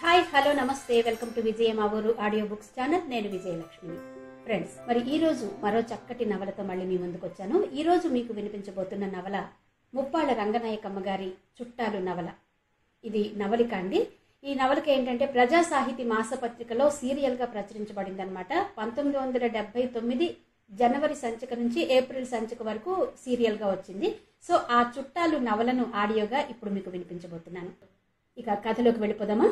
hi hello నమస్తే welcome to Vijaya Mavuru audio books channel నేను విజయలక్ష్మిని ఫ్రెండ్స్ మరి ఈ రోజు మరో చక్కటి నవలతో మళ్ళీ మీ ముందుకు వచ్చాను ఈ రోజు మీకు వినిపించబోతున్న నవల ముప్పాళ్ళ రంగనాయకమ్మ గారి చుట్టాలు నవల ఇది నవలిక అండి ఈ నవలిక ఏంటంటే ప్రజా సాహితీ మాసపత్రికలో సీరియల్గా ప్రచురించబడింది అనమాట పంతొమ్మిది వందల డెబ్బై తొమ్మిది జనవరి సంచిక నుంచి ఏప్రిల్ సంచిక వరకు సీరియల్గా వచ్చింది సో ఆ చుట్టాలు నవలను ఆడియోగా ఇప్పుడు మీకు వినిపించబోతున్నాను ఇక కథలోకి వెళ్ళిపోదామా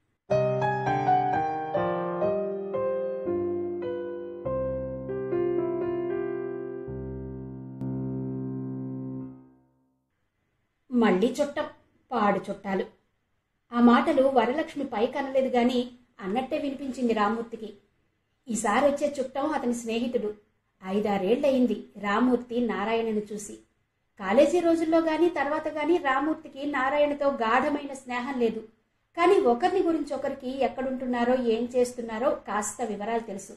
మళ్ళీ చుట్టం పాడు చుట్టాలు ఆ మాటలు వరలక్ష్మి పైకి అనలేదు గాని అన్నట్టే వినిపించింది రామూర్తికి ఈసారి వచ్చే చుట్టం అతని స్నేహితుడు ఐదారేళ్లయింది రామూర్తి నారాయణని చూసి కాలేజీ రోజుల్లో గాని తర్వాత గాని రామూర్తికి నారాయణతో గాఢమైన స్నేహం లేదు కానీ ఒకరిని గురించి ఒకరికి ఎక్కడుంటున్నారో ఏం చేస్తున్నారో కాస్త వివరాలు తెలుసు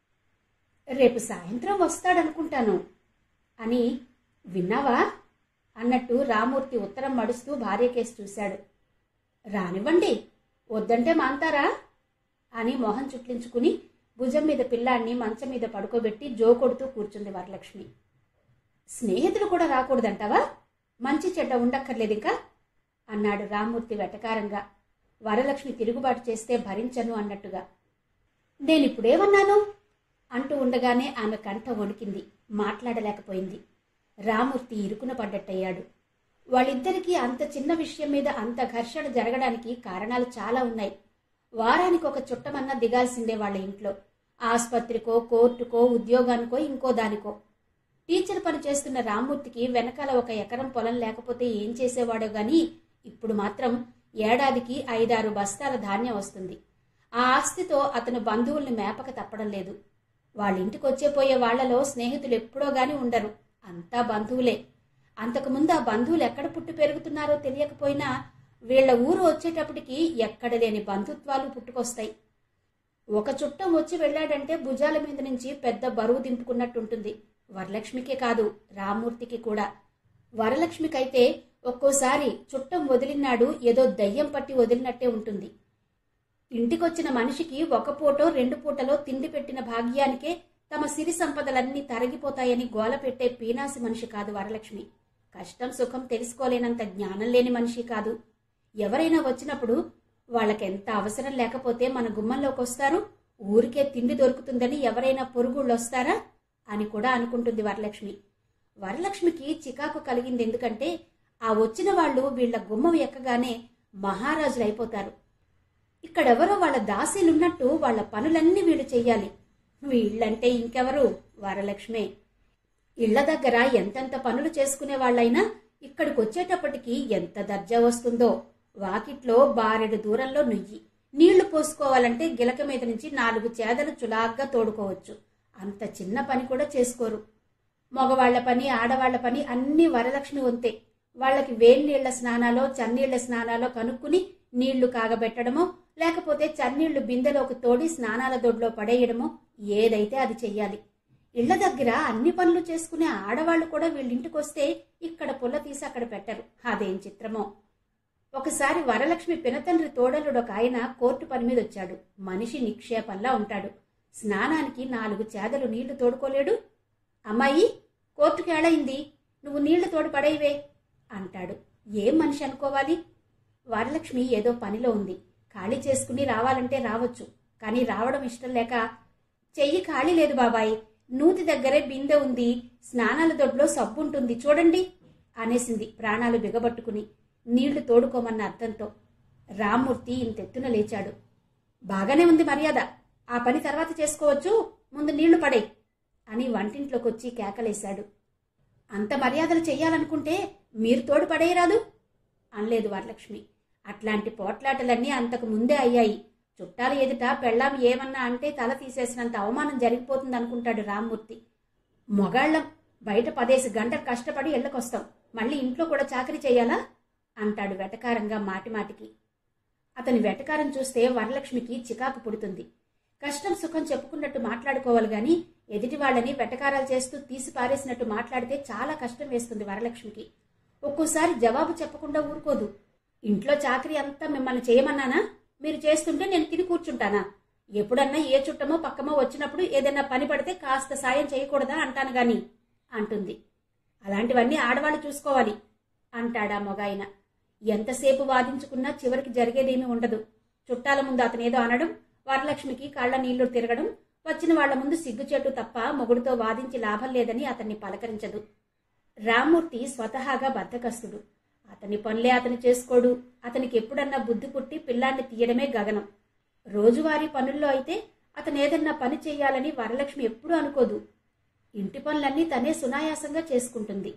రేపు సాయంత్రం వస్తాడనుకుంటాను అని విన్నావా అన్నట్టు రామూర్తి ఉత్తరం మడుస్తూ భార్య కేసు చూశాడు రానివ్వండి వద్దంటే మాంతారా అని మొహం చుట్లించుకుని భుజం మీద పిల్లాన్ని మంచం మీద పడుకోబెట్టి జో కొడుతూ కూర్చుంది వరలక్ష్మి స్నేహితులు కూడా రాకూడదంటావా మంచి చెడ్డ ఉండక్కర్లేదు ఇంకా అన్నాడు రామూర్తి వెటకారంగా వరలక్ష్మి తిరుగుబాటు చేస్తే భరించను అన్నట్టుగా నేనిప్పుడేమన్నాను అంటూ ఉండగానే ఆమె కంఠ వణికింది మాట్లాడలేకపోయింది రామూర్తి ఇరుకున పడ్డట్టయ్యాడు వాళ్ళిద్దరికీ అంత చిన్న విషయం మీద అంత ఘర్షణ జరగడానికి కారణాలు చాలా ఉన్నాయి వారానికి ఒక చుట్టమన్నా దిగాల్సిందే వాళ్ళ ఇంట్లో ఆసుపత్రికో కోర్టుకో ఉద్యోగానికో ఇంకో దానికో టీచర్ పని చేస్తున్న రామ్మూర్తికి వెనకాల ఒక ఎకరం పొలం లేకపోతే ఏం చేసేవాడో గాని ఇప్పుడు మాత్రం ఏడాదికి ఐదారు బస్తాల ధాన్యం వస్తుంది ఆ ఆస్తితో అతను బంధువుల్ని మేపక తప్పడం లేదు వాళ్ళ ఇంటికి వచ్చే పోయే వాళ్లలో స్నేహితులు ఎప్పుడో గాని ఉండరు అంతా బంధువులే అంతకుముందు ఆ బంధువులు ఎక్కడ పుట్టి పెరుగుతున్నారో తెలియకపోయినా వీళ్ల ఊరు వచ్చేటప్పటికి ఎక్కడ లేని బంధుత్వాలు పుట్టుకొస్తాయి ఒక చుట్టం వచ్చి వెళ్ళాడంటే భుజాల మీద నుంచి పెద్ద బరువు దింపుకున్నట్టుంటుంది వరలక్ష్మికే కాదు రామూర్తికి కూడా వరలక్ష్మికైతే ఒక్కోసారి చుట్టం వదిలినాడు ఏదో దయ్యం పట్టి వదిలినట్టే ఉంటుంది ఇంటికొచ్చిన మనిషికి ఒక పూటో రెండు పూటలో తిండి పెట్టిన భాగ్యానికే తమ సిరి సంపదలన్నీ తరగిపోతాయని గోల పెట్టే పీనాసి మనిషి కాదు వరలక్ష్మి కష్టం సుఖం తెలుసుకోలేనంత జ్ఞానం లేని మనిషి కాదు ఎవరైనా వచ్చినప్పుడు వాళ్ళకెంత అవసరం లేకపోతే మన గుమ్మంలోకి వస్తారు ఊరికే తిండి దొరుకుతుందని ఎవరైనా పొరుగుళ్ళు వస్తారా అని కూడా అనుకుంటుంది వరలక్ష్మి వరలక్ష్మికి చికాకు కలిగింది ఎందుకంటే ఆ వచ్చిన వాళ్ళు వీళ్ల గుమ్మం ఎక్కగానే మహారాజులైపోతారు ఇక్కడెవరో వాళ్ళ దాసీలున్నట్టు వాళ్ళ పనులన్నీ వీళ్ళు చెయ్యాలి వీళ్ళంటే ఇంకెవరు వరలక్ష్మే ఇళ్ల దగ్గర ఎంతెంత పనులు చేసుకునే వాళ్ళైనా ఇక్కడికి వచ్చేటప్పటికి ఎంత దర్జా వస్తుందో వాకిట్లో బారెడు దూరంలో నుయ్యి నీళ్లు పోసుకోవాలంటే గిలక మీద నుంచి నాలుగు చేదలు చులాగ్గా తోడుకోవచ్చు అంత చిన్న పని కూడా చేసుకోరు మగవాళ్ల పని ఆడవాళ్ల పని అన్ని వరలక్ష్మి వంతే వాళ్ళకి వేడినీళ్ల స్నానాలో చన్నీళ్ల స్నానాలో కనుక్కుని నీళ్లు కాగబెట్టడమో లేకపోతే చన్నీళ్లు బిందెలోకి తోడి స్నానాల దొడ్లో పడేయడమో ఏదైతే అది చెయ్యాలి ఇళ్ల దగ్గర అన్ని పనులు చేసుకునే ఆడవాళ్లు కూడా వీళ్ళింటికొస్తే ఇక్కడ పుల్ల తీసి అక్కడ పెట్టరు అదేం చిత్రమో ఒకసారి వరలక్ష్మి పినతండ్రి తోడలుడు ఒక ఆయన కోర్టు పని మీద వచ్చాడు మనిషి నిక్షేపంలా ఉంటాడు స్నానానికి నాలుగు చేదలు నీళ్లు తోడుకోలేడు అమ్మాయి కోర్టుకి ఏళయింది నువ్వు నీళ్లు తోడు పడేవే అంటాడు ఏం మనిషి అనుకోవాలి వరలక్ష్మి ఏదో పనిలో ఉంది ఖాళీ చేసుకుని రావాలంటే రావచ్చు కానీ రావడం ఇష్టం లేక చెయ్యి ఖాళీ లేదు బాబాయ్ నూతి దగ్గరే బిందె ఉంది స్నానాల దొడ్లో సబ్బు ఉంటుంది చూడండి అనేసింది ప్రాణాలు బిగబట్టుకుని నీళ్లు తోడుకోమన్న అర్థంతో రామ్మూర్తి ఇంతెత్తున లేచాడు బాగానే ఉంది మర్యాద ఆ పని తర్వాత చేసుకోవచ్చు ముందు నీళ్లు పడే అని వంటింట్లోకొచ్చి కేకలేశాడు అంత మర్యాదలు చెయ్యాలనుకుంటే మీరు తోడు పడేయరాదు అనలేదు వరలక్ష్మి అట్లాంటి పోట్లాటలన్నీ అంతకు ముందే అయ్యాయి చుట్టాలు ఎదుట పెళ్ళాం ఏమన్నా అంటే తల తీసేసినంత అవమానం జరిగిపోతుంది అనుకుంటాడు రామ్మూర్తి మొగాళ్ళం బయట పదేసి గంటలు కష్టపడి ఇళ్ళకొస్తాం మళ్ళీ ఇంట్లో కూడా చాకరీ చెయ్యాలా అంటాడు వెటకారంగా మాటిమాటికి అతని వెటకారం చూస్తే వరలక్ష్మికి చికాకు పుడుతుంది కష్టం సుఖం చెప్పుకున్నట్టు మాట్లాడుకోవాలి గాని ఎదుటి వాళ్ళని వెటకారాలు చేస్తూ తీసి పారేసినట్టు మాట్లాడితే చాలా కష్టం వేస్తుంది వరలక్ష్మికి ఒక్కోసారి జవాబు చెప్పకుండా ఊరుకోదు ఇంట్లో చాకరీ అంతా మిమ్మల్ని చేయమన్నానా మీరు చేస్తుంటే నేను తిని కూర్చుంటానా ఎప్పుడన్నా ఏ చుట్టమో పక్కమో వచ్చినప్పుడు ఏదైనా పని పడితే కాస్త సాయం చేయకూడదా అంటాను గాని అంటుంది అలాంటివన్నీ ఆడవాళ్ళు చూసుకోవాలి అంటాడా మొగాయన ఎంతసేపు వాదించుకున్నా చివరికి జరిగేదేమీ ఉండదు చుట్టాల ముందు అతనేదో అనడం వరలక్ష్మికి కళ్ళ నీళ్లు తిరగడం వచ్చిన వాళ్ల ముందు సిగ్గుచేటు తప్ప మొగుడుతో వాదించి లాభం లేదని అతన్ని పలకరించదు రామ్మూర్తి స్వతహాగా బద్ధకస్తుడు అతని పనులే అతను చేసుకోడు అతనికి ఎప్పుడన్నా బుద్ధి పుట్టి పిల్లాన్ని తీయడమే గగనం రోజువారీ పనుల్లో అయితే అతను ఏదన్నా పని చేయాలని వరలక్ష్మి ఎప్పుడూ అనుకోదు ఇంటి పనులన్నీ తనే సునాయాసంగా చేసుకుంటుంది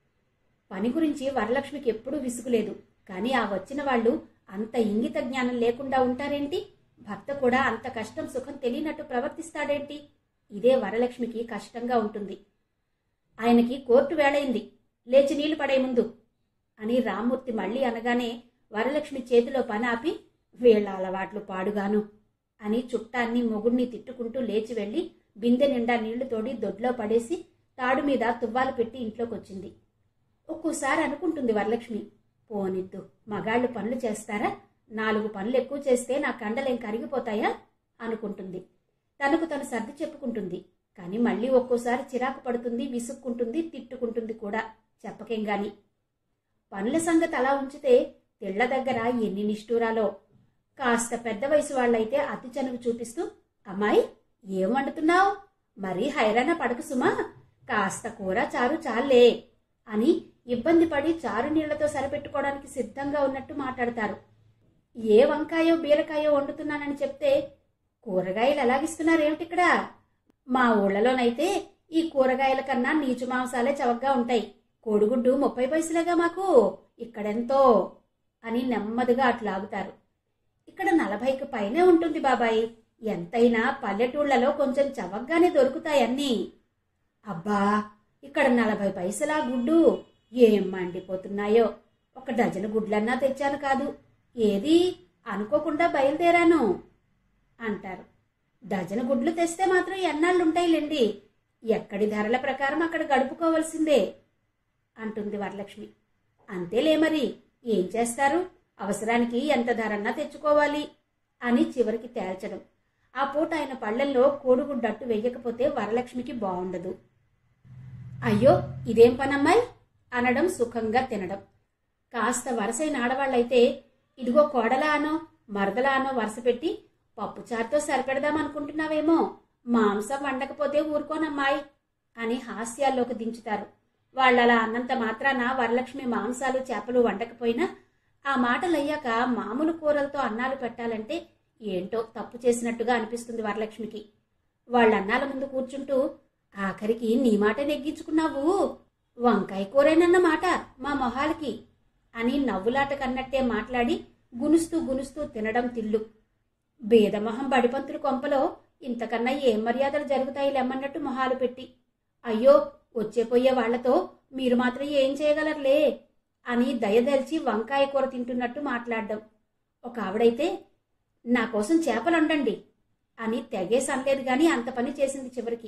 పని గురించి వరలక్ష్మికి ఎప్పుడూ విసుగులేదు కానీ ఆ వచ్చిన వాళ్ళు అంత ఇంగిత జ్ఞానం లేకుండా ఉంటారేంటి భర్త కూడా అంత కష్టం సుఖం తెలియనట్టు ప్రవర్తిస్తాడేంటి ఇదే వరలక్ష్మికి కష్టంగా ఉంటుంది ఆయనకి కోర్టు వేళయింది లేచి నీళ్లు పడే ముందు అని రామ్మూర్తి మళ్ళీ అనగానే వరలక్ష్మి చేతిలో పని ఆపి వీళ్ళ అలవాట్లు పాడుగాను అని చుట్టాన్ని మొగుణ్ణి తిట్టుకుంటూ లేచి వెళ్లి బిందె నిండా నీళ్లు తోడి దొడ్లో పడేసి తాడు మీద తువ్వాలు పెట్టి ఇంట్లోకొచ్చింది ఒక్కోసారి అనుకుంటుంది వరలక్ష్మి పోనిద్దు మగాళ్ళు పనులు చేస్తారా నాలుగు పనులు ఎక్కువ చేస్తే నా కండలేం కరిగిపోతాయా అనుకుంటుంది తనకు తను సర్ది చెప్పుకుంటుంది కానీ మళ్ళీ ఒక్కోసారి చిరాకు పడుతుంది విసుక్కుంటుంది తిట్టుకుంటుంది కూడా చెప్పకేం గాని పనుల సంగతి అలా ఉంచితే తిళ్ల దగ్గర ఎన్ని నిష్ఠూరాలో కాస్త పెద్ద వయసు వాళ్ళైతే అతి చనువు చూపిస్తూ అమ్మాయి ఏం వండుతున్నావు మరీ హైరాణ పడకు సుమా కాస్త కూర చారు చాలే అని ఇబ్బంది పడి చారు నీళ్లతో సరిపెట్టుకోవడానికి సిద్ధంగా ఉన్నట్టు మాట్లాడతారు ఏ వంకాయో బీరకాయో వండుతున్నానని చెప్తే కూరగాయలు ఎలాగిస్తున్నారేమిటిక్కడ మా ఊళ్ళలోనైతే ఈ కూరగాయల కన్నా నీచు మాంసాలే చవకగా ఉంటాయి కోడిగుడ్డు ముప్పై పైసలేగా మాకు ఇక్కడెంతో అని నెమ్మదిగా అట్లాగుతారు ఇక్కడ నలభైకి పైనే ఉంటుంది బాబాయ్ ఎంతైనా పల్లెటూళ్లలో కొంచెం చవకగానే దొరుకుతాయన్నీ అబ్బా ఇక్కడ నలభై పైసలా గుడ్డు ఏం మండిపోతున్నాయో ఒక డజను గుడ్లన్నా తెచ్చాను కాదు ఏది అనుకోకుండా బయలుదేరాను అంటారు డజను గుడ్లు తెస్తే మాత్రం ఎన్నాళ్ళుంటాయిలేండి ఎక్కడి ధరల ప్రకారం అక్కడ గడుపుకోవలసిందే అంటుంది వరలక్ష్మి అంతేలే మరి ఏం చేస్తారు అవసరానికి ఎంత ధరన్నా తెచ్చుకోవాలి అని చివరికి తేల్చడం ఆ పూట ఆయన పళ్ళెల్లో కోడిగుడ్డట్టు వెయ్యకపోతే వరలక్ష్మికి బాగుండదు అయ్యో ఇదేం పనమ్మాయి అనడం సుఖంగా తినడం కాస్త వరసైన ఆడవాళ్ళైతే ఇదిగో కోడలా అనో మరదలా అనో వరుస పెట్టి పప్పుచారుతో సరిపెడదామనుకుంటున్నావేమో మాంసం వండకపోతే ఊరుకోనమ్మాయి అని హాస్యాల్లోకి దించుతారు వాళ్ళలా అన్నంత మాత్రాన వరలక్ష్మి మాంసాలు చేపలు వండకపోయినా ఆ మాటలయ్యాక మామూలు కూరలతో అన్నాలు పెట్టాలంటే ఏంటో తప్పు చేసినట్టుగా అనిపిస్తుంది వరలక్ష్మికి వాళ్ళ అన్నాల ముందు కూర్చుంటూ ఆఖరికి నీ మాట నెగ్గించుకున్నావు వంకాయ కూరేనన్న మాట మా మొహాలకి అని నవ్వులాట కన్నట్టే మాట్లాడి గునుస్తూ గునుస్తూ తినడం తిల్లు బేదమొహం బడిపంతులు కొంపలో ఇంతకన్నా ఏం మర్యాదలు జరుగుతాయి లెమ్మన్నట్టు మొహాలు పెట్టి అయ్యో వచ్చే పోయే వాళ్లతో మీరు మాత్రం ఏం చేయగలరులే అని దయదలిచి వంకాయ కూర తింటున్నట్టు మాట్లాడడం ఒక ఆవిడైతే నా కోసం చేపలు వండండి అని తెగేసి అనలేదు గాని అంత పని చేసింది చివరికి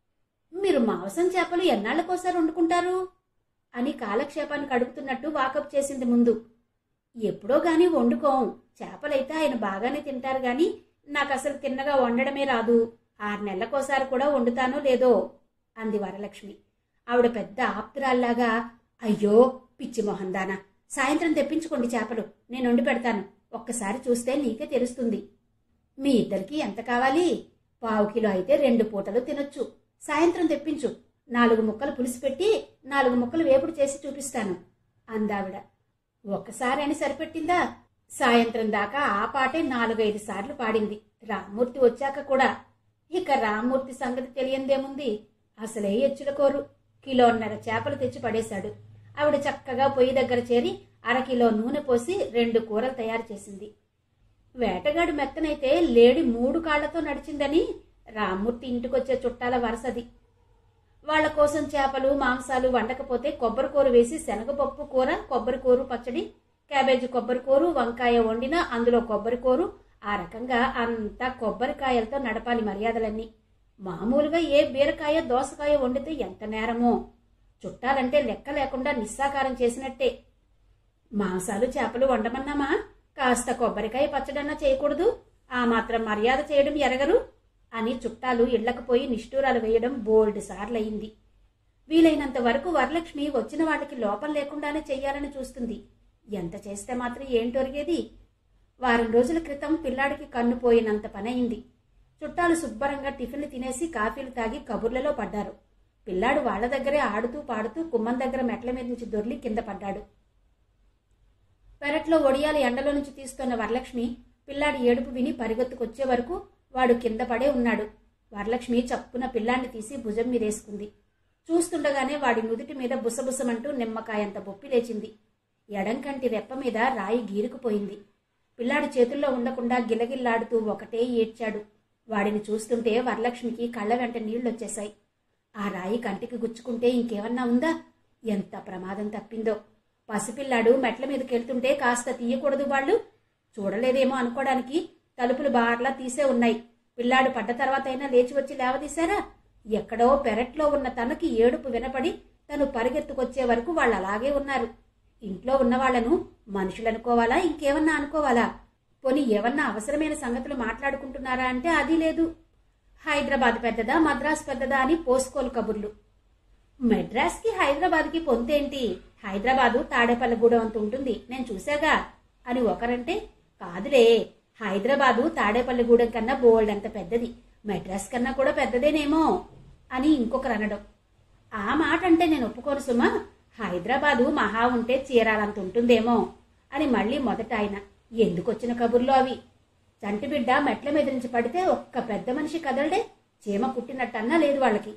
మీరు మాంసం చేపలు ఎన్నాళ్ళకోసారి వండుకుంటారు అని కాలక్షేపానికి అడుగుతున్నట్టు వాకప్ చేసింది ముందు ఎప్పుడో గాని వండుకోం చేపలైతే ఆయన బాగానే తింటారు గాని నాకు అసలు తిన్నగా వండడమే రాదు ఆరు నెలలకోసారి కూడా వండుతానో లేదో అంది వరలక్ష్మి ఆవిడ పెద్ద ఆప్తురాల్లాగా అయ్యో పిచ్చి మొహందానా సాయంత్రం తెప్పించుకోండి చేపలు నేను వండి పెడతాను ఒక్కసారి చూస్తే నీకే తెలుస్తుంది మీ ఇద్దరికి ఎంత కావాలి పావు కిలో అయితే రెండు పూటలు తినొచ్చు సాయంత్రం తెప్పించు నాలుగు ముక్కలు పులిసి పెట్టి నాలుగు ముక్కలు వేపుడు చేసి చూపిస్తాను అందావిడ ఒక్కసారి అని సరిపెట్టిందా సాయంత్రం దాకా ఆ పాటే నాలుగైదు సార్లు పాడింది రామ్మూర్తి వచ్చాక కూడా ఇక రామ్మూర్తి సంగతి తెలియందేముంది అసలే ఎచ్చుల కోరు కిలోన్నర చేపలు తెచ్చి పడేశాడు ఆవిడ చక్కగా పొయ్యి దగ్గర చేరి అరకిలో నూనె పోసి రెండు కూరలు తయారు చేసింది వేటగాడు మెత్తనైతే లేడి మూడు కాళ్లతో నడిచిందని రామ్మూర్తి ఇంటికొచ్చే చుట్టాల వరసది వాళ్ళ కోసం చేపలు మాంసాలు వండకపోతే కొబ్బరి కూర వేసి శనగపప్పు కూర కొబ్బరి కూర పచ్చడి క్యాబేజీ కొబ్బరి కూర వంకాయ వండిన అందులో కొబ్బరి కూర ఆ రకంగా అంతా కొబ్బరికాయలతో నడపాలి మర్యాదలన్నీ మామూలుగా ఏ బీరకాయ దోసకాయ వండితే ఎంత నేరమో చుట్టాలంటే లెక్క లేకుండా నిస్సాకారం చేసినట్టే మాంసాలు చేపలు వండమన్నామా కాస్త కొబ్బరికాయ పచ్చడన్నా చేయకూడదు ఆ మాత్రం మర్యాద చేయడం ఎరగరు అని చుట్టాలు ఇళ్లకు పోయి నిష్ఠూరాలు వేయడం బోల్డ్ సార్లయింది వీలైనంత వరకు వరలక్ష్మి వచ్చిన వాళ్ళకి లోపం లేకుండానే చెయ్యాలని చూస్తుంది ఎంత చేస్తే మాత్రం ఏంటొరిగేది వారం రోజుల క్రితం పిల్లాడికి కన్ను పోయినంత పనయింది చుట్టాలు శుభ్రంగా టిఫిన్లు తినేసి కాఫీలు తాగి కబుర్లలో పడ్డారు పిల్లాడు వాళ్ళ దగ్గరే ఆడుతూ పాడుతూ కుమ్మం దగ్గర మెట్ల మీద నుంచి దొర్లి కింద పడ్డాడు పెరట్లో ఒడియాలు ఎండలో నుంచి తీస్తున్న వరలక్ష్మి పిల్లాడి ఏడుపు విని పరిగెత్తుకొచ్చే వరకు వాడు కింద పడే ఉన్నాడు వరలక్ష్మి చప్పున పిల్లాన్ని తీసి భుజం మీదేసుకుంది చూస్తుండగానే వాడి నుదుటి మీద బుసబుసమంటూ నిమ్మకాయంత బొప్పి లేచింది ఎడంకంటి రెప్ప మీద రాయి గీరుకుపోయింది పిల్లాడి చేతుల్లో ఉండకుండా గిలగిల్లాడుతూ ఒకటే ఏడ్చాడు వాడిని చూస్తుంటే వరలక్ష్మికి కళ్ళ వెంట నీళ్లొచ్చేశాయి ఆ రాయి కంటికి గుచ్చుకుంటే ఇంకేమన్నా ఉందా ఎంత ప్రమాదం తప్పిందో పసిపిల్లాడు మెట్ల మీదకెళ్తుంటే కాస్త తీయకూడదు వాళ్ళు చూడలేదేమో అనుకోవడానికి తలుపులు బార్లా తీసే ఉన్నాయి పిల్లాడు పడ్డ తర్వాత అయినా లేచి వచ్చి లేవదీశారా ఎక్కడో పెరట్లో ఉన్న తనకి ఏడుపు వినపడి తను పరిగెత్తుకొచ్చే వరకు వాళ్ళు అలాగే ఉన్నారు ఇంట్లో ఉన్న వాళ్లను మనుషులనుకోవాలా ఇంకేమన్నా అనుకోవాలా పోనీ ఏమన్నా అవసరమైన సంగతులు మాట్లాడుకుంటున్నారా అంటే అది లేదు హైదరాబాద్ పెద్దదా మద్రాస్ పెద్దదా అని పోసుకోలు కబుర్లు మెడ్రాస్కి హైదరాబాద్కి పొంతేంటి హైదరాబాదు తాడేపల్లిగూడెం అంత ఉంటుంది నేను చూశాగా అని ఒకరంటే కాదులే హైదరాబాదు తాడేపల్లిగూడెం కన్నా బోల్డ్ అంత పెద్దది మెడ్రాస్ కన్నా కూడా పెద్దదేనేమో అని ఇంకొకరు అనడం ఆ మాట అంటే నేను ఒప్పుకోను సుమా హైదరాబాదు మహా ఉంటే చీరాలంత ఉంటుందేమో అని మళ్ళీ మొదట ఆయన ఎందుకొచ్చిన కబుర్లు అవి చంటి బిడ్డ మెట్ల మీద నుంచి పడితే ఒక్క పెద్ద మనిషి కదలడే చీమ కుట్టినట్టన్నా లేదు వాళ్ళకి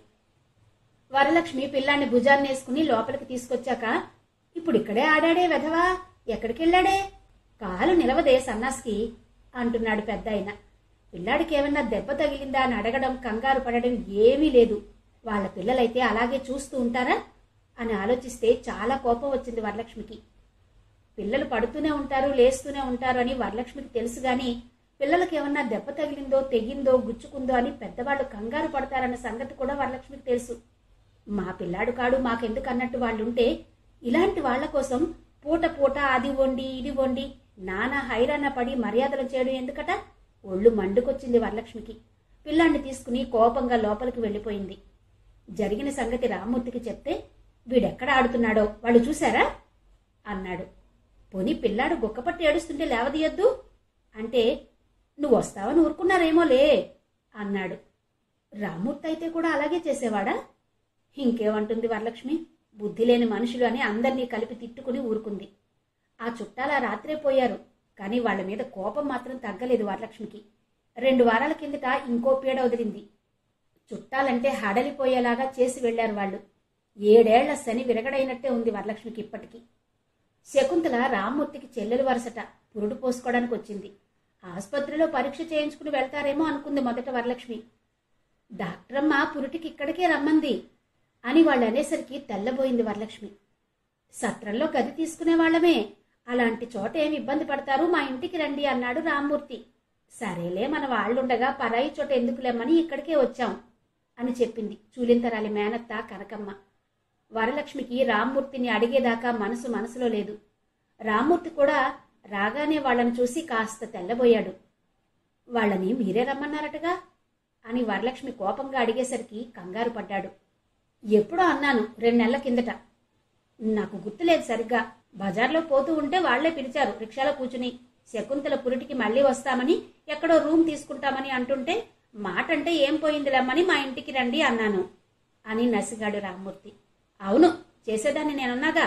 వరలక్ష్మి పిల్లాన్ని భుజాన్ని వేసుకుని లోపలికి తీసుకొచ్చాక ఇప్పుడు ఇక్కడే ఆడాడే వెధవా ఎక్కడికెళ్ళాడే కాలు నిలవదే సన్నాస్కి అంటున్నాడు పెద్ద ఆయన పిల్లాడికి ఏమన్నా దెబ్బ తగిలిందా అని అడగడం కంగారు పడడం ఏమీ లేదు వాళ్ళ పిల్లలైతే అలాగే చూస్తూ ఉంటారా అని ఆలోచిస్తే చాలా కోపం వచ్చింది వరలక్ష్మికి పిల్లలు పడుతూనే ఉంటారు లేస్తూనే ఉంటారు అని వరలక్ష్మికి తెలుసు గాని పిల్లలకి ఏమన్నా దెబ్బ తగిలిందో తెగిందో గుచ్చుకుందో అని పెద్దవాళ్ళు కంగారు పడతారన్న సంగతి కూడా వరలక్ష్మికి తెలుసు మా పిల్లాడు కాడు మాకెందుకు అన్నట్టు వాళ్ళుంటే ఇలాంటి వాళ్ళ కోసం పూట పూట అది వండి ఇది వండి నానా హైరాణ పడి మర్యాదలు చేయడం ఎందుకట ఒళ్ళు మండుకొచ్చింది వరలక్ష్మికి పిల్లాన్ని తీసుకుని కోపంగా లోపలికి వెళ్ళిపోయింది జరిగిన సంగతి రామ్మూర్తికి చెప్తే వీడెక్కడ ఆడుతున్నాడో వాళ్ళు చూశారా అన్నాడు పోనీ పిల్లాడు గుక్కపట్టి ఏడుస్తుంటే లేవదీయొద్దు అంటే నువ్వు వస్తావని ఊరుకున్నారేమోలే అన్నాడు రామ్మూర్తి అయితే కూడా అలాగే చేసేవాడా ఇంకేమంటుంది వరలక్ష్మి బుద్ధి లేని మనుషులు అని అందరినీ కలిపి తిట్టుకుని ఊరుకుంది ఆ చుట్టాల రాత్రే పోయారు కానీ వాళ్ళ మీద కోపం మాత్రం తగ్గలేదు వరలక్ష్మికి రెండు వారాల కిందట ఇంకో పీడ వదిలింది చుట్టాలంటే హడలిపోయేలాగా చేసి వెళ్లారు వాళ్ళు ఏడేళ్ల శని విరగడైనట్టే ఉంది వరలక్ష్మికి ఇప్పటికీ శకుంతల రామ్మూర్తికి చెల్లెలు వరసట పురుడు పోసుకోవడానికి వచ్చింది ఆసుపత్రిలో పరీక్ష చేయించుకుని వెళ్తారేమో అనుకుంది మొదట వరలక్ష్మి డాక్టరమ్మ పురుటికి ఇక్కడికే రమ్మంది అని వాళ్ళు అనేసరికి తెల్లబోయింది వరలక్ష్మి సత్రంలో గది తీసుకునే వాళ్ళమే అలాంటి చోట ఏమి ఇబ్బంది పడతారు మా ఇంటికి రండి అన్నాడు రామ్మూర్తి సరేలే మన వాళ్ళుండగా పరాయి చోట ఎందుకులేమని ఇక్కడికే వచ్చాం అని చెప్పింది చూలింతరాలి మేనత్త కనకమ్మ వరలక్ష్మికి రామ్మూర్తిని అడిగేదాకా మనసు మనసులో లేదు రామ్మూర్తి కూడా రాగానే వాళ్ళని చూసి కాస్త తెల్లబోయాడు వాళ్ళని మీరే రమ్మన్నారటగా అని వరలక్ష్మి కోపంగా అడిగేసరికి కంగారు పడ్డాడు ఎప్పుడో అన్నాను రెండు నెలల కిందట నాకు గుర్తులేదు సరిగ్గా బజార్లో పోతూ ఉంటే వాళ్లే పిలిచారు రిక్షాలో కూర్చుని శకుంతల పురిటికి మళ్ళీ వస్తామని ఎక్కడో రూమ్ తీసుకుంటామని అంటుంటే మాట అంటే ఏం పోయిందిలమ్మని మా ఇంటికి రండి అన్నాను అని నసిగాడు రామ్మూర్తి అవును చేసేదాన్ని నేనున్నాగా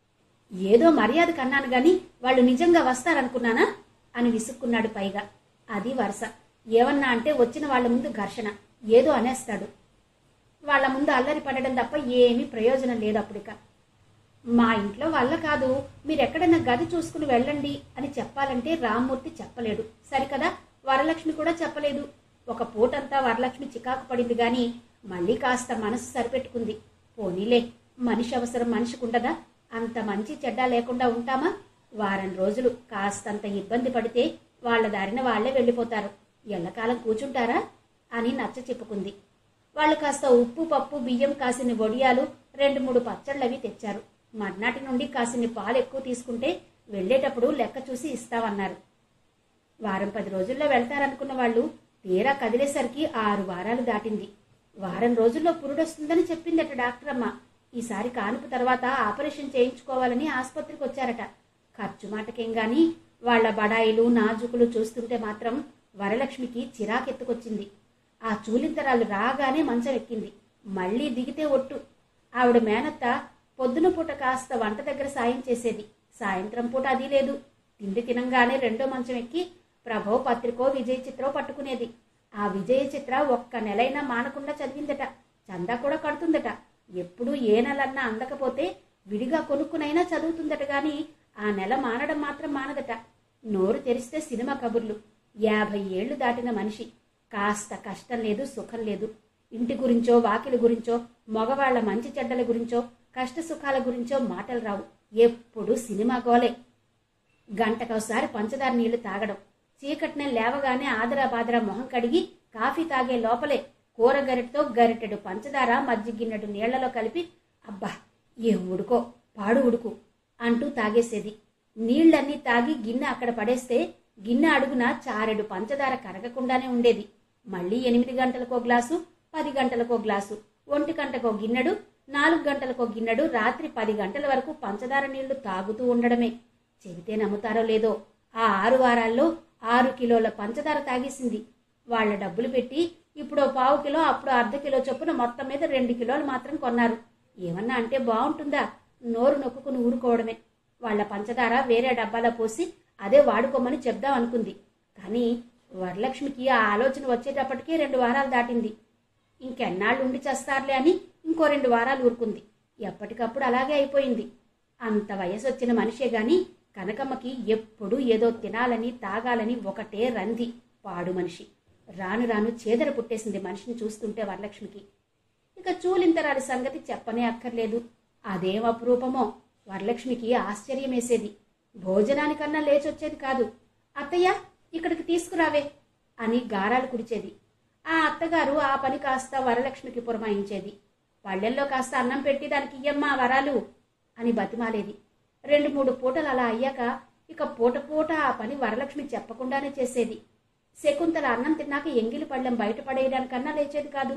ఏదో మర్యాద కన్నాను గాని వాళ్ళు నిజంగా వస్తారనుకున్నానా అని విసుక్కున్నాడు పైగా అది వరుస ఏమన్నా అంటే వచ్చిన వాళ్ళ ముందు ఘర్షణ ఏదో అనేస్తాడు వాళ్ళ ముందు అల్లరి పడడం తప్ప ఏమీ ప్రయోజనం లేదు అప్పుడిక మా ఇంట్లో వల్ల కాదు మీరెక్కడన్నా గది చూసుకుని వెళ్ళండి అని చెప్పాలంటే రామ్మూర్తి చెప్పలేడు సరికదా వరలక్ష్మి కూడా చెప్పలేదు ఒక పూటంతా వరలక్ష్మి చికాకు పడింది గాని మళ్ళీ కాస్త మనసు సరిపెట్టుకుంది పోనీలే మనిషి అవసరం మనిషికుండదా అంత మంచి చెడ్డ లేకుండా ఉంటామా వారం రోజులు కాస్తంత ఇబ్బంది పడితే వాళ్ళ దారిన వాళ్లే వెళ్ళిపోతారు ఎల్లకాలం కూర్చుంటారా అని నచ్చ చెప్పుకుంది వాళ్ళు కాస్త ఉప్పు పప్పు బియ్యం కాసిని వడియాలు రెండు మూడు పచ్చళ్ళవి తెచ్చారు మర్నాటి నుండి కాసిని పాలు ఎక్కువ తీసుకుంటే వెళ్ళేటప్పుడు లెక్క చూసి ఇస్తామన్నారు వారం పది రోజుల్లో వెళ్తారనుకున్న వాళ్ళు తీరా కదిలేసరికి ఆరు వారాలు దాటింది వారం రోజుల్లో పురుడొస్తుందని చెప్పిందట డాక్టర్ అమ్మ ఈసారి కానుపు తర్వాత ఆపరేషన్ చేయించుకోవాలని ఆసుపత్రికి వచ్చారట ఖర్చు మాటకేం గాని వాళ్ల బడాయిలు నాజుకులు చూస్తుంటే మాత్రం వరలక్ష్మికి చిరాకెత్తుకొచ్చింది ఆ చూలింతరాలు రాగానే మంచం ఎక్కింది మళ్ళీ దిగితే ఒట్టు ఆవిడ మేనత్త పొద్దున పూట కాస్త వంట దగ్గర సాయం చేసేది సాయంత్రం పూట అది లేదు తిండి తినంగానే రెండో మంచం ఎక్కి ప్రభో పత్రికో విజయ చిత్రో పట్టుకునేది ఆ విజయ చిత్ర ఒక్క నెలైనా మానకుండా చదివిందట చందా కూడా కడుతుందట ఎప్పుడు ఏ నెలన్నా అందకపోతే విడిగా కొనుక్కునైనా చదువుతుందట గాని ఆ నెల మానడం మాత్రం మానదట నోరు తెరిస్తే సినిమా కబుర్లు యాభై ఏళ్లు దాటిన మనిషి కాస్త కష్టం లేదు సుఖం లేదు ఇంటి గురించో వాకిలి గురించో మగవాళ్ల మంచి చెడ్డల గురించో కష్ట సుఖాల గురించో మాటలు రావు ఎప్పుడు సినిమా గోలే గంటకోసారి పంచదార నీళ్లు తాగడం చీకటినే లేవగానే ఆదరా బాదరా మొహం కడిగి కాఫీ తాగే లోపలే కూర గరిటతో గరిటెడు పంచదార మజ్జిగిన్నెడు నీళ్లలో కలిపి అబ్బా ఏ ఉడుకో పాడు ఉడుకు అంటూ తాగేసేది నీళ్లన్నీ తాగి గిన్నె అక్కడ పడేస్తే గిన్నె అడుగున చారెడు పంచదార కరగకుండానే ఉండేది మళ్ళీ ఎనిమిది గంటలకో గ్లాసు పది గంటలకో గ్లాసు ఒంటి గంటకో గిన్నెడు నాలుగు గంటలకో గిన్నెడు రాత్రి పది గంటల వరకు పంచదార నీళ్లు తాగుతూ ఉండడమే చెబితే నమ్ముతారో లేదో ఆ ఆరు వారాల్లో ఆరు కిలోల పంచదార తాగేసింది వాళ్ళ డబ్బులు పెట్టి ఇప్పుడు పావు కిలో అప్పుడు అర్ధ కిలో చొప్పున మొత్తం మీద రెండు కిలోలు మాత్రం కొన్నారు ఏమన్నా అంటే బాగుంటుందా నోరు నొక్కుకుని ఊరుకోవడమే వాళ్ళ పంచదార వేరే డబ్బాలో పోసి అదే వాడుకోమని చెప్దాం అనుకుంది కానీ వరలక్ష్మికి ఆ ఆలోచన వచ్చేటప్పటికే రెండు వారాలు దాటింది ఇంకెన్నాళ్ళు ఉండి చేస్తారులే అని ఇంకో రెండు వారాలు ఊరుకుంది ఎప్పటికప్పుడు అలాగే అయిపోయింది అంత వయసు వచ్చిన మనిషే గాని కనకమ్మకి ఎప్పుడూ ఏదో తినాలని తాగాలని ఒకటే రంది పాడు మనిషి రాను రాను చేదర పుట్టేసింది మనిషిని చూస్తుంటే వరలక్ష్మికి ఇక చూలింతరాలి సంగతి చెప్పనే అక్కర్లేదు అదేం అపురూపమో వరలక్ష్మికి ఆశ్చర్యమేసేది భోజనానికన్నా లేచొచ్చేది కాదు అత్తయ్య ఇక్కడికి తీసుకురావే అని గారాలు కుడిచేది ఆ అత్తగారు ఆ పని కాస్త వరలక్ష్మికి పురమాయించేది పళ్ళెల్లో కాస్త అన్నం పెట్టి దానికి ఇయ్యమ్మా వరాలు అని బతిమాలేది రెండు మూడు పూటలు అలా అయ్యాక ఇక పూట పూట ఆ పని వరలక్ష్మి చెప్పకుండానే చేసేది శకుంతల అన్నం తిన్నాక ఎంగిలి పళ్ళెం బయట పడేయడానికన్నా లేచేది కాదు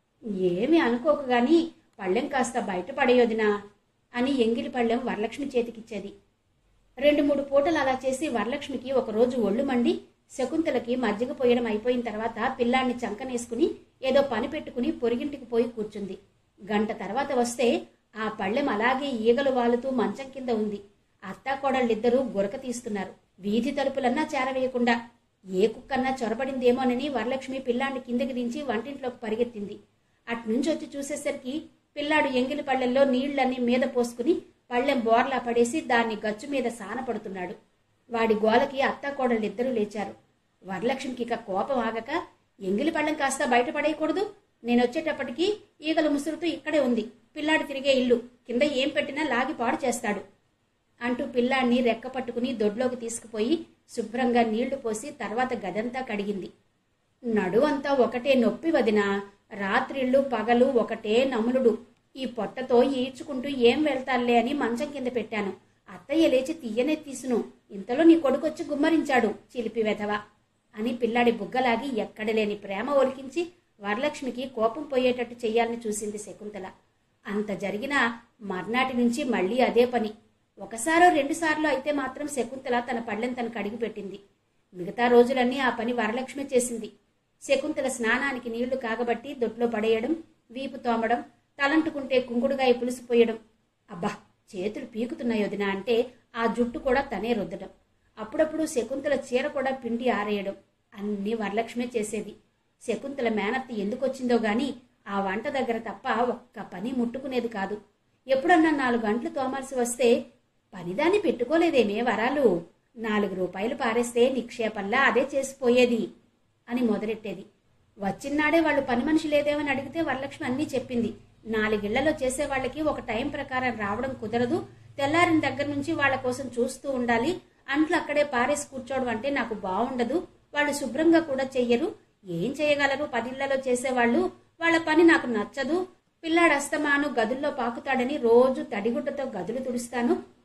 ఏమి అనుకోకు గాని పళ్ళెం కాస్త బయట పడేయొదినా అని ఎంగిలి పళ్ళెం వరలక్ష్మి చేతికిచ్చేది రెండు మూడు పూటలు అలా చేసి వరలక్ష్మికి ఒకరోజు ఒళ్ళు మండి శకుంతలకి మజ్జిగ పోయడం అయిపోయిన తర్వాత పిల్లాన్ని చంకనేసుకుని ఏదో పని పెట్టుకుని పొరిగింటికి పోయి కూర్చుంది గంట తర్వాత వస్తే ఆ పళ్ళెం అలాగే ఈగలు వాలుతూ మంచం కింద ఉంది అత్తాకోడళ్ళిద్దరూ గురక తీస్తున్నారు వీధి తలుపులన్నా చేరవేయకుండా ఏ కుక్కన్నా చొరబడిందేమోనని వరలక్ష్మి పిల్లాన్ని కిందకి దించి వంటింట్లోకి పరిగెత్తింది అట్నుంచి వచ్చి చూసేసరికి పిల్లాడు ఎంగిలి పళ్ళెంలో నీళ్లన్నీ మీద పోసుకుని పళ్ళెం బోర్లా పడేసి దాన్ని గచ్చు మీద సానపడుతున్నాడు వాడి గోలకి అత్తాకోడళ్ళిద్దరూ లేచారు వరలక్ష్మికి ఇక కోపం ఆగక ఎంగిలి పళ్ళెం కాస్త బయట పడేయకూడదు నేను వచ్చేటప్పటికి ఈగలు ముసురుతూ ఇక్కడే ఉంది పిల్లాడు తిరిగే ఇల్లు కింద ఏం పెట్టినా లాగి పాడు చేస్తాడు అంటూ పిల్లాన్ని రెక్క పట్టుకుని దొడ్లోకి తీసుకుపోయి శుభ్రంగా నీళ్లు పోసి తర్వాత గదంతా కడిగింది నడువంతా ఒకటే నొప్పి వదినా రాత్రిళ్ళు పగలు ఒకటే నములుడు ఈ పొట్టతో ఈడ్చుకుంటూ ఏం వెళ్తానులే అని మంచం కింద పెట్టాను అత్తయ్య లేచి తీయనే తీసును ఇంతలో నీ కొడుకొచ్చి గుమ్మరించాడు చిలిపి వెధవ అని పిల్లాడి బుగ్గలాగి ఎక్కడలేని ప్రేమ ఒలికించి వరలక్ష్మికి కోపం పోయేటట్టు చెయ్యాలని చూసింది శకుంతల అంత జరిగినా మర్నాటి నుంచి మళ్ళీ అదే పని ఒకసారో రెండుసార్లు అయితే మాత్రం శకుంతల తన పళ్ళెం తనకు అడిగి పెట్టింది మిగతా రోజులన్నీ ఆ పని వరలక్ష్మి చేసింది శకుంతల స్నానానికి నీళ్లు కాగబట్టి దొడ్లో పడేయడం వీపు తోమడం తలంటుకుంటే కుంకుడుగాయ పులుసు పోయడం అబ్బా చేతులు పీకుతున్నాయి వదినా అంటే ఆ జుట్టు కూడా తనే రుద్దడం అప్పుడప్పుడు శకుంతల చీర కూడా పిండి ఆరేయడం అన్నీ వరలక్ష్మే చేసేది శకుంతల మేనత్త ఎందుకొచ్చిందో గాని ఆ వంట దగ్గర తప్ప ఒక్క పని ముట్టుకునేది కాదు ఎప్పుడన్నా నాలుగు గంటలు తోమాల్సి వస్తే పనిదాన్ని పెట్టుకోలేదేమే వరాలు నాలుగు రూపాయలు పారేస్తే నిక్షేపంలా అదే చేసిపోయేది అని మొదలెట్టేది వచ్చినాడే వాళ్ళు పని మనిషి లేదేమని అడిగితే వరలక్ష్మి అన్నీ చెప్పింది నాలుగిళ్లలో చేసే వాళ్ళకి ఒక టైం ప్రకారం రావడం కుదరదు తెల్లారిన దగ్గర నుంచి వాళ్ళ కోసం చూస్తూ ఉండాలి అంట్లు అక్కడే పారేసి కూర్చోవడం అంటే నాకు బాగుండదు వాళ్ళు శుభ్రంగా కూడా చెయ్యరు ఏం చేయగలరు పదిళ్లలో చేసేవాళ్ళు వాళ్ళ పని నాకు నచ్చదు పిల్లాడు అస్తమాను గదుల్లో పాకుతాడని రోజు తడిగుడ్డతో గదులు తుడుస్తాను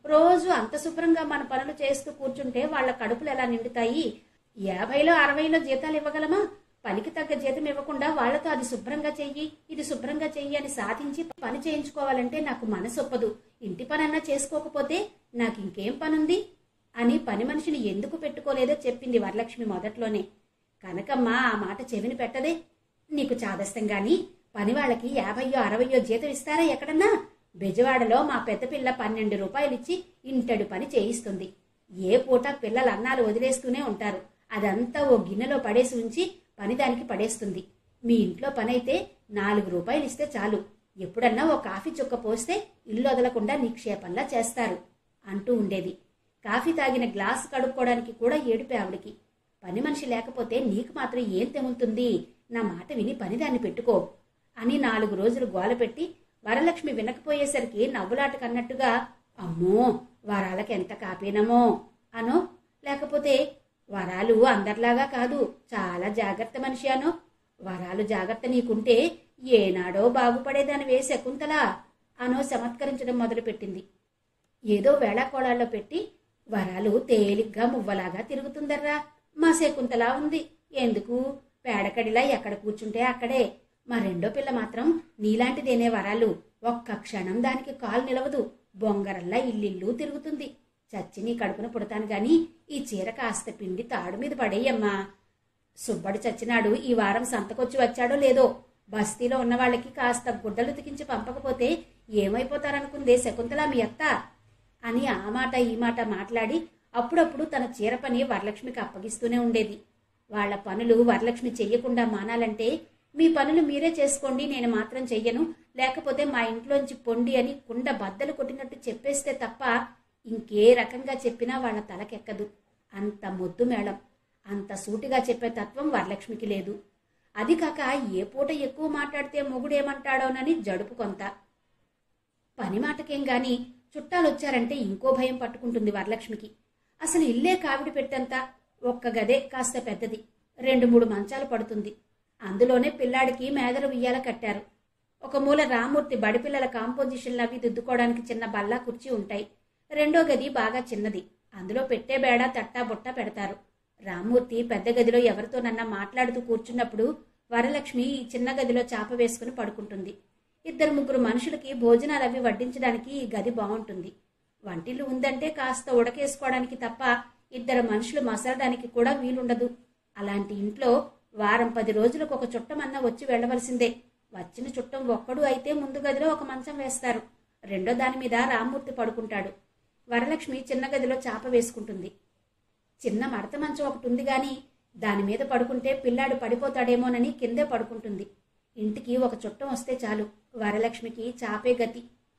రోజు అంత శుభ్రంగా మన పనులు చేస్తూ కూర్చుంటే వాళ్ళ కడుపులు ఎలా నిండుతాయి యాభైలో అరవైలో జీతాలు ఇవ్వగలమా పనికి తగ్గ జీతం ఇవ్వకుండా వాళ్లతో అది శుభ్రంగా చెయ్యి ఇది శుభ్రంగా చెయ్యి అని సాధించి పని చేయించుకోవాలంటే నాకు మనసు ఒప్పదు ఇంటి పనన్నా చేసుకోకపోతే నాకు ఇంకేం పనుంది అని పని మనిషిని ఎందుకు పెట్టుకోలేదో చెప్పింది వరలక్ష్మి మొదట్లోనే కనకమ్మ ఆ మాట చెవిని పెట్టదే నీకు చాదస్తం గాని పని వాళ్ళకి యాభయ్యో అరవయో జీతం ఇస్తారా ఎక్కడన్నా బెజవాడలో మా పెద్ద పిల్ల పన్నెండు రూపాయలిచ్చి ఇంటడు పని చేయిస్తుంది ఏ పూట పిల్లలు అన్నాలు వదిలేస్తూనే ఉంటారు అదంతా ఓ గిన్నెలో పడేసి ఉంచి పని దానికి పడేస్తుంది మీ ఇంట్లో పని అయితే నాలుగు రూపాయలు ఇస్తే చాలు ఎప్పుడన్నా ఓ కాఫీ చుక్క పోస్తే ఇల్లు వదలకుండా నిక్షేపంలా చేస్తారు అంటూ ఉండేది కాఫీ తాగిన గ్లాస్ కడుక్కోవడానికి కూడా ఏడుపే ఆవిడికి పని మనిషి లేకపోతే నీకు మాత్రం ఏం తెములుతుంది నా మాట విని పని దాన్ని పెట్టుకో అని నాలుగు రోజులు గోల పెట్టి వరలక్ష్మి వినకపోయేసరికి నవ్వులాటకన్నట్టుగా అమ్మో వరాలకి ఎంత కాపీనమో అనో లేకపోతే వరాలు అందరిలాగా కాదు చాలా జాగ్రత్త మనిషి అనో వరాలు జాగ్రత్త నీకుంటే ఏనాడో బాగుపడేదానివే శకుంతలా అనో చమత్కరించడం మొదలుపెట్టింది ఏదో వేళాకోళాల్లో పెట్టి వరాలు తేలిగ్గా మువ్వలాగా తిరుగుతుందర్రా మా శకుంతలా ఉంది ఎందుకు పేడకడిలా ఎక్కడ కూర్చుంటే అక్కడే మా రెండో పిల్ల మాత్రం నీలాంటిదేనే వరాలు ఒక్క క్షణం దానికి కాలు నిలవదు బొంగరల్లా ఇల్లిల్లు తిరుగుతుంది చచ్చి నీ కడుపున పుడతాను గాని ఈ చీర కాస్త పిండి తాడు మీద పడేయమ్మా సుబ్బడు చచ్చినాడు ఈ వారం సంతకొచ్చి వచ్చాడో లేదో బస్తీలో ఉన్న వాళ్ళకి కాస్త గుడ్డలు ఉతికించి పంపకపోతే ఏమైపోతారనుకుందే శకుంతల మీ అత్త అని ఆ మాట ఈ మాట మాట్లాడి అప్పుడప్పుడు తన చీర పని వరలక్ష్మికి అప్పగిస్తూనే ఉండేది వాళ్ళ పనులు వరలక్ష్మి చెయ్యకుండా మానాలంటే మీ పనులు మీరే చేసుకోండి నేను మాత్రం చెయ్యను లేకపోతే మా ఇంట్లోంచి పొండి అని కుండ బద్దలు కొట్టినట్టు చెప్పేస్తే తప్ప ఇంకే రకంగా చెప్పినా వాళ్ళ తలకెక్కదు అంత మొద్దు మేళం అంత సూటిగా చెప్పే తత్వం వరలక్ష్మికి లేదు అది కాక ఏ పూట ఎక్కువ మాట్లాడితే మొగుడేమంటాడోనని జడుపు కొంత పని మాటకేం గాని చుట్టాలొచ్చారంటే ఇంకో భయం పట్టుకుంటుంది వరలక్ష్మికి అసలు ఇల్లే కావిడి పెట్టంత ఒక్క గదే కాస్త పెద్దది రెండు మూడు మంచాలు పడుతుంది అందులోనే పిల్లాడికి మేదర ఉయ్యాల కట్టారు ఒక మూల రామూర్తి బడిపిల్లల కాంపోజిషన్లు అవి దిద్దుకోవడానికి చిన్న బల్లా కుర్చీ ఉంటాయి రెండో గది బాగా చిన్నది అందులో పెట్టే బేడ తట్టా బుట్ట పెడతారు రామూర్తి పెద్ద గదిలో ఎవరితోనన్నా మాట్లాడుతూ కూర్చున్నప్పుడు వరలక్ష్మి ఈ చిన్న గదిలో చాప వేసుకుని పడుకుంటుంది ఇద్దరు ముగ్గురు మనుషులకి భోజనాలు అవి వడ్డించడానికి ఈ గది బాగుంటుంది వంటిల్లు ఉందంటే కాస్త ఉడకేసుకోవడానికి తప్ప ఇద్దరు మనుషులు మసలడానికి కూడా వీలుండదు అలాంటి ఇంట్లో వారం పది రోజులకు ఒక చుట్టమన్నా వచ్చి వెళ్ళవలసిందే వచ్చిన చుట్టం ఒక్కడు అయితే ముందు గదిలో ఒక మంచం వేస్తారు రెండో దాని మీద రామ్మూర్తి పడుకుంటాడు వరలక్ష్మి చిన్న గదిలో చాప వేసుకుంటుంది చిన్న మడత మంచం ఒకటి ఉంది గాని దాని మీద పడుకుంటే పిల్లాడు పడిపోతాడేమోనని కిందే పడుకుంటుంది ఇంటికి ఒక చుట్టం వస్తే చాలు వరలక్ష్మికి చాపే గతి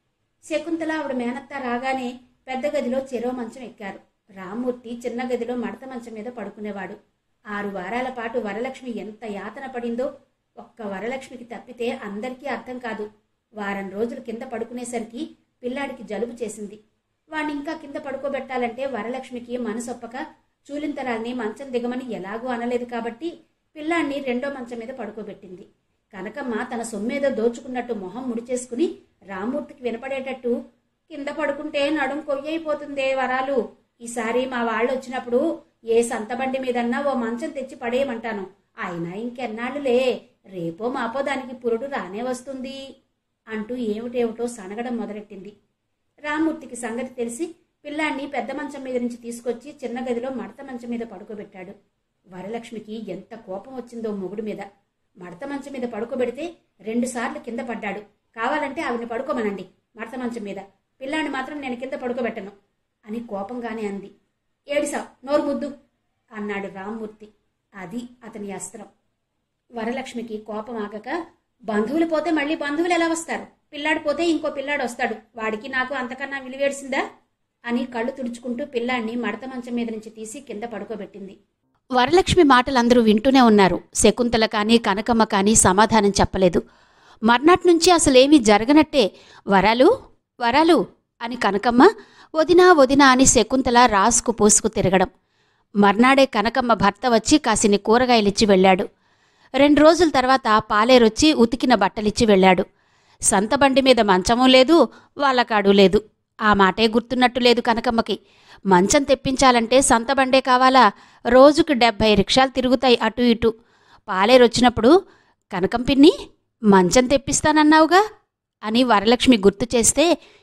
శకుంతల ఆవిడ మేనత్త రాగానే పెద్ద గదిలో చెరో మంచం ఎక్కారు రామ్మూర్తి చిన్న గదిలో మడత మంచం మీద పడుకునేవాడు ఆరు వారాల పాటు వరలక్ష్మి ఎంత యాతన పడిందో ఒక్క వరలక్ష్మికి తప్పితే అందరికీ అర్థం కాదు వారం రోజులు కింద పడుకునేసరికి పిల్లాడికి జలుబు చేసింది వాణ్ణి ఇంకా కింద పడుకోబెట్టాలంటే వరలక్ష్మికి మనసొప్పక చూలింతరాల్ని మంచం దిగమని ఎలాగూ అనలేదు కాబట్టి పిల్లాన్ని రెండో మంచం మీద పడుకోబెట్టింది కనకమ్మ తన సొమ్మేదో దోచుకున్నట్టు మొహం ముడిచేసుకుని రామూర్తికి వినపడేటట్టు కింద పడుకుంటే నడుం కొయ్యైపోతుందే వరాలు ఈసారి మా వాళ్ళు వచ్చినప్పుడు ఏ సంతబండి మీదన్నా ఓ మంచం తెచ్చి పడేయమంటాను అయినా ఇంకెన్నాళ్ళులే రేపో మాపో దానికి పురుడు రానే వస్తుంది అంటూ ఏమిటేమిటో సనగడం మొదలెట్టింది రామ్మూర్తికి సంగతి తెలిసి పిల్లాన్ని పెద్ద మంచం మీద నుంచి తీసుకొచ్చి చిన్న గదిలో మడత మంచం మీద పడుకోబెట్టాడు వరలక్ష్మికి ఎంత కోపం వచ్చిందో మొగుడు మీద మడత మంచం మీద పడుకోబెడితే రెండుసార్లు కింద పడ్డాడు కావాలంటే ఆవిడని పడుకోమనండి మడత మంచం మీద పిల్లాన్ని మాత్రం నేను కింద పడుకోబెట్టను అని కోపంగానే అంది ఏడిసావ్ నోరు ముద్దు అన్నాడు రామ్మూర్తి అది అతని అస్త్రం వరలక్ష్మికి కోపం ఆగక బంధువులు పోతే మళ్ళీ బంధువులు ఎలా వస్తారు పిల్లాడు పోతే ఇంకో పిల్లాడు వస్తాడు వాడికి నాకు అంతకన్నా విలువేడిసిందా అని కళ్ళు తుడుచుకుంటూ పిల్లాన్ని మడత మంచం మీద నుంచి తీసి కింద పడుకోబెట్టింది వరలక్ష్మి మాటలందరూ వింటూనే ఉన్నారు శకుంతల కానీ కనకమ్మ కానీ సమాధానం చెప్పలేదు మర్నాటి నుంచి అసలేమీ జరగనట్టే వరాలు వరాలు అని కనకమ్మ వదినా వదినా అని శకుంతల రాసుకు పూసుకు తిరగడం మర్నాడే కనకమ్మ భర్త వచ్చి కాసిని కూరగాయలిచ్చి వెళ్ళాడు రెండు రోజుల తర్వాత పాలేరొచ్చి ఉతికిన బట్టలిచ్చి వెళ్ళాడు సంతబండి మీద మంచమూ లేదు వాళ్ళకాడు లేదు ఆ మాటే గుర్తున్నట్టు లేదు కనకమ్మకి మంచం తెప్పించాలంటే సంత బండే కావాలా రోజుకి డెబ్భై రిక్షాలు తిరుగుతాయి అటు ఇటు పాలేరు వచ్చినప్పుడు కనకం పిన్ని మంచం తెప్పిస్తానన్నావుగా అని వరలక్ష్మి గుర్తు చేస్తే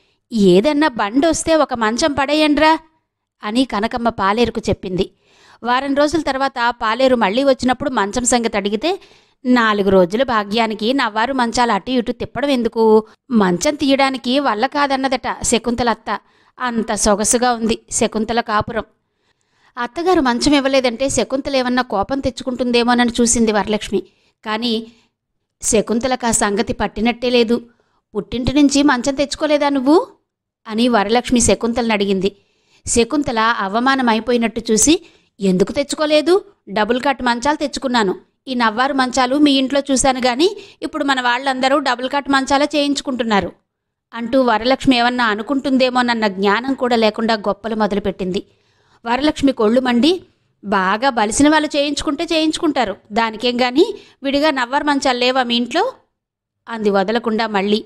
ఏదన్నా బండి వస్తే ఒక మంచం పడేయండ్రా అని కనకమ్మ పాలేరుకు చెప్పింది వారం రోజుల తర్వాత పాలేరు మళ్ళీ వచ్చినప్పుడు మంచం సంగతి అడిగితే నాలుగు రోజుల భాగ్యానికి నవ్వారు మంచాలు అటు ఇటు తిప్పడం ఎందుకు మంచం తీయడానికి వల్ల కాదన్నదట శకుంతల అత్త అంత సొగసుగా ఉంది శకుంతల కాపురం అత్తగారు మంచం ఇవ్వలేదంటే శకుంతల ఏమన్నా కోపం తెచ్చుకుంటుందేమోనని చూసింది వరలక్ష్మి కానీ శకుంతలకు ఆ సంగతి పట్టినట్టే లేదు పుట్టింటి నుంచి మంచం తెచ్చుకోలేదా నువ్వు అని వరలక్ష్మి శకుంతలను అడిగింది శకుంతల అవమానం అయిపోయినట్టు చూసి ఎందుకు తెచ్చుకోలేదు డబుల్ కట్ మంచాలు తెచ్చుకున్నాను ఈ నవ్వారు మంచాలు మీ ఇంట్లో చూశాను గాని ఇప్పుడు మన వాళ్ళందరూ డబుల్ కట్ మంచాలే చేయించుకుంటున్నారు అంటూ వరలక్ష్మి ఏమన్నా అనుకుంటుందేమోనన్న జ్ఞానం కూడా లేకుండా గొప్పలు మొదలుపెట్టింది వరలక్ష్మి కొళ్ళు మండి బాగా బలిసిన వాళ్ళు చేయించుకుంటే చేయించుకుంటారు దానికేం గాని విడిగా నవ్వర్ మంచాలు లేవా మీ ఇంట్లో అంది వదలకుండా మళ్ళీ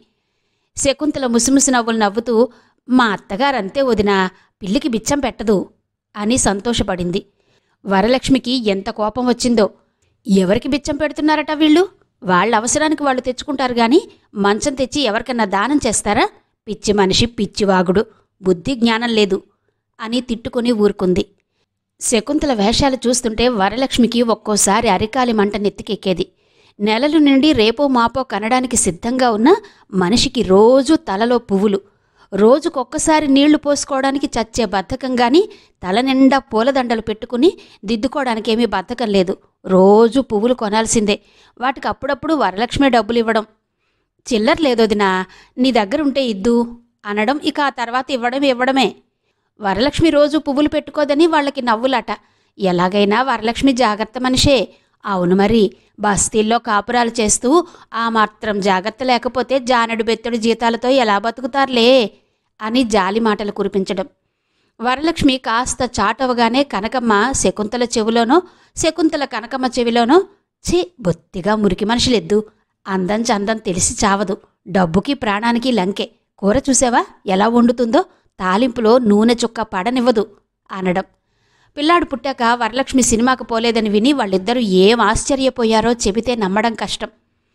శకుంతల ముసిముసి నవ్వులు నవ్వుతూ మా అత్తగారంతే వదిన పిల్లికి బిచ్చం పెట్టదు అని సంతోషపడింది వరలక్ష్మికి ఎంత కోపం వచ్చిందో ఎవరికి బిచ్చం పెడుతున్నారట వీళ్ళు వాళ్ళ అవసరానికి వాళ్ళు తెచ్చుకుంటారు గాని మంచం తెచ్చి ఎవరికన్నా దానం చేస్తారా పిచ్చి మనిషి పిచ్చివాగుడు బుద్ధి జ్ఞానం లేదు అని తిట్టుకుని ఊరుకుంది శకుంతల వేషాలు చూస్తుంటే వరలక్ష్మికి ఒక్కోసారి అరికాలి మంట నెత్తికెక్కేది నెలలు నుండి రేపో మాపో కనడానికి సిద్ధంగా ఉన్న మనిషికి రోజు తలలో పువ్వులు రోజుకొక్కసారి నీళ్లు పోసుకోవడానికి చచ్చే బద్ధకం గాని తల నిండా పూలదండలు పెట్టుకుని దిద్దుకోవడానికి ఏమీ బద్ధకం లేదు రోజు పువ్వులు కొనాల్సిందే వాటికి అప్పుడప్పుడు వరలక్ష్మి డబ్బులు ఇవ్వడం చిల్లర లేదోదినా నీ దగ్గర ఉంటే ఇద్దు అనడం ఇక ఆ తర్వాత ఇవ్వడం ఇవ్వడమే వరలక్ష్మి రోజు పువ్వులు పెట్టుకోదని వాళ్ళకి నవ్వులట ఎలాగైనా వరలక్ష్మి జాగ్రత్త మనిషే అవును మరి బస్తీల్లో కాపురాలు చేస్తూ ఆ మాత్రం జాగ్రత్త లేకపోతే జానడు బెత్తడు జీతాలతో ఎలా బతుకుతారులే అని జాలి మాటలు కురిపించడం వరలక్ష్మి కాస్త చాటవగానే కనకమ్మ శకుంతల చెవిలోనో శకుంతల కనకమ్మ చెవిలోనో ఛీ బొత్తిగా మురికి మనుషులెద్దు అందం చందం తెలిసి చావదు డబ్బుకి ప్రాణానికి లంకే కూర చూసావా ఎలా వండుతుందో తాలింపులో నూనె చుక్క పడనివ్వదు అనడం పిల్లాడు పుట్టాక వరలక్ష్మి సినిమాకు పోలేదని విని వాళ్ళిద్దరూ ఏం ఆశ్చర్యపోయారో చెబితే నమ్మడం కష్టం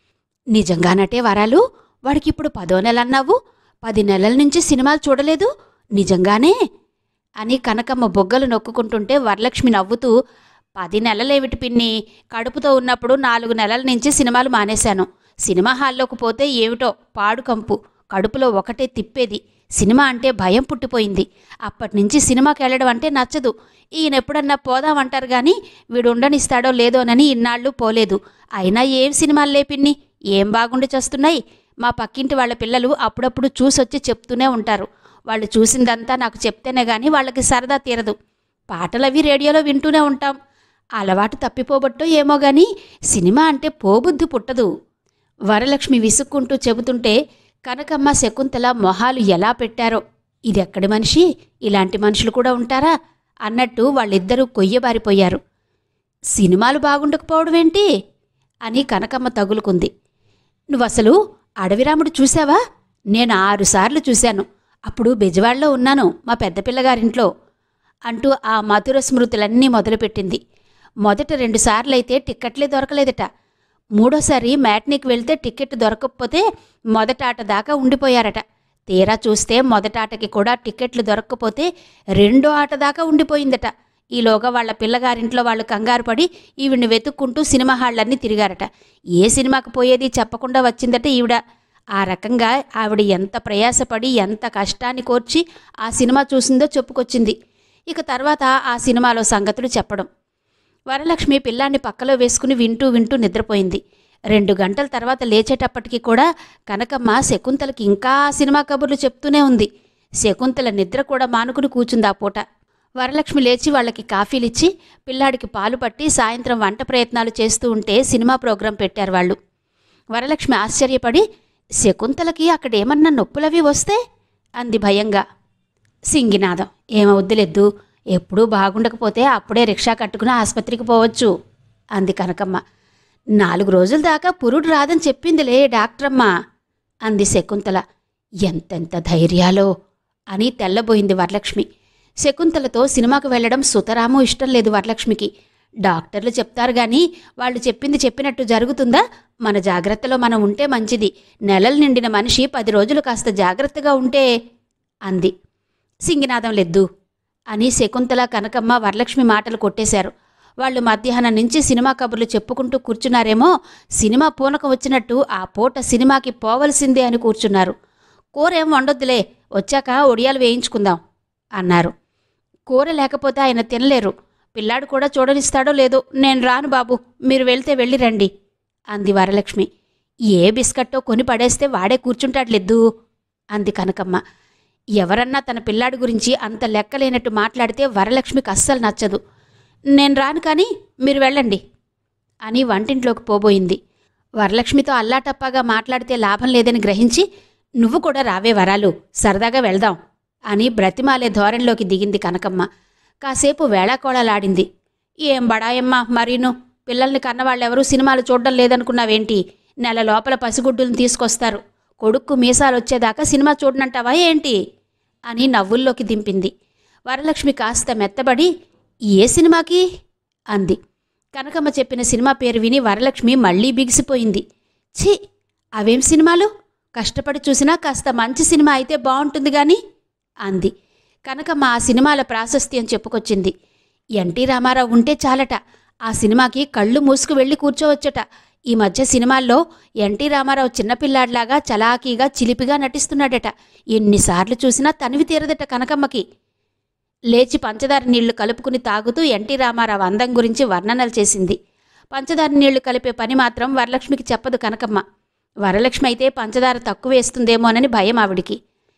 నిజంగానటే వరాలు వాడికి ఇప్పుడు పదో నెల అన్నావు పది నెలల నుంచి సినిమాలు చూడలేదు నిజంగానే అని కనకమ్మ బొగ్గలు నొక్కుకుంటుంటే వరలక్ష్మి నవ్వుతూ పది నెలలేమిటి పిన్ని కడుపుతో ఉన్నప్పుడు నాలుగు నెలల నుంచి సినిమాలు మానేశాను సినిమా హాల్లోకి పోతే ఏమిటో పాడుకంపు కడుపులో ఒకటే తిప్పేది సినిమా అంటే భయం పుట్టిపోయింది అప్పటి నుంచి సినిమాకి వెళ్ళడం అంటే నచ్చదు ఈయన ఎప్పుడన్నా పోదామంటారు కానీ వీడు ఉండనిస్తాడో లేదోనని ఇన్నాళ్ళు పోలేదు అయినా ఏం సినిమాలు లేపిన్ని ఏం బాగుండి చేస్తున్నాయి మా పక్కింటి వాళ్ళ పిల్లలు అప్పుడప్పుడు చూసొచ్చి చెప్తూనే ఉంటారు వాళ్ళు చూసిందంతా నాకు చెప్తేనే గాని వాళ్ళకి సరదా తీరదు పాటలవి రేడియోలో వింటూనే ఉంటాం అలవాటు తప్పిపోబట్టో ఏమో గాని సినిమా అంటే పోబుద్ధి పుట్టదు వరలక్ష్మి విసుక్కుంటూ చెబుతుంటే కనకమ్మ శకుంతల మొహాలు ఎలా పెట్టారో ఇది ఎక్కడి మనిషి ఇలాంటి మనుషులు కూడా ఉంటారా అన్నట్టు వాళ్ళిద్దరూ కొయ్యబారిపోయారు సినిమాలు బాగుండకపోవడమేంటి అని కనకమ్మ తగులుకుంది నువ్వసలు అడవిరాముడు చూశావా నేను ఆరుసార్లు చూశాను అప్పుడు బెజవాడలో ఉన్నాను మా పెద్ద పిల్లగారింట్లో అంటూ ఆ మధుర స్మృతులన్నీ మొదలుపెట్టింది మొదట రెండుసార్లైతే టిక్కెట్లే దొరకలేదట మూడోసారి మ్యాట్నీకి వెళ్తే టికెట్ దొరకకపోతే మొదట ఆట దాకా ఉండిపోయారట తీరా చూస్తే మొదట ఆటకి కూడా టికెట్లు దొరక్కపోతే రెండో ఆట దాకా ఉండిపోయిందట ఈలోగా వాళ్ళ పిల్లగారింట్లో వాళ్ళు కంగారు పడి ఈవిడ్ని వెతుక్కుంటూ సినిమా హాళ్ళన్నీ తిరిగారట ఏ సినిమాకి పోయేది చెప్పకుండా వచ్చిందట ఈవిడ ఆ రకంగా ఆవిడ ఎంత ప్రయాసపడి ఎంత కష్టాన్ని కోర్చి ఆ సినిమా చూసిందో చెప్పుకొచ్చింది ఇక తర్వాత ఆ సినిమాలో సంగతులు చెప్పడం వరలక్ష్మి పిల్లాన్ని పక్కలో వేసుకుని వింటూ వింటూ నిద్రపోయింది రెండు గంటల తర్వాత లేచేటప్పటికి కూడా కనకమ్మ శకుంతలకి ఇంకా ఆ సినిమా కబుర్లు చెప్తూనే ఉంది శకుంతల నిద్ర కూడా మానుకుని కూచుంది ఆ పూట వరలక్ష్మి లేచి వాళ్ళకి కాఫీలిచ్చి పిల్లాడికి పాలు పట్టి సాయంత్రం వంట ప్రయత్నాలు చేస్తూ ఉంటే సినిమా ప్రోగ్రాం పెట్టారు వాళ్ళు వరలక్ష్మి ఆశ్చర్యపడి శకుంతలకి అక్కడ ఏమన్నా నొప్పులవి వస్తే అంది భయంగా సింగినాదం ఏమవుద్దులెద్దు ఎప్పుడూ బాగుండకపోతే అప్పుడే రిక్షా కట్టుకుని ఆసుపత్రికి పోవచ్చు అంది కనకమ్మ నాలుగు రోజుల దాకా పురుడు రాదని చెప్పిందిలే డాక్టరమ్మ అంది శకుంతల ఎంతెంత ధైర్యాలో అని తెల్లబోయింది వరలక్ష్మి శకుంతలతో సినిమాకు వెళ్ళడం సుతరాము ఇష్టం లేదు వరలక్ష్మికి డాక్టర్లు చెప్తారు గాని వాళ్ళు చెప్పింది చెప్పినట్టు జరుగుతుందా మన జాగ్రత్తలో మనం ఉంటే మంచిది నెలలు నిండిన మనిషి పది రోజులు కాస్త జాగ్రత్తగా ఉంటే అంది సింగినాదం లెద్దు అని శకుంతల కనకమ్మ వరలక్ష్మి మాటలు కొట్టేశారు వాళ్ళు మధ్యాహ్నం నుంచి సినిమా కబుర్లు చెప్పుకుంటూ కూర్చున్నారేమో సినిమా పూనకం వచ్చినట్టు ఆ పూట సినిమాకి పోవలసిందే అని కూర్చున్నారు కూరేం వండొద్దులే వచ్చాక ఒడియాలు వేయించుకుందాం అన్నారు కూర లేకపోతే ఆయన తినలేరు పిల్లాడు కూడా చూడనిస్తాడో లేదో నేను రాను బాబు మీరు వెళ్తే వెళ్ళి రండి అంది వరలక్ష్మి ఏ బిస్కట్టో కొని పడేస్తే వాడే కూర్చుంటాడులెద్దు అంది కనకమ్మ ఎవరన్నా తన పిల్లాడి గురించి అంత లెక్కలేనట్టు మాట్లాడితే వరలక్ష్మికి అస్సలు నచ్చదు నేను రాను కానీ మీరు వెళ్ళండి అని వంటింట్లోకి పోబోయింది వరలక్ష్మితో అల్లాటప్పాగా మాట్లాడితే లాభం లేదని గ్రహించి నువ్వు కూడా రావే వరాలు సరదాగా వెళ్దాం అని బ్రతిమాలే ధోరణిలోకి దిగింది కనకమ్మ కాసేపు వేళాకోళలాడింది ఏం బడాయమ్మ మరీను పిల్లల్ని కన్నవాళ్ళెవరూ సినిమాలు చూడడం లేదనుకున్నావేంటి నెల లోపల పసిగుడ్డులను తీసుకొస్తారు కొడుక్కు మీసాలు వచ్చేదాకా సినిమా చూడనంటావా ఏంటి అని నవ్వుల్లోకి దింపింది వరలక్ష్మి కాస్త మెత్తబడి ఏ సినిమాకి అంది కనకమ్మ చెప్పిన సినిమా పేరు విని వరలక్ష్మి మళ్ళీ బిగిసిపోయింది ఛీ అవేం సినిమాలు కష్టపడి చూసినా కాస్త మంచి సినిమా అయితే బాగుంటుంది గాని అంది కనకమ్మ ఆ సినిమాల ప్రాశస్త్యం చెప్పుకొచ్చింది ఎన్టీ రామారావు ఉంటే చాలట ఆ సినిమాకి కళ్ళు మూసుకు వెళ్ళి కూర్చోవచ్చట ఈ మధ్య సినిమాల్లో ఎన్టీ రామారావు చిన్నపిల్లాడిలాగా చలాకీగా చిలిపిగా నటిస్తున్నాడట ఎన్నిసార్లు చూసినా తనివి తీరదట కనకమ్మకి లేచి పంచదార నీళ్లు కలుపుకుని తాగుతూ ఎన్టీ రామారావు అందం గురించి వర్ణనలు చేసింది పంచదార నీళ్లు కలిపే పని మాత్రం వరలక్ష్మికి చెప్పదు కనకమ్మ వరలక్ష్మి అయితే పంచదార తక్కువ వేస్తుందేమోనని భయం ఆవిడికి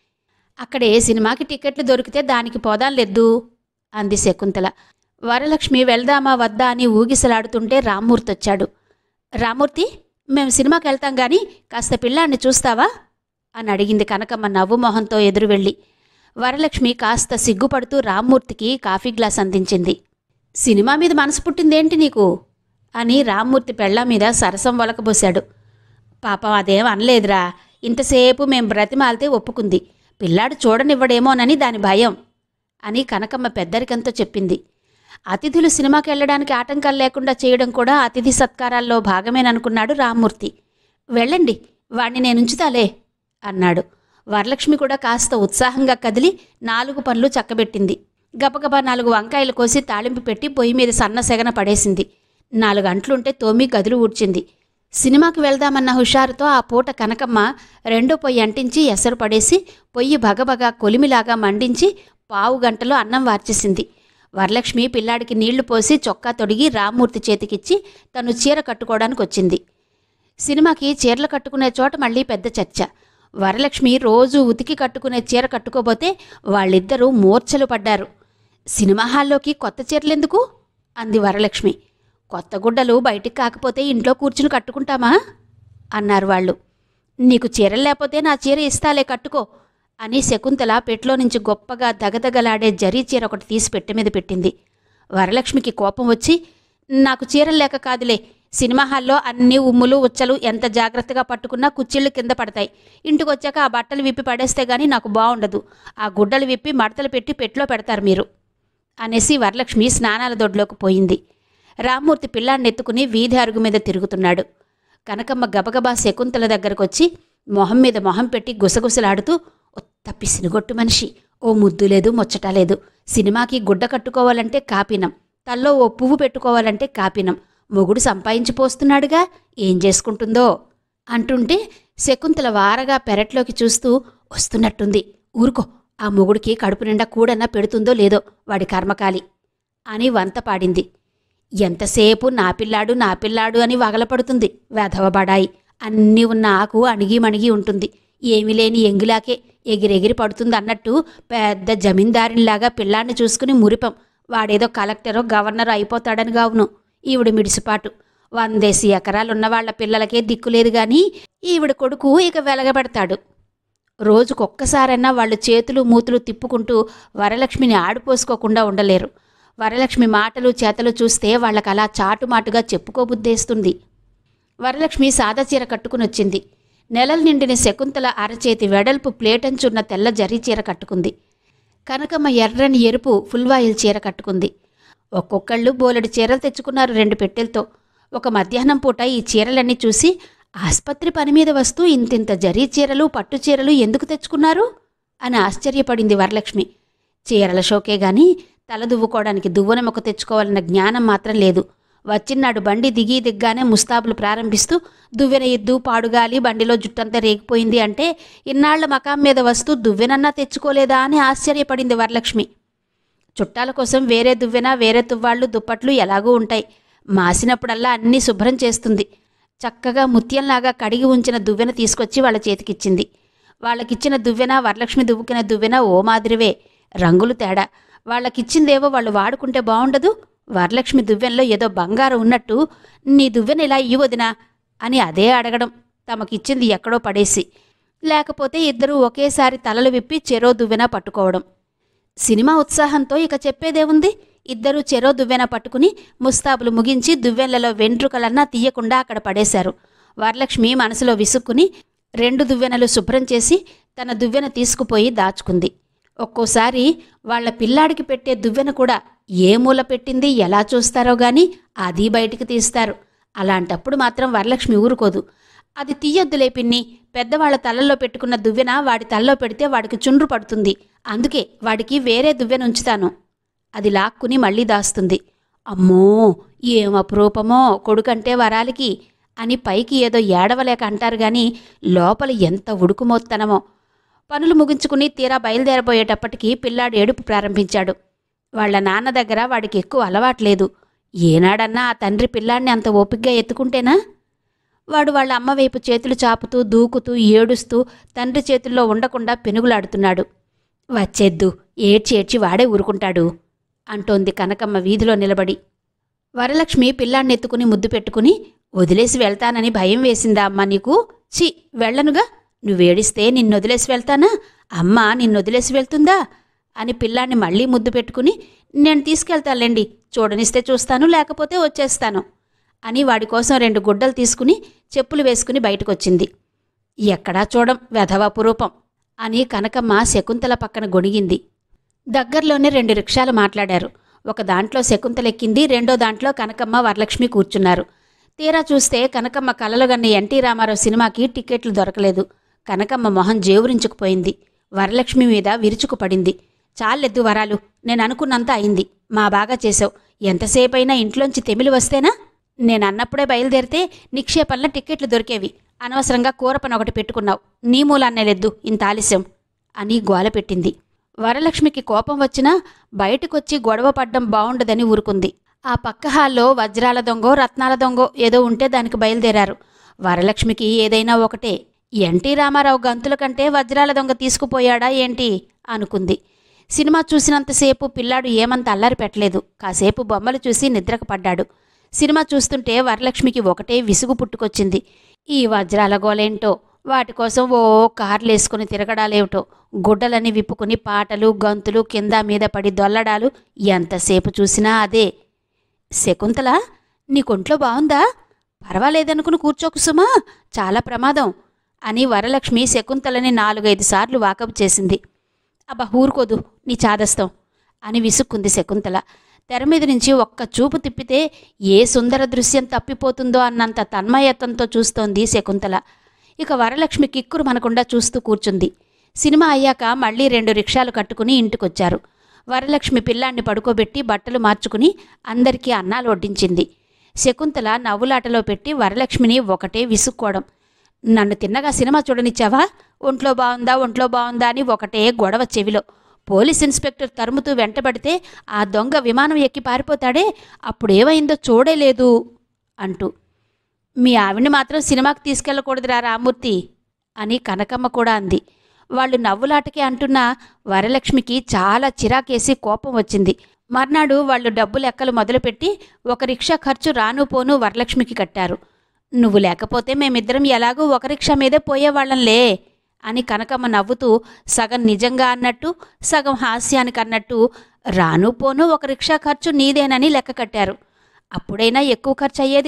అక్కడ ఏ సినిమాకి టికెట్లు దొరికితే దానికి పోదాంలెద్దు అంది శకుంతల వరలక్ష్మి వెళ్దామా వద్దా అని ఊగిసలాడుతుంటే రామ్మూర్తి వచ్చాడు రామూర్తి మేము సినిమాకి వెళ్తాం గాని కాస్త పిల్లాన్ని చూస్తావా అని అడిగింది కనకమ్మ నవ్వు మొహంతో ఎదురు వెళ్ళి వరలక్ష్మి కాస్త సిగ్గుపడుతూ రామ్మూర్తికి కాఫీ గ్లాస్ అందించింది సినిమా మీద మనసు పుట్టిందేంటి నీకు అని రామ్మూర్తి పెళ్ళ మీద సరసం వలకబోశాడు పాపం అదేం అనలేదురా ఇంతసేపు మేం బ్రతిమాలితే ఒప్పుకుంది పిల్లాడు చూడనివ్వడేమోనని దాని భయం అని కనకమ్మ పెద్దరికంతో చెప్పింది అతిథులు సినిమాకి వెళ్ళడానికి ఆటంకాలు లేకుండా చేయడం కూడా అతిథి సత్కారాల్లో భాగమేననుకున్నాడు రామ్మూర్తి వెళ్ళండి వాణ్ణి నేనుంచుతాలే అన్నాడు వరలక్ష్మి కూడా కాస్త ఉత్సాహంగా కదిలి నాలుగు పనులు చక్కబెట్టింది గబగబా నాలుగు వంకాయలు కోసి తాళింపు పెట్టి పొయ్యి మీద సన్న సెగన పడేసింది నాలుగు అంట్లుంటే తోమి గదులు ఊడ్చింది సినిమాకి వెళ్దామన్న హుషారుతో ఆ పూట కనకమ్మ రెండో పొయ్యి అంటించి ఎసరు పడేసి పొయ్యి భగభగా కొలిమిలాగా మండించి పావు గంటలో అన్నం వార్చేసింది వరలక్ష్మి పిల్లాడికి నీళ్లు పోసి చొక్కా తొడిగి రామ్మూర్తి చేతికిచ్చి తను చీర కట్టుకోవడానికి వచ్చింది సినిమాకి చీరలు కట్టుకునే చోట మళ్ళీ పెద్ద చర్చ వరలక్ష్మి రోజు ఉతికి కట్టుకునే చీర కట్టుకోబోతే వాళ్ళిద్దరూ మూర్ఛలు పడ్డారు సినిమా హాల్లోకి కొత్త చీరలెందుకు అంది వరలక్ష్మి కొత్త గుడ్డలు బయటికి కాకపోతే ఇంట్లో కూర్చుని కట్టుకుంటామా అన్నారు వాళ్ళు నీకు చీరలు లేకపోతే నా చీర ఇస్తాలే కట్టుకో అని శకుంతల పెట్లో నుంచి గొప్పగా దగదగలాడే జరీ చీర ఒకటి తీసి పెట్టె మీద పెట్టింది వరలక్ష్మికి కోపం వచ్చి నాకు చీరలు లేక కాదులే సినిమా హాల్లో అన్ని ఉమ్ములు ఉచ్చలు ఎంత జాగ్రత్తగా పట్టుకున్నా కుచ్చిళ్ళు కింద పడతాయి ఇంటికి వచ్చాక ఆ బట్టలు విప్పి పడేస్తే గానీ నాకు బాగుండదు ఆ గుడ్డలు విప్పి మడతలు పెట్టి పెట్లో పెడతారు మీరు అనేసి వరలక్ష్మి స్నానాల దొడ్లోకి పోయింది రామ్మూర్తి పిల్లాన్ని ఎత్తుకుని వీధి అరుగు మీద తిరుగుతున్నాడు కనకమ్మ గబగబా శకుంతల దగ్గరకొచ్చి మొహం మీద మొహం పెట్టి గుసగుసలాడుతూ ఒత్త పిసినుగొట్టు మనిషి ఓ ముద్దు లేదు ముచ్చట లేదు సినిమాకి గుడ్డ కట్టుకోవాలంటే కాపినం తల్లో ఓ పువ్వు పెట్టుకోవాలంటే కాపినం మొగుడు సంపాదించిపోస్తున్నాడుగా ఏం చేసుకుంటుందో అంటుంటే శకుంతల వారగా పెరట్లోకి చూస్తూ వస్తున్నట్టుంది ఊరుకో ఆ మొగుడికి కడుపు నిండా కూడన్నా పెడుతుందో లేదో వాడి కర్మకాలి అని వంత పాడింది ఎంతసేపు నా పిల్లాడు నా పిల్లాడు అని వగలపడుతుంది వెధవబడాయి అన్నీ ఉన్న ఆకు అణిగి మణిగి ఉంటుంది ఏమీ లేని ఎంగిలాకే ఎగిరెగిరి పడుతుంది అన్నట్టు పెద్ద జమీందారినిలాగా పిల్లాన్ని చూసుకుని మురిపం వాడేదో కలెక్టరో గవర్నరో అయిపోతాడని గావును ఈవిడ మిడిసిపాటు వందేసి ఎకరాలున్న వాళ్ళ పిల్లలకే దిక్కులేదు గాని ఈవిడ కొడుకు ఇక వెలగబెడతాడు రోజుకొక్కసారైనా వాళ్ళు చేతులు మూతులు తిప్పుకుంటూ వరలక్ష్మిని ఆడిపోసుకోకుండా ఉండలేరు వరలక్ష్మి మాటలు చేతలు చూస్తే వాళ్ళకలా చాటుమాటుగా చెప్పుకోబుద్దేస్తుంది వరలక్ష్మి సాదా చీర కట్టుకుని వచ్చింది నెలలు నిండిన శకుంతల అరచేతి వెడల్పు ప్లేటంచున్న తెల్ల జరీ చీర కట్టుకుంది కనకమ్మ ఎర్రని ఎరుపు ఫుల్వాయిల్ చీర కట్టుకుంది ఒక్కొక్కళ్ళు బోలెడు చీరలు తెచ్చుకున్నారు రెండు పెట్టెలతో ఒక మధ్యాహ్నం పూట ఈ చీరలన్నీ చూసి ఆస్పత్రి పని మీద వస్తూ ఇంతింత జరీ చీరలు పట్టు చీరలు ఎందుకు తెచ్చుకున్నారు అని ఆశ్చర్యపడింది వరలక్ష్మి చీరల షోకే గాని తల దువ్వుకోవడానికి దువ్వన మొక్క తెచ్చుకోవాలన్న జ్ఞానం మాత్రం లేదు వచ్చినాడు బండి దిగి దిగ్గానే ముస్తాబులు ప్రారంభిస్తూ దువ్వెన ఎద్దు పాడుగాలి బండిలో జుట్టంతా రేగిపోయింది అంటే ఇన్నాళ్ల మకాం మీద వస్తూ దువ్వెనన్నా తెచ్చుకోలేదా అని ఆశ్చర్యపడింది వరలక్ష్మి చుట్టాల కోసం వేరే దువ్వెన వేరే తువ్వాళ్ళు దుప్పట్లు ఎలాగూ ఉంటాయి మాసినప్పుడల్లా అన్నీ శుభ్రం చేస్తుంది చక్కగా ముత్యంలాగా కడిగి ఉంచిన దువ్వెన తీసుకొచ్చి వాళ్ళ చేతికిచ్చింది వాళ్ళకిచ్చిన దువ్వెన వరలక్ష్మి దువ్వుకిన దువ్వెన ఓ మాదిరివే రంగులు తేడా వాళ్ళకిచ్చిందేవో వాళ్ళు వాడుకుంటే బాగుండదు వరలక్ష్మి దువ్వెనలో ఏదో బంగారం ఉన్నట్టు నీ దువ్వెన ఇలా ఇవ్వదినా అని అదే అడగడం తమకిచ్చింది ఎక్కడో పడేసి లేకపోతే ఇద్దరూ ఒకేసారి తలలు విప్పి చెరో దువ్వెన పట్టుకోవడం సినిమా ఉత్సాహంతో ఇక చెప్పేదేముంది ఇద్దరూ చెరో దువ్వెన పట్టుకుని ముస్తాబులు ముగించి దువ్వెనలలో వెంట్రుకలన్నా తీయకుండా అక్కడ పడేశారు వరలక్ష్మి మనసులో విసుక్కుని రెండు దువ్వెనలు శుభ్రం చేసి తన దువ్వెన తీసుకుపోయి దాచుకుంది ఒక్కోసారి వాళ్ళ పిల్లాడికి పెట్టే దువ్వెన కూడా ఏ మూల పెట్టింది ఎలా చూస్తారో గాని అది బయటికి తీస్తారు అలాంటప్పుడు మాత్రం వరలక్ష్మి ఊరుకోదు అది తీయొద్దులే పిన్ని పెద్దవాళ్ళ తలల్లో పెట్టుకున్న దువ్వెన వాడి తలలో పెడితే వాడికి చుండ్రు పడుతుంది అందుకే వాడికి వేరే దువ్వెన ఉంచుతాను అది లాక్కుని మళ్ళీ దాస్తుంది అమ్మో ఏం అపురూపమో కొడుకంటే వరాలికి అని పైకి ఏదో ఏడవలేక అంటారు గాని లోపల ఎంత ఉడుకుమోత్తనమో పనులు ముగించుకుని తీరా బయలుదేరబోయేటప్పటికి పిల్లాడు ఏడుపు ప్రారంభించాడు వాళ్ళ నాన్న దగ్గర వాడికి ఎక్కువ అలవాట్లేదు ఏనాడన్నా ఆ తండ్రి పిల్లాడిని అంత ఓపిగ్గా ఎత్తుకుంటేనా వాడు వాళ్ళ అమ్మ వైపు చేతులు చాపుతూ దూకుతూ ఏడుస్తూ తండ్రి చేతుల్లో ఉండకుండా పెనుగులాడుతున్నాడు వచ్చేద్దు ఏడ్చి ఏడ్చి వాడే ఊరుకుంటాడు అంటోంది కనకమ్మ వీధిలో నిలబడి వరలక్ష్మి పిల్లాన్ని ఎత్తుకుని ముద్దు పెట్టుకుని వదిలేసి వెళ్తానని భయం వేసిందా అమ్మ నీకు చి వెళ్ళనుగా నువ్వేడిస్తే నిన్నొదిలేసి వెళ్తానా అమ్మ నిన్నొదిలేసి వెళ్తుందా అని పిల్లాన్ని మళ్ళీ ముద్దు పెట్టుకుని నేను తీసుకెళ్తానులేండి చూడనిస్తే చూస్తాను లేకపోతే వచ్చేస్తాను అని వాడి కోసం రెండు గుడ్డలు తీసుకుని చెప్పులు వేసుకుని బయటకొచ్చింది ఎక్కడా చూడం వెధవపురూపం అని కనకమ్మ శకుంతల పక్కన గొణిగింది దగ్గరలోనే రెండు రిక్షాలు మాట్లాడారు ఒక దాంట్లో శకుంతల ఎక్కింది రెండో దాంట్లో కనకమ్మ వరలక్ష్మి కూర్చున్నారు తీరా చూస్తే కనకమ్మ కలలుగన్న ఎన్టీ రామారావు సినిమాకి టికెట్లు దొరకలేదు కనకమ్మ మొహం జేవురించుకుపోయింది వరలక్ష్మి మీద విరుచుకుపడింది చాలెద్దు వరాలు నేను అనుకున్నంత అయింది మా బాగా చేసావు ఎంతసేపైనా ఇంట్లోంచి తెమిలి వస్తేనా నేను అన్నప్పుడే బయలుదేరితే నిక్షేపంలో టిక్కెట్లు దొరికేవి అనవసరంగా కూరపని ఒకటి పెట్టుకున్నావు నీ మూలాన్నే లెద్దు ఇంత ఆలస్యం అని గోల పెట్టింది వరలక్ష్మికి కోపం వచ్చినా బయటకొచ్చి గొడవ పడ్డం బావుండదని ఊరుకుంది ఆ పక్క హాల్లో వజ్రాల దొంగో రత్నాల దొంగో ఏదో ఉంటే దానికి బయలుదేరారు వరలక్ష్మికి ఏదైనా ఒకటే ఎన్టీ రామారావు గంతుల కంటే వజ్రాల దొంగ తీసుకుపోయాడా ఏంటి అనుకుంది సినిమా చూసినంతసేపు పిల్లాడు ఏమంత అల్లరి పెట్టలేదు కాసేపు బొమ్మలు చూసి నిద్రకు పడ్డాడు సినిమా చూస్తుంటే వరలక్ష్మికి ఒకటే విసుగు పుట్టుకొచ్చింది ఈ వజ్రాల గోలేంటో వాటి కోసం ఓ కార్లేసుకుని తిరగడాలేమిటో గుడ్డలని విప్పుకుని పాటలు గంతులు కింద మీద పడి దొల్లడాలు ఎంతసేపు చూసినా అదే శకుంతల నీకొంట్లో బావుందా పర్వాలేదనుకుని కూర్చోకు సుమా చాలా ప్రమాదం అని వరలక్ష్మి శకుంతలని నాలుగైదు సార్లు వాకపు చేసింది అబ్బా ఊరుకోదు నీ చాదస్తం అని విసుక్కుంది శకుంతల తెర మీద నుంచి ఒక్క చూపు తిప్పితే ఏ సుందర దృశ్యం తప్పిపోతుందో అన్నంత తన్మయత్వంతో చూస్తోంది శకుంతల ఇక వరలక్ష్మి కిక్కురు మనకుండా చూస్తూ కూర్చుంది సినిమా అయ్యాక మళ్ళీ రెండు రిక్షాలు కట్టుకుని ఇంటికొచ్చారు వరలక్ష్మి పిల్లాన్ని పడుకోబెట్టి బట్టలు మార్చుకుని అందరికీ అన్నాలు వడ్డించింది శకుంతల నవ్వులాటలో పెట్టి వరలక్ష్మిని ఒకటే విసుక్కోవడం నన్ను తిన్నగా సినిమా చూడనిచ్చావా ఒంట్లో బాగుందా ఒంట్లో బాగుందా అని ఒకటే గొడవ చెవిలో పోలీస్ ఇన్స్పెక్టర్ తరుముతూ వెంటబడితే ఆ దొంగ విమానం ఎక్కి పారిపోతాడే అప్పుడేమైందో చూడలేదు అంటూ మీ ఆవిడ్ని మాత్రం సినిమాకి తీసుకెళ్ళకూడదురా రామూర్తి అని కనకమ్మ కూడా అంది వాళ్ళు నవ్వులాటకే అంటున్న వరలక్ష్మికి చాలా చిరాకేసి కోపం వచ్చింది మర్నాడు వాళ్ళు డబ్బు లెక్కలు మొదలుపెట్టి ఒక రిక్షా ఖర్చు రాను పోను వరలక్ష్మికి కట్టారు నువ్వు లేకపోతే మేమిద్దరం ఎలాగూ ఒక రిక్షా మీదే పోయేవాళ్ళంలే అని కనకమ్మ నవ్వుతూ సగం నిజంగా అన్నట్టు సగం హాస్యానికి అన్నట్టు రాను పోను ఒక రిక్షా ఖర్చు నీదేనని లెక్క కట్టారు అప్పుడైనా ఎక్కువ ఖర్చు అయ్యేదిగా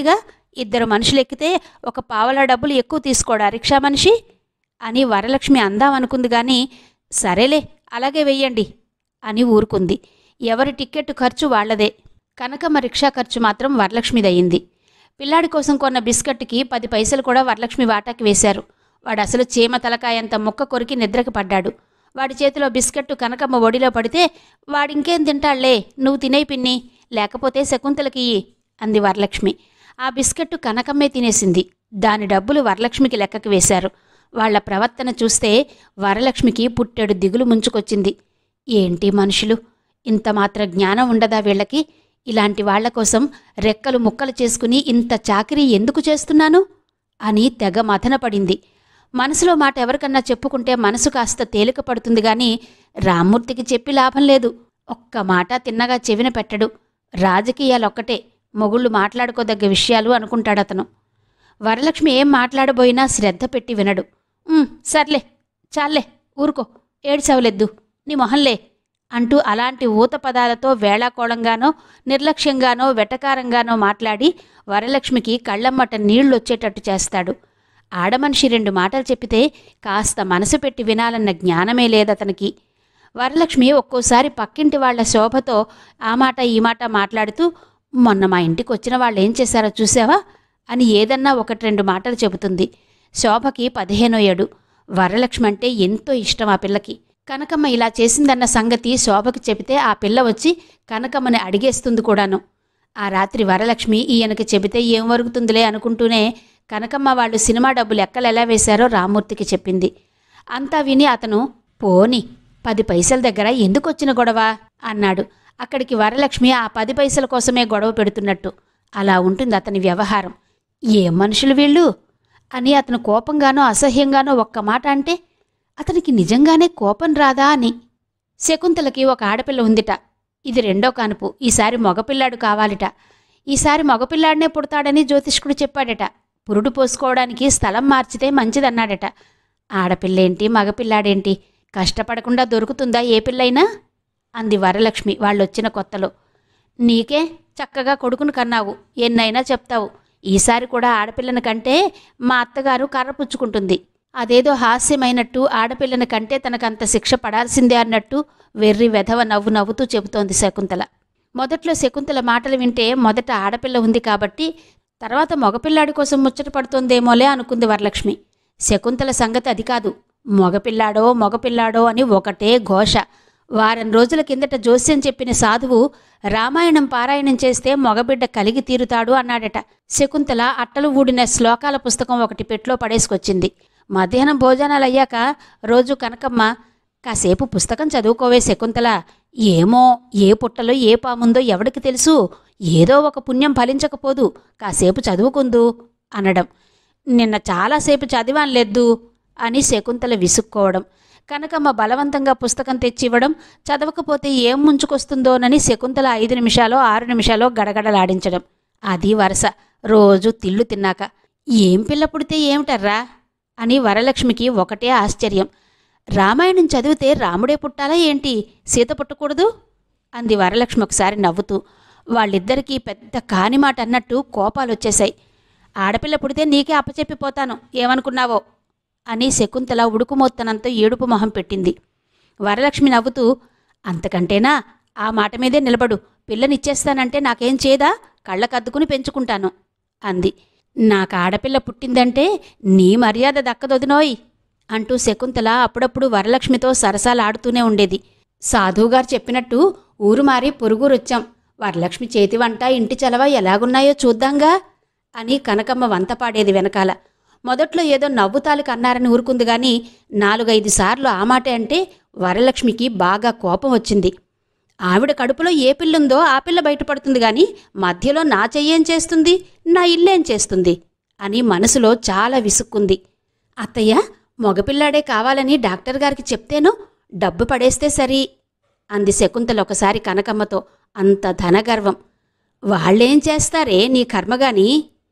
ఇద్దరు మనుషులు ఎక్కితే ఒక పావలా డబ్బులు ఎక్కువ తీసుకోడా రిక్షా మనిషి అని వరలక్ష్మి అందామనుకుంది కానీ సరేలే అలాగే వెయ్యండి అని ఊరుకుంది ఎవరి టిక్కెట్ ఖర్చు వాళ్లదే కనకమ్మ రిక్షా ఖర్చు మాత్రం వరలక్ష్మిదయ్యింది పిల్లాడి కోసం కొన్న బిస్కట్కి పది పైసలు కూడా వరలక్ష్మి వాటాకి వేశారు వాడు అసలు చీమ తలకాయంత ముక్క కొరికి నిద్రకి పడ్డాడు వాడి చేతిలో బిస్కెట్టు కనకమ్మ ఒడిలో పడితే వాడింకేం తింటాళ్లే నువ్వు తినేయి పిన్ని లేకపోతే శకుంతలకి ఇయ్యి అంది వరలక్ష్మి ఆ బిస్కెట్టు కనకమ్మే తినేసింది దాని డబ్బులు వరలక్ష్మికి లెక్కకి వేశారు వాళ్ల ప్రవర్తన చూస్తే వరలక్ష్మికి పుట్టెడు దిగులు ముంచుకొచ్చింది ఏంటి మనుషులు ఇంత మాత్ర జ్ఞానం ఉండదా వీళ్ళకి ఇలాంటి వాళ్ల కోసం రెక్కలు ముక్కలు చేసుకుని ఇంత చాకిరీ ఎందుకు చేస్తున్నాను అని తెగ మథనపడింది మనసులో మాట ఎవరికన్నా చెప్పుకుంటే మనసు కాస్త తేలిక పడుతుంది గాని రామ్మూర్తికి చెప్పి లాభం లేదు ఒక్క మాట తిన్నగా చెవిన పెట్టడు రాజకీయాలొక్కటే మొగుళ్ళు మాట్లాడుకోదగ్గ విషయాలు అనుకుంటాడతను వరలక్ష్మి ఏం మాట్లాడబోయినా శ్రద్ధ పెట్టి వినడు "ఉమ్, సర్లే చాలే ఊరుకో ఏడ్చవలెద్దు నీ మొహంలే అంటూ అలాంటి ఊత పదాలతో వేళాకోళంగానో నిర్లక్ష్యంగానో వెటకారంగానో మాట్లాడి వరలక్ష్మికి కళ్ళమ్మట నీళ్లొచ్చేటట్టు చేస్తాడు ఆడమనిషి రెండు మాటలు చెప్పితే కాస్త మనసు పెట్టి వినాలన్న జ్ఞానమే లేదతనికి వరలక్ష్మి ఒక్కోసారి పక్కింటి వాళ్ళ శోభతో ఆ మాట ఈ మాట మాట్లాడుతూ మొన్న మా ఇంటికి వచ్చిన వాళ్ళు ఏం చేశారో చూసావా అని ఏదన్నా ఒకటి రెండు మాటలు చెబుతుంది శోభకి పదిహేనో ఏడు వరలక్ష్మి అంటే ఎంతో ఇష్టం ఆ పిల్లకి కనకమ్మ ఇలా చేసిందన్న సంగతి శోభకి చెబితే ఆ పిల్ల వచ్చి కనకమ్మని అడిగేస్తుంది కూడాను ఆ రాత్రి వరలక్ష్మి ఈయనకి చెబితే ఏం వరుగుతుందిలే అనుకుంటూనే కనకమ్మ వాళ్ళు సినిమా డబ్బులు ఎక్కలు ఎలా వేశారో రామ్మూర్తికి చెప్పింది అంతా విని అతను పోని పది పైసల దగ్గర ఎందుకు వచ్చిన గొడవ అన్నాడు అక్కడికి వరలక్ష్మి ఆ పది పైసల కోసమే గొడవ పెడుతున్నట్టు అలా ఉంటుంది అతని వ్యవహారం ఏం మనుషులు వీళ్ళు అని అతను కోపంగానో అసహ్యంగానో ఒక్క మాట అంటే అతనికి నిజంగానే కోపం రాదా అని శకుంతలకి ఒక ఆడపిల్ల ఉందిట ఇది రెండో కానుపు ఈసారి మగపిల్లాడు కావాలిట ఈసారి మగపిల్లాడినే పుడతాడని జ్యోతిష్కుడు చెప్పాడట పురుడు పోసుకోవడానికి స్థలం మార్చితే మంచిదన్నాడట ఆడపిల్లేంటి మగపిల్లాడేంటి కష్టపడకుండా దొరుకుతుందా ఏ పిల్లైనా అంది వరలక్ష్మి వాళ్ళొచ్చిన కొత్తలో నీకే చక్కగా కొడుకును కన్నావు ఎన్నైనా చెప్తావు ఈసారి కూడా ఆడపిల్లని కంటే మా అత్తగారు కర్ర పుచ్చుకుంటుంది అదేదో హాస్యమైనట్టు ఆడపిల్లని కంటే తనకంత శిక్ష పడాల్సిందే అన్నట్టు వెర్రి వెధవ నవ్వు నవ్వుతూ చెబుతోంది శకుంతల మొదట్లో శకుంతల మాటలు వింటే మొదట ఆడపిల్ల ఉంది కాబట్టి తర్వాత మగపిల్లాడి కోసం ముచ్చట పడుతోందేమోలే అనుకుంది వరలక్ష్మి శకుంతల సంగతి అది కాదు మగపిల్లాడో మగపిల్లాడో అని ఒకటే ఘోష వారం రోజుల కిందట జోస్యం చెప్పిన సాధువు రామాయణం పారాయణం చేస్తే మగబిడ్డ కలిగి తీరుతాడు అన్నాడట శకుంతల అట్టలు ఊడిన శ్లోకాల పుస్తకం ఒకటి పెట్లో పడేసుకొచ్చింది మధ్యాహ్నం భోజనాలు అయ్యాక రోజు కనకమ్మ కాసేపు పుస్తకం చదువుకోవే శకుంతల ఏమో ఏ పుట్టలో ఏ పాముందో ఎవడికి తెలుసు ఏదో ఒక పుణ్యం ఫలించకపోదు కాసేపు చదువుకుందు అనడం నిన్న చాలాసేపు చదివాన్లేదు అని శకుంతల విసుక్కోవడం కనకమ్మ బలవంతంగా పుస్తకం తెచ్చివ్వడం చదవకపోతే ఏం ముంచుకొస్తుందోనని శకుంతల ఐదు నిమిషాలో ఆరు నిమిషాలో గడగడలాడించడం అది వరస రోజు తిళ్ళు తిన్నాక ఏం పిల్ల పుడితే ఏమిటర్రా అని వరలక్ష్మికి ఒకటే ఆశ్చర్యం రామాయణం చదివితే రాముడే పుట్టాలా ఏంటి సీత పుట్టకూడదు అంది వరలక్ష్మి ఒకసారి నవ్వుతూ వాళ్ళిద్దరికీ పెద్ద కాని మాట అన్నట్టు కోపాలు వచ్చేశాయి ఆడపిల్ల పుడితే నీకే అప్పచెప్పిపోతాను ఏమనుకున్నావో అని శకుంతల ఉడుకుమొత్తనంతో ఏడుపు మొహం పెట్టింది వరలక్ష్మి నవ్వుతూ అంతకంటేనా ఆ మాట మీదే నిలబడు పిల్లనిచ్చేస్తానంటే నాకేం చేదా కళ్ళకద్దుకుని పెంచుకుంటాను అంది నాకు ఆడపిల్ల పుట్టిందంటే నీ మర్యాద దక్కదొదినోయ్ అంటూ శకుంతల అప్పుడప్పుడు వరలక్ష్మితో సరసాలాడుతూనే ఉండేది సాధువుగారు చెప్పినట్టు ఊరు మారి పొరుగురొచ్చాం వరలక్ష్మి చేతి వంట ఇంటి చలవ ఎలాగున్నాయో చూద్దాంగా అని కనకమ్మ వంత పాడేది వెనకాల మొదట్లో ఏదో నవ్వుతాలికి అన్నారని ఊరుకుంది గాని నాలుగైదు సార్లు ఆ మాటే అంటే వరలక్ష్మికి బాగా కోపం వచ్చింది ఆవిడ కడుపులో ఏ పిల్లుందో ఆ పిల్ల బయటపడుతుంది గాని మధ్యలో నా చెయ్యేం చేస్తుంది నా ఇల్లేం చేస్తుంది అని మనసులో చాలా విసుక్కుంది అత్తయ్య మగపిల్లాడే కావాలని డాక్టర్ గారికి చెప్తేను డబ్బు పడేస్తే సరి అంది శకుంతల ఒకసారి కనకమ్మతో అంత ధనగర్వం వాళ్ళేం చేస్తారే నీ కర్మగాని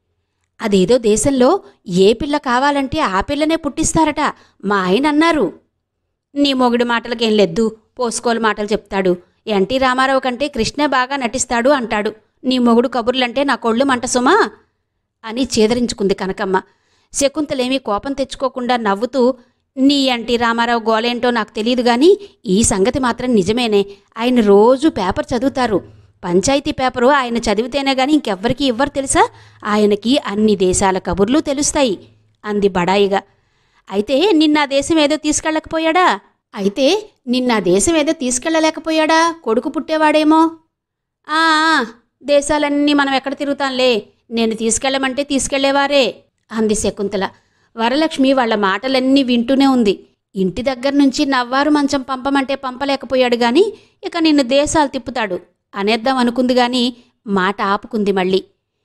అదేదో దేశంలో ఏ పిల్ల కావాలంటే ఆ పిల్లనే పుట్టిస్తారట మా ఆయన అన్నారు నీ మొగుడి మాటలకేం లెద్దు పోసుకోలు మాటలు చెప్తాడు ఎన్టీ రామారావు కంటే కృష్ణ బాగా నటిస్తాడు అంటాడు నీ మొగుడు కబుర్లంటే నా కొళ్ళు మంట సుమా అని చేదరించుకుంది కనకమ్మ శకుంతలేమీ కోపం తెచ్చుకోకుండా నవ్వుతూ నీ అంటి రామారావు గోలేంటో నాకు తెలియదు గాని ఈ సంగతి మాత్రం నిజమేనే ఆయన రోజు పేపర్ చదువుతారు పంచాయతీ పేపరు ఆయన చదివితేనే గాని ఇంకెవ్వరికీ ఇవ్వరు తెలుసా ఆయనకి అన్ని దేశాల కబుర్లు తెలుస్తాయి అంది బడాయిగా అయితే నిన్న ఆ దేశం ఏదో తీసుకెళ్ళకపోయాడా అయితే నిన్న ఆ దేశం ఏదో తీసుకెళ్ళలేకపోయాడా కొడుకు పుట్టేవాడేమో ఆ ఆ, దేశాలన్నీ మనం ఎక్కడ తిరుగుతాంలే నేను తీసుకెళ్ళమంటే తీసుకెళ్లేవారే అంది శకుంతల వరలక్ష్మి వాళ్ళ మాటలన్నీ వింటూనే ఉంది ఇంటి దగ్గర నుంచి నవ్వారు మంచం పంపమంటే పంపలేకపోయాడు గాని ఇక నిన్ను దేశాలు తిప్పుతాడు అనేద్దాం అనుకుంది గాని మాట ఆపుకుంది మళ్ళీ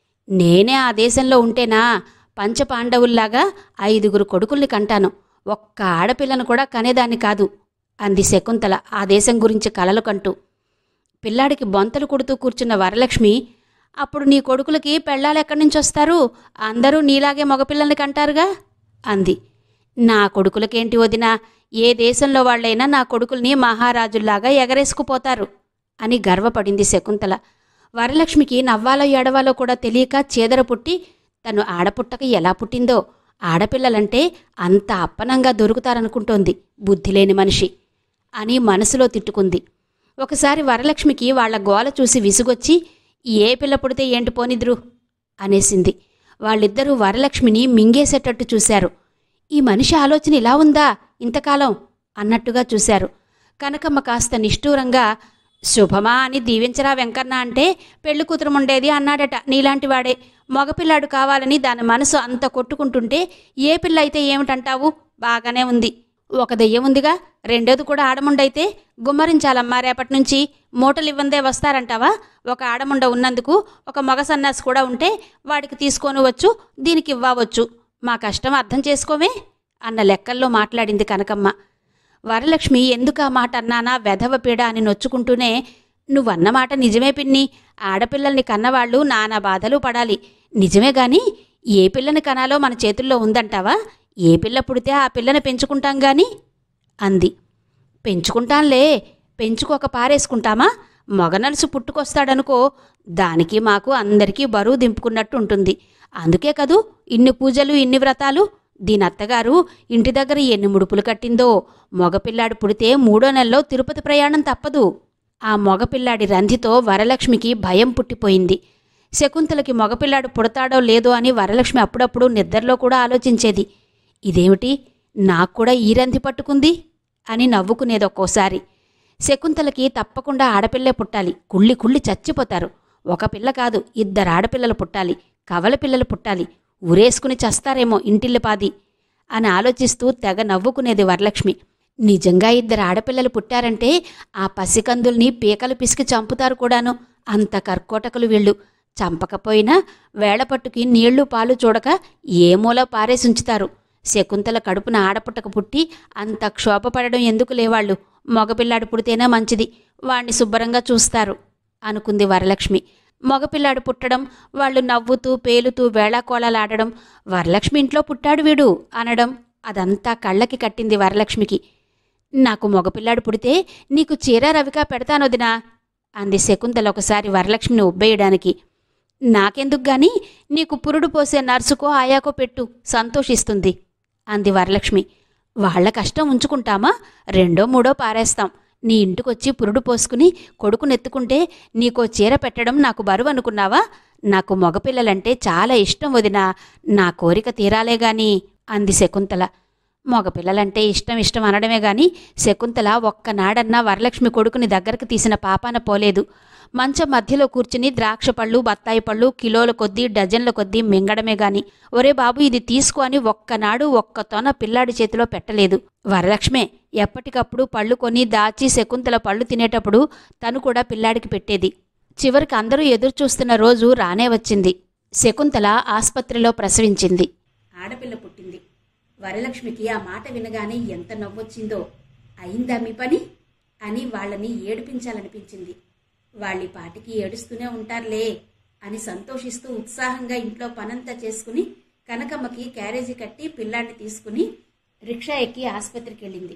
నేనే ఆ దేశంలో ఉంటేనా పంచపాండవుల్లాగా ఐదుగురు కొడుకుల్ని కంటాను ఒక్క ఆడపిల్లను కూడా కనేదాన్ని కాదు అంది శకుంతల ఆ దేశం గురించి కలలు కంటూ పిల్లాడికి బొంతలు కుడుతూ కూర్చున్న వరలక్ష్మి అప్పుడు నీ కొడుకులకి పెళ్ళాలు ఎక్కడి నుంచి వస్తారు అందరూ నీలాగే మగపిల్లల్ని కంటారుగా అంది నా కొడుకులకేంటి వదినా ఏ దేశంలో వాళ్ళైనా నా కొడుకుల్ని మహారాజుల్లాగా ఎగరేసుకుపోతారు అని గర్వపడింది శకుంతల వరలక్ష్మికి నవ్వాలో ఏడవాలో కూడా తెలియక చేదర పుట్టి తను ఆడపుట్టక ఎలా పుట్టిందో ఆడపిల్లలంటే అంత అప్పనంగా దొరుకుతారనుకుంటోంది బుద్ధిలేని మనిషి అని మనసులో తిట్టుకుంది ఒకసారి వరలక్ష్మికి వాళ్ళ గోల చూసి విసుగొచ్చి ఏ పిల్ల పుడితే ఏంటి పోనిద్రు అనేసింది వాళ్ళిద్దరూ వరలక్ష్మిని మింగేసేటట్టు చూశారు ఈ మనిషి ఆలోచన ఇలా ఉందా ఇంతకాలం అన్నట్టుగా చూశారు కనకమ్మ కాస్త నిష్ఠూరంగా శుభమా అని దీవించరా వెంకన్న అంటే పెళ్లి కూతురు ఉండేది అన్నాడట నీలాంటి వాడే మగపిల్లాడు కావాలని దాని మనసు అంత కొట్టుకుంటుంటే ఏ పిల్ల అయితే ఏమిటంటావు బాగానే ఉంది ఒక దెయ్యం ఉందిగా రెండోది కూడా ఆడముండైతే గుమ్మరించాలమ్మా రేపటి నుంచి మూటలు ఇవ్వందే వస్తారంటావా ఒక ఆడముండ ఉన్నందుకు ఒక మగ సన్నాసి కూడా ఉంటే వాడికి తీసుకొని వచ్చు దీనికి ఇవ్వవచ్చు మా కష్టం అర్థం చేసుకోవే అన్న లెక్కల్లో మాట్లాడింది కనకమ్మ వరలక్ష్మి ఎందుకు ఆ మాట అన్నానా వెధవ పీడ అని నొచ్చుకుంటూనే నువ్వన్న మాట నిజమే పిన్ని ఆడపిల్లల్ని కన్నవాళ్ళు నానా బాధలు పడాలి నిజమే గాని ఏ పిల్లని కనాలో మన చేతుల్లో ఉందంటావా ఏ పిల్ల పుడితే ఆ పిల్లని పెంచుకుంటాం గాని అంది పెంచుకుంటాంలే పెంచుకోక పారేసుకుంటామా మగనలుసు పుట్టుకొస్తాడనుకో దానికి మాకు అందరికీ బరువు దింపుకున్నట్టు ఉంటుంది అందుకే కదూ ఇన్ని పూజలు ఇన్ని వ్రతాలు దీని అత్తగారు ఇంటి దగ్గర ఎన్ని ముడుపులు కట్టిందో మగపిల్లాడు పుడితే మూడో నెలలో తిరుపతి ప్రయాణం తప్పదు ఆ మగపిల్లాడి రంధితో వరలక్ష్మికి భయం పుట్టిపోయింది శకుంతలకి మగపిల్లాడు పుడతాడో లేదో అని వరలక్ష్మి అప్పుడప్పుడు నిద్రలో కూడా ఆలోచించేది ఇదేమిటి నాకు కూడా ఈ రంధి పట్టుకుంది అని నవ్వుకునేది ఒక్కోసారి శకుంతలకి తప్పకుండా ఆడపిల్లే పుట్టాలి కుళ్ళి కుళ్ళి చచ్చిపోతారు ఒక పిల్ల కాదు ఇద్దరు ఆడపిల్లలు పుట్టాలి కవల పిల్లలు పుట్టాలి ఉరేసుకుని చస్తారేమో ఇంటిల్లిపాది అని ఆలోచిస్తూ తెగ నవ్వుకునేది వరలక్ష్మి నిజంగా ఇద్దరు ఆడపిల్లలు పుట్టారంటే ఆ పసికందుల్ని పీకలు పిసికి చంపుతారు కూడాను అంత కర్కోటకులు వీళ్ళు చంపకపోయినా వేళపట్టుకి నీళ్లు పాలు చూడక ఏ మూల పారేసుంచుతారు శకుంతల కడుపున ఆడపుట్టక పుట్టి అంత క్షోభపడడం ఎందుకు లేవాళ్ళు మగపిల్లాడు పుడితేనే మంచిది వాణ్ణి శుభ్రంగా చూస్తారు అనుకుంది వరలక్ష్మి మగపిల్లాడు పుట్టడం వాళ్ళు నవ్వుతూ పేలుతూ వేళాకోళాలాడడం వరలక్ష్మి ఇంట్లో పుట్టాడు వీడు అనడం అదంతా కళ్ళకి కట్టింది వరలక్ష్మికి నాకు మగపిల్లాడు పుడితే నీకు చీర రవికా పెడతానొదినా అంది శకుంతల ఒకసారి వరలక్ష్మిని ఉబ్బేయడానికి నాకెందుకు గాని నీకు పురుడు పోసే నర్సుకో ఆయాకో పెట్టు సంతోషిస్తుంది అంది వరలక్ష్మి వాళ్ళ కష్టం ఉంచుకుంటామా రెండో మూడో పారేస్తాం నీ ఇంటికొచ్చి పురుడు పోసుకుని కొడుకునెత్తుకుంటే నీకో చీర పెట్టడం నాకు బరువు అనుకున్నావా నాకు మగపిల్లలంటే చాలా ఇష్టం వదినా నా కోరిక తీరాలే గాని అంది శకుంతల మగపిల్లలంటే ఇష్టం ఇష్టం అనడమే గాని శకుంతల ఒక్కనాడన్నా వరలక్ష్మి కొడుకుని దగ్గరకు తీసిన పాపాన పోలేదు మంచం మధ్యలో కూర్చుని ద్రాక్ష పళ్ళు బత్తాయి పళ్ళు కిలోల కొద్దీ డజన్ల కొద్దీ మింగడమే గాని ఒరే బాబు ఇది తీసుకో అని ఒక్కనాడు ఒక్క తొన పిల్లాడి చేతిలో పెట్టలేదు వరలక్ష్మే ఎప్పటికప్పుడు పళ్ళు కొని దాచి శకుంతల పళ్ళు తినేటప్పుడు తను కూడా పిల్లాడికి పెట్టేది చివరికి అందరూ ఎదురు చూస్తున్న రోజు రానే వచ్చింది శకుంతల ఆస్పత్రిలో ప్రసవించింది ఆడపిల్ల పుట్టింది వరలక్ష్మికి ఆ మాట వినగానే ఎంత నవ్వొచ్చిందో అయిందా మీ పని అని వాళ్ళని ఏడిపించాలనిపించింది వాళ్ళి పాటికి ఏడుస్తూనే ఉంటారులే అని సంతోషిస్తూ ఉత్సాహంగా ఇంట్లో పనంతా చేసుకుని కనకమ్మకి క్యారేజీ కట్టి పిల్లాన్ని తీసుకుని రిక్షా ఎక్కి ఆసుపత్రికి వెళ్ళింది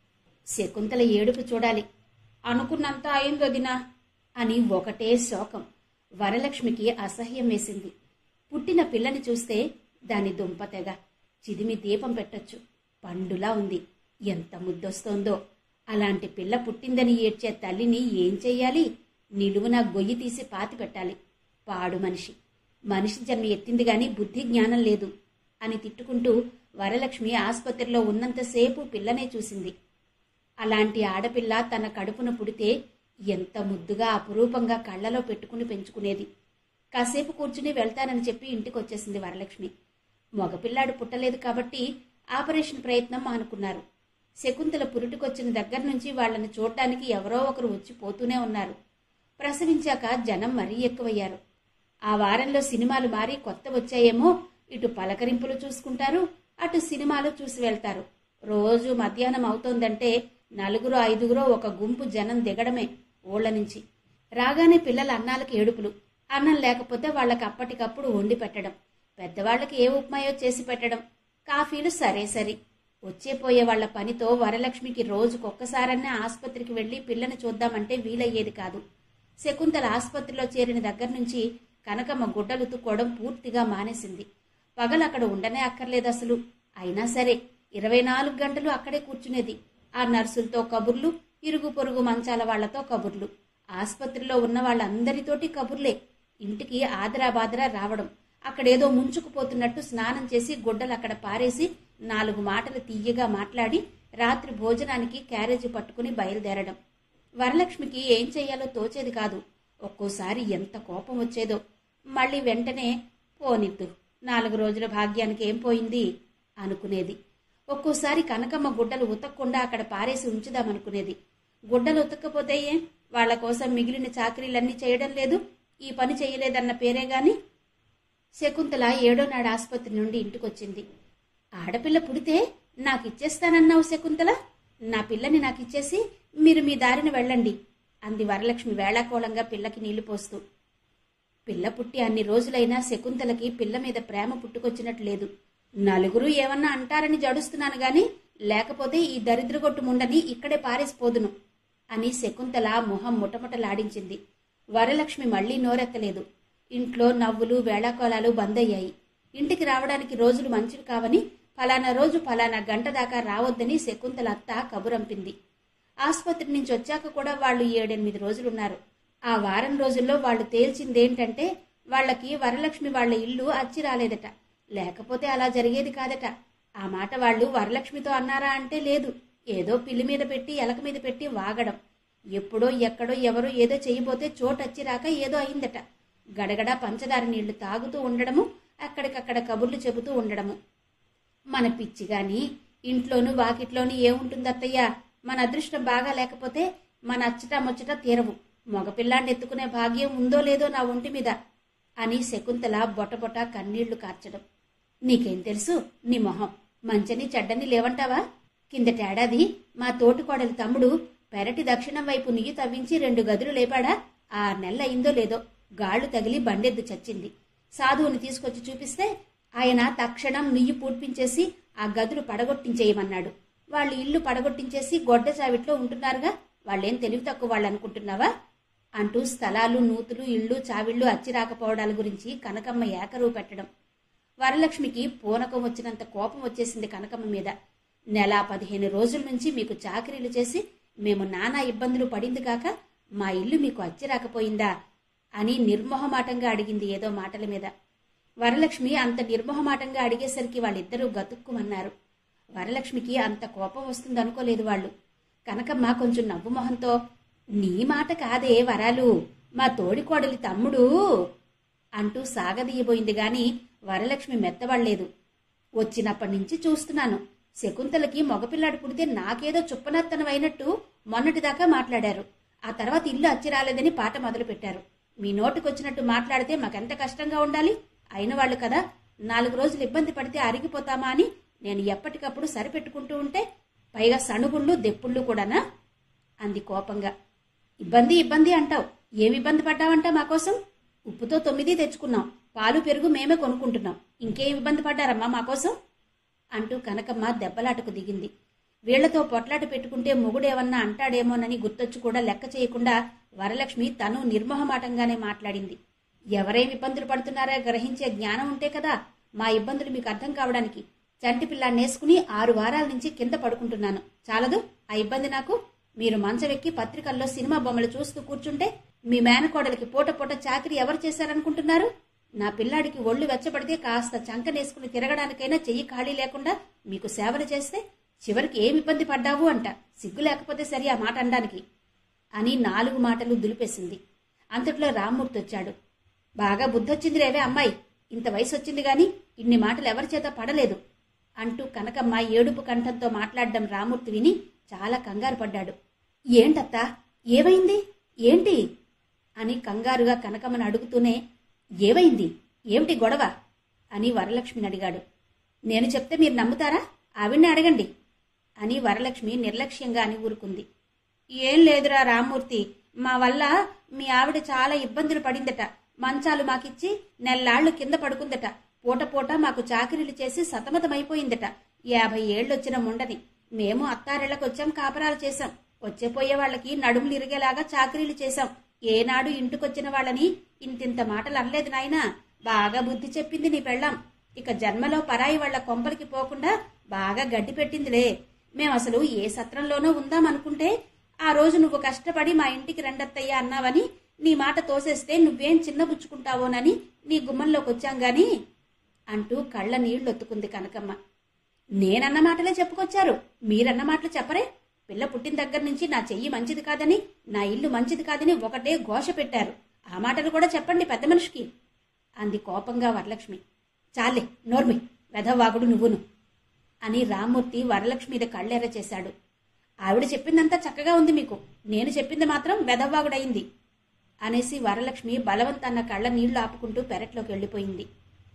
శకుంతల ఏడుపు చూడాలి అనుకున్నంత అయిందో దినా అని ఒకటే శోకం వరలక్ష్మికి అసహ్యం వేసింది పుట్టిన పిల్లని చూస్తే దాని దుంప తెగ చిదిమి దీపం పెట్టొచ్చు పండులా ఉంది ఎంత ముద్దొస్తోందో అలాంటి పిల్ల పుట్టిందని ఏడ్చే తల్లిని ఏం చెయ్యాలి నిలువున గొయ్యి తీసి పాతి పెట్టాలి పాడు మనిషి మనిషి జన్మ ఎత్తింది గాని బుద్ధి జ్ఞానం లేదు అని తిట్టుకుంటూ వరలక్ష్మి ఆసుపత్రిలో ఉన్నంతసేపు పిల్లనే చూసింది అలాంటి ఆడపిల్ల తన కడుపున పుడితే ఎంత ముద్దుగా అపురూపంగా కళ్ళలో పెట్టుకుని పెంచుకునేది కాసేపు కూర్చుని వెళ్తానని చెప్పి ఇంటికి వచ్చేసింది వరలక్ష్మి మగపిల్లాడు పుట్టలేదు కాబట్టి ఆపరేషన్ ప్రయత్నం మానుకున్నారు శకుంతల పురుటికొచ్చిన దగ్గర నుంచి వాళ్ళని చూడ్డానికి ఎవరో ఒకరు వచ్చి పోతూనే ఉన్నారు ప్రసవించాక జనం మరీ ఎక్కువయ్యారు ఆ వారంలో సినిమాలు మారి కొత్త వచ్చాయేమో ఇటు పలకరింపులు చూసుకుంటారు అటు సినిమాలు చూసి వెళ్తారు రోజు మధ్యాహ్నం అవుతోందంటే నలుగురు ఐదుగురో ఒక గుంపు జనం దిగడమే ఊళ్ళ నుంచి రాగానే పిల్లల అన్నాలకు ఏడుపులు అన్నం లేకపోతే వాళ్ళకి అప్పటికప్పుడు వండి పెట్టడం పెద్దవాళ్ళకి ఏ ఉప్మాయో చేసి పెట్టడం కాఫీలు సరే సరి వచ్చే పోయే వాళ్ళ పనితో వరలక్ష్మికి రోజుకొక్కసారన్నా ఆసుపత్రికి వెళ్లి పిల్లని చూద్దామంటే వీలయ్యేది కాదు శకుంతల ఆసుపత్రిలో చేరిన దగ్గర నుంచి కనకమ్మ గుడ్డలు ఉతుక్కోవడం పూర్తిగా మానేసింది పగలు అక్కడ ఉండనే అక్కర్లేదు అసలు అయినా సరే ఇరవై నాలుగు గంటలు అక్కడే కూర్చునేది ఆ నర్సులతో కబుర్లు ఇరుగు పొరుగు మంచాల వాళ్లతో కబుర్లు ఆసుపత్రిలో ఉన్న వాళ్ళందరితోటి కబుర్లే ఇంటికి ఆదరా బాదరా రావడం అక్కడేదో ముంచుకుపోతున్నట్టు స్నానం చేసి గుడ్డలు అక్కడ పారేసి నాలుగు మాటలు తీయగా మాట్లాడి రాత్రి భోజనానికి క్యారేజీ పట్టుకుని బయలుదేరడం వరలక్ష్మికి ఏం చెయ్యాలో తోచేది కాదు ఒక్కోసారి ఎంత కోపం వచ్చేదో మళ్ళీ వెంటనే పోనిద్దు నాలుగు రోజుల భాగ్యానికి ఏం పోయింది అనుకునేది ఒక్కోసారి కనకమ్మ గుడ్డలు ఉతకకుండా అక్కడ పారేసి ఉంచుదామనుకునేది గుడ్డలు ఉతక్కపోతే ఏం వాళ్ల కోసం మిగిలిన చాకరీలన్నీ చేయడం లేదు ఈ పని చేయలేదన్న పేరే గాని శకుంతల ఏడో నాడు ఆసుపత్రి నుండి ఇంటికొచ్చింది ఆడపిల్ల పుడితే నాకిచ్చేస్తానన్నావు శకుంతల నా పిల్లని నాకిచ్చేసి మీరు మీ దారిన వెళ్ళండి అంది వరలక్ష్మి వేళాకోళంగా పిల్లకి నీళ్లు పోస్తూ పిల్ల పుట్టి అన్ని రోజులైనా శకుంతలకి పిల్ల మీద ప్రేమ పుట్టుకొచ్చినట్టు లేదు నలుగురు ఏమన్నా అంటారని జడుస్తున్నాను గాని లేకపోతే ఈ దరిద్రగొట్టు ముండని ఇక్కడే పారేసిపోదును అని శకుంతల మొహం ముటముటలాడించింది వరలక్ష్మి మళ్లీ నోరెత్తలేదు ఇంట్లో నవ్వులు వేళాకోళాలు బందయ్యాయి ఇంటికి రావడానికి రోజులు మంచివి కావని ఫలానా రోజు ఫలానా గంట దాకా రావద్దని శకుంతల అత్త కబురంపింది ఆసుపత్రి నుంచి వచ్చాక కూడా వాళ్ళు ఏడెనిమిది రోజులున్నారు ఆ వారం రోజుల్లో వాళ్ళు తేల్చిందేంటంటే వాళ్ళకి వరలక్ష్మి వాళ్ళ ఇల్లు అచ్చి రాలేదట లేకపోతే అలా జరిగేది కాదట ఆ మాట వాళ్ళు వరలక్ష్మితో అన్నారా అంటే లేదు ఏదో పిల్లి మీద పెట్టి ఎలక మీద పెట్టి వాగడం ఎప్పుడో ఎక్కడో ఎవరో ఏదో చెయ్యబోతే చోటచ్చి రాక ఏదో అయిందట గడగడ పంచదార నీళ్లు తాగుతూ ఉండడము అక్కడికక్కడ కబుర్లు చెబుతూ ఉండడము మన పిచ్చి గాని ఇంట్లోనూ వాకిట్లోనూ ఏముంటుంది అత్తయ్య మన అదృష్టం బాగా లేకపోతే మన అచ్చట ముచ్చట తీరవు మగపిల్లాన్ని ఎత్తుకునే భాగ్యం ఉందో లేదో నా ఒంటి మీద అని శకుంతల బొటబొట కన్నీళ్లు కార్చడం నీకేం తెలుసు నీ మొహం మంచని చెడ్డని లేవంటావా కిందటేడాది మా తోటికోడలి తమ్ముడు పెరటి దక్షిణం వైపు నియ్యి తవ్వించి రెండు గదులు లేపాడా ఆ నెల అయిందో లేదో గాళ్లు తగిలి బండెద్దు చచ్చింది సాధువుని తీసుకొచ్చి చూపిస్తే ఆయన తక్షణం నుయ్యి పూడ్పించేసి ఆ గదులు పడగొట్టించేయమన్నాడు వాళ్ళు ఇల్లు పడగొట్టించేసి గొడ్డ చావిట్లో ఉంటున్నారుగా వాళ్ళేం తెలివి తక్కువ వాళ్ళు అనుకుంటున్నావా అంటూ స్థలాలు నూతులు ఇళ్ళు చావిళ్ళు అచ్చిరాకపోవడాల గురించి కనకమ్మ ఏకరువు పెట్టడం వరలక్ష్మికి పూనకం వచ్చినంత కోపం వచ్చేసింది కనకమ్మ మీద నెల పదిహేను రోజుల నుంచి మీకు చాకరీలు చేసి మేము నానా ఇబ్బందులు పడింది కాక మా ఇల్లు మీకు అచ్చి రాకపోయిందా అని నిర్మోహమాటంగా అడిగింది ఏదో మాటల మీద వరలక్ష్మి అంత నిర్మోహమాటంగా అడిగేసరికి వాళ్ళిద్దరూ గతుక్కుమన్నారు వరలక్ష్మికి అంత కోపం వస్తుందనుకోలేదు వాళ్ళు కనకమ్మ కొంచెం నవ్వు మొహంతో నీ మాట కాదే వరాలు మా తోడికోడలి తమ్ముడు అంటూ సాగదీయబోయింది గాని వరలక్ష్మి మెత్తబడలేదు వచ్చినప్పటి నుంచి చూస్తున్నాను శకుంతలకి మగపిల్లాడు పుడితే నాకేదో చుప్పనత్తనమైనట్టు మొన్నటిదాకా మాట్లాడారు ఆ తర్వాత ఇల్లు అచ్చి రాలేదని పాట మొదలు పెట్టారు మీ నోటికొచ్చినట్టు మాట్లాడితే మాకెంత కష్టంగా ఉండాలి అయిన వాళ్ళు కదా నాలుగు రోజులు ఇబ్బంది పడితే అరిగిపోతామా అని నేను ఎప్పటికప్పుడు సరిపెట్టుకుంటూ ఉంటే పైగా సణుగుళ్ళు దెప్పుళ్ళు కూడానా అంది కోపంగా ఇబ్బంది ఇబ్బంది అంటావు ఏమి ఇబ్బంది పడ్డావంటా మా కోసం ఉప్పుతో తొమ్మిది తెచ్చుకున్నాం పాలు పెరుగు మేమే కొనుక్కుంటున్నాం ఇంకేం ఇబ్బంది పడ్డారమ్మా మా కోసం అంటూ కనకమ్మ దెబ్బలాటకు దిగింది వీళ్లతో పొట్లాట పెట్టుకుంటే మొగుడేమన్నా అంటాడేమోనని గుర్తొచ్చి కూడా లెక్క చేయకుండా వరలక్ష్మి తను నిర్మోహమాటంగానే మాట్లాడింది ఎవరేం ఇబ్బందులు పడుతున్నారో గ్రహించే జ్ఞానం ఉంటే కదా మా ఇబ్బందులు మీకు అర్థం కావడానికి చంటి పిల్లాన్ని వేసుకుని ఆరు వారాల నుంచి కింద పడుకుంటున్నాను చాలదు ఆ ఇబ్బంది నాకు మీరు మంచమెక్కి పత్రికల్లో సినిమా బొమ్మలు చూస్తూ కూర్చుంటే మీ మేనకోడలికి పూట పూట చాకరీ ఎవరు చేశారనుకుంటున్నారు నా పిల్లాడికి ఒళ్ళు వెచ్చబడితే కాస్త చంకనేసుకుని తిరగడానికైనా చెయ్యి ఖాళీ లేకుండా మీకు సేవలు చేస్తే చివరికి ఏమి ఇబ్బంది పడ్డావు అంట సిగ్గు లేకపోతే సరి ఆ మాట అనడానికి అని నాలుగు మాటలు దులిపేసింది అంతట్లో రామ్మూర్తి వచ్చాడు బాగా బుద్ధొచ్చింది రేవే అమ్మాయి ఇంత వయసు వచ్చింది గాని ఇన్ని మాటలు ఎవరి చేత పడలేదు అంటూ కనకమ్మ ఏడుపు కంఠంతో మాట్లాడడం రామూర్తి విని చాలా కంగారు పడ్డాడు ఏంటత్తా ఏమైంది ఏంటి అని కంగారుగా కనకమ్మను అడుగుతూనే ఏమైంది ఏమిటి గొడవ అని వరలక్ష్మిని అడిగాడు నేను చెప్తే మీరు నమ్ముతారా ఆవిడ్ని అడగండి అని వరలక్ష్మి నిర్లక్ష్యంగా అని ఊరుకుంది ఏం లేదురా రామ్మూర్తి మా వల్ల మీ ఆవిడ చాలా ఇబ్బందులు పడిందట మంచాలు మాకిచ్చి నెల్లాళ్లు కింద పడుకుందట పూట పూట మాకు చాకరీలు చేసి సతమతమైపోయిందట యాభై ఏళ్ళొచ్చిన ముండని మేము అత్తారిళ్లకొచ్చాం కాపరాలు చేశాం వచ్చేపోయే వాళ్ళకి నడుములు ఇరిగేలాగా చాకరీలు చేశాం ఏనాడు ఇంటికొచ్చిన వాళ్ళని ఇంతింత మాటలు అనలేదు నాయనా బాగా బుద్ధి చెప్పింది నీ పెళ్ళాం ఇక జన్మలో పరాయి వాళ్ళ కొంపలికి పోకుండా బాగా గడ్డి పెట్టిందిలే మేం అసలు ఏ సత్రంలోనో ఉందామనుకుంటే ఆ రోజు నువ్వు కష్టపడి మా ఇంటికి రెండత్తయ్యా అన్నావని నీ మాట తోసేస్తే నువ్వేం చిన్నబుచ్చుకుంటావోనని నీ గుమ్మంలోకి వచ్చాం గాని అంటూ కళ్ళ నీళ్లొత్తుకుంది కనకమ్మ నేనన్న మాటలే చెప్పుకొచ్చారు మీరన్న మాటలు చెప్పరే పిల్ల పుట్టిన దగ్గర నుంచి నా చెయ్యి మంచిది కాదని నా ఇల్లు మంచిది కాదని ఒకటే ఘోష పెట్టారు ఆ మాటలు కూడా చెప్పండి పెద్ద మనిషికి అంది కోపంగా వరలక్ష్మి చాలే నోర్మి వెధవాగుడు నువ్వును అని రామ్మూర్తి వరలక్ష్మి మీద కళ్ళెర్ర చేశాడు ఆవిడ చెప్పిందంతా చక్కగా ఉంది మీకు నేను చెప్పింది మాత్రం వెధవ్వాగుడయింది అనేసి వరలక్ష్మి బలవంతన్న కళ్ళ నీళ్లు ఆపుకుంటూ పెరట్లోకి వెళ్ళిపోయింది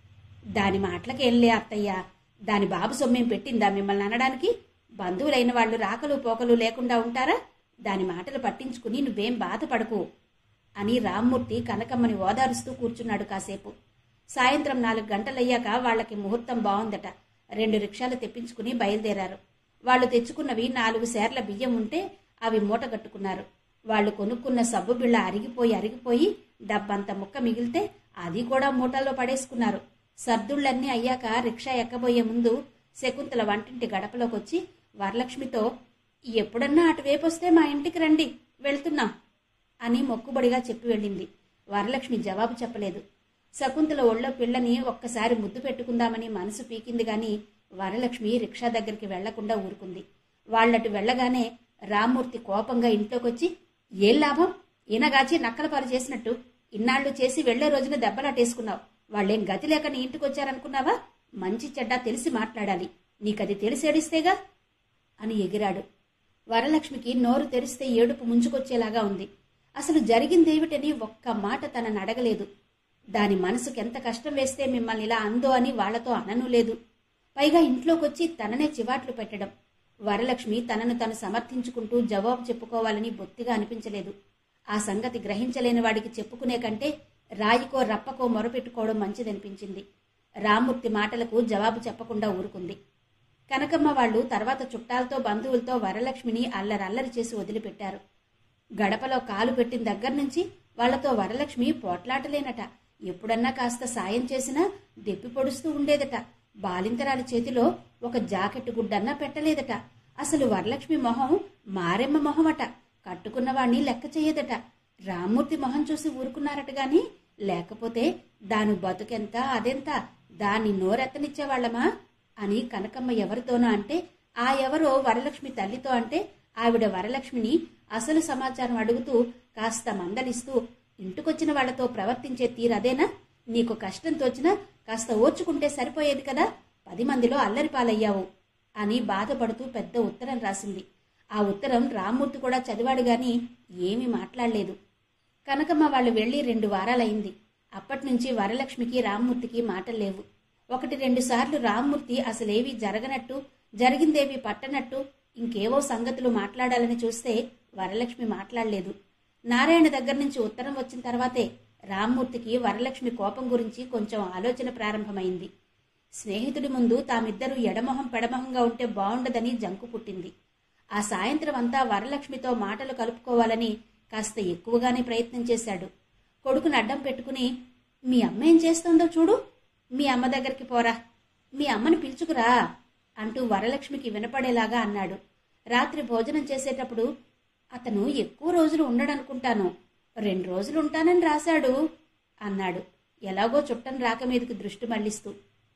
దాని మాటలకేంలే అత్తయ్య దాని బాబు సొమ్మేం పెట్టిందా మిమ్మల్ని అనడానికి బంధువులైన వాళ్ళు రాకలు పోకలు లేకుండా ఉంటారా దాని మాటలు పట్టించుకుని నువ్వేం బాధపడకు అని రామ్మూర్తి కనకమ్మని ఓదారుస్తూ కూర్చున్నాడు కాసేపు సాయంత్రం నాలుగు గంటలయ్యాక వాళ్ళకి ముహూర్తం బాగుందట రెండు రిక్షాలు తెప్పించుకుని బయలుదేరారు వాళ్ళు తెచ్చుకున్నవి నాలుగు సేర్ల బియ్యం ఉంటే అవి మూట కట్టుకున్నారు వాళ్ళు కొనుక్కున్న సబ్బు బిళ్ళ అరిగిపోయి అరిగిపోయి డబ్బంత ముక్క మిగిలితే అది కూడా మూటల్లో పడేసుకున్నారు సర్దుళ్ళన్నీ అయ్యాక రిక్షా ఎక్కబోయే ముందు శకుంతల వంటింటి గడపలోకొచ్చి వరలక్ష్మితో ఎప్పుడన్నా అటువైపు వస్తే మా ఇంటికి రండి వెళ్తున్నాం అని మొక్కుబడిగా చెప్పి వెళ్ళింది వరలక్ష్మి జవాబు చెప్పలేదు శకుంతల ఒళ్ళో పిల్లని ఒక్కసారి ముద్దు పెట్టుకుందామని మనసు పీకింది గాని వరలక్ష్మి రిక్షా దగ్గరికి వెళ్లకుండా ఊరుకుంది వాళ్ళటు వెళ్ళగానే రామ్మూర్తి కోపంగా ఇంట్లోకొచ్చి ఏం లాభం ఈనగాచి నక్కల పాలు చేసినట్టు ఇన్నాళ్లు చేసి వెళ్లే రోజున దెబ్బలాటేసుకున్నావు వాళ్ళేం గతి లేక నీ ఇంటికొచ్చారనుకున్నావా మంచి చెడ్డ తెలిసి మాట్లాడాలి నీకది తెలిసేడిస్తేగా అని ఎగిరాడు వరలక్ష్మికి నోరు తెరిస్తే ఏడుపు ముంచుకొచ్చేలాగా ఉంది అసలు జరిగిందేమిటని ఒక్క మాట తనని అడగలేదు దాని మనసుకెంత కష్టం వేస్తే మిమ్మల్ని ఇలా అందో అని వాళ్లతో అనను లేదు పైగా ఇంట్లోకొచ్చి తననే చివాట్లు పెట్టడం వరలక్ష్మి తనను తను సమర్థించుకుంటూ జవాబు చెప్పుకోవాలని బొత్తిగా అనిపించలేదు ఆ సంగతి గ్రహించలేని వాడికి చెప్పుకునే కంటే రాయికో రప్పకో మొరపెట్టుకోవడం మంచిదనిపించింది రామ్మూర్తి మాటలకు జవాబు చెప్పకుండా ఊరుకుంది కనకమ్మ వాళ్ళు తర్వాత చుట్టాలతో బంధువులతో వరలక్ష్మిని అల్లరల్లరి చేసి వదిలిపెట్టారు గడపలో కాలు పెట్టిన దగ్గర నుంచి వాళ్లతో వరలక్ష్మి పోట్లాటలేనట ఎప్పుడన్నా కాస్త సాయం చేసినా దెప్పి పొడుస్తూ ఉండేదట బాలింతరాలి చేతిలో ఒక జాకెట్ గుడ్డన్నా పెట్టలేదట అసలు వరలక్ష్మి మొహం మారెమ్మ మొహమట కట్టుకున్నవాణ్ణి లెక్క చెయ్యదట రామ్మూర్తి మొహం చూసి ఊరుకున్నారట గాని లేకపోతే దాని బతుకెంత అదెంత దాన్ని నోరెత్తనిచ్చేవాళ్లమా అని కనకమ్మ ఎవరితోనో అంటే ఆ ఎవరో వరలక్ష్మి తల్లితో అంటే ఆవిడ వరలక్ష్మిని అసలు సమాచారం అడుగుతూ కాస్త మందలిస్తూ ఇంటికొచ్చిన వాళ్లతో ప్రవర్తించే తీరదేనా నీకు కష్టం తోచినా కాస్త ఓర్చుకుంటే సరిపోయేది కదా పది మందిలో అల్లరి పాలయ్యావు అని బాధపడుతూ పెద్ద ఉత్తరం రాసింది ఆ ఉత్తరం రామ్మూర్తి కూడా చదివాడు గాని ఏమీ మాట్లాడలేదు కనకమ్మ వాళ్ళు వెళ్లి రెండు వారాలైంది అప్పట్నుంచి వరలక్ష్మికి రామ్మూర్తికి మాటలు లేవు ఒకటి రెండు సార్లు రామ్మూర్తి అసలేవి జరగనట్టు జరిగిందేవి పట్టనట్టు ఇంకేవో సంగతులు మాట్లాడాలని చూస్తే వరలక్ష్మి మాట్లాడలేదు నారాయణ దగ్గర నుంచి ఉత్తరం వచ్చిన తర్వాతే రామ్మూర్తికి వరలక్ష్మి కోపం గురించి కొంచెం ఆలోచన ప్రారంభమైంది స్నేహితుడి ముందు తామిద్దరూ ఎడమొహం పెడమొహంగా ఉంటే బావుండదని జంకు పుట్టింది ఆ సాయంత్రం అంతా వరలక్ష్మితో మాటలు కలుపుకోవాలని కాస్త ఎక్కువగానే ప్రయత్నం చేశాడు కొడుకుని అడ్డం పెట్టుకుని మీ అమ్మ ఏం చేస్తోందో చూడు మీ అమ్మ దగ్గరికి పోరా మీ అమ్మని పిలుచుకురా అంటూ వరలక్ష్మికి వినపడేలాగా అన్నాడు రాత్రి భోజనం చేసేటప్పుడు అతను ఎక్కువ రోజులు ఉండడనుకుంటాను రెండు రోజులు ఉంటానని రాశాడు అన్నాడు ఎలాగో చుట్టం రాక మీదకి దృష్టి మళ్లిస్తూ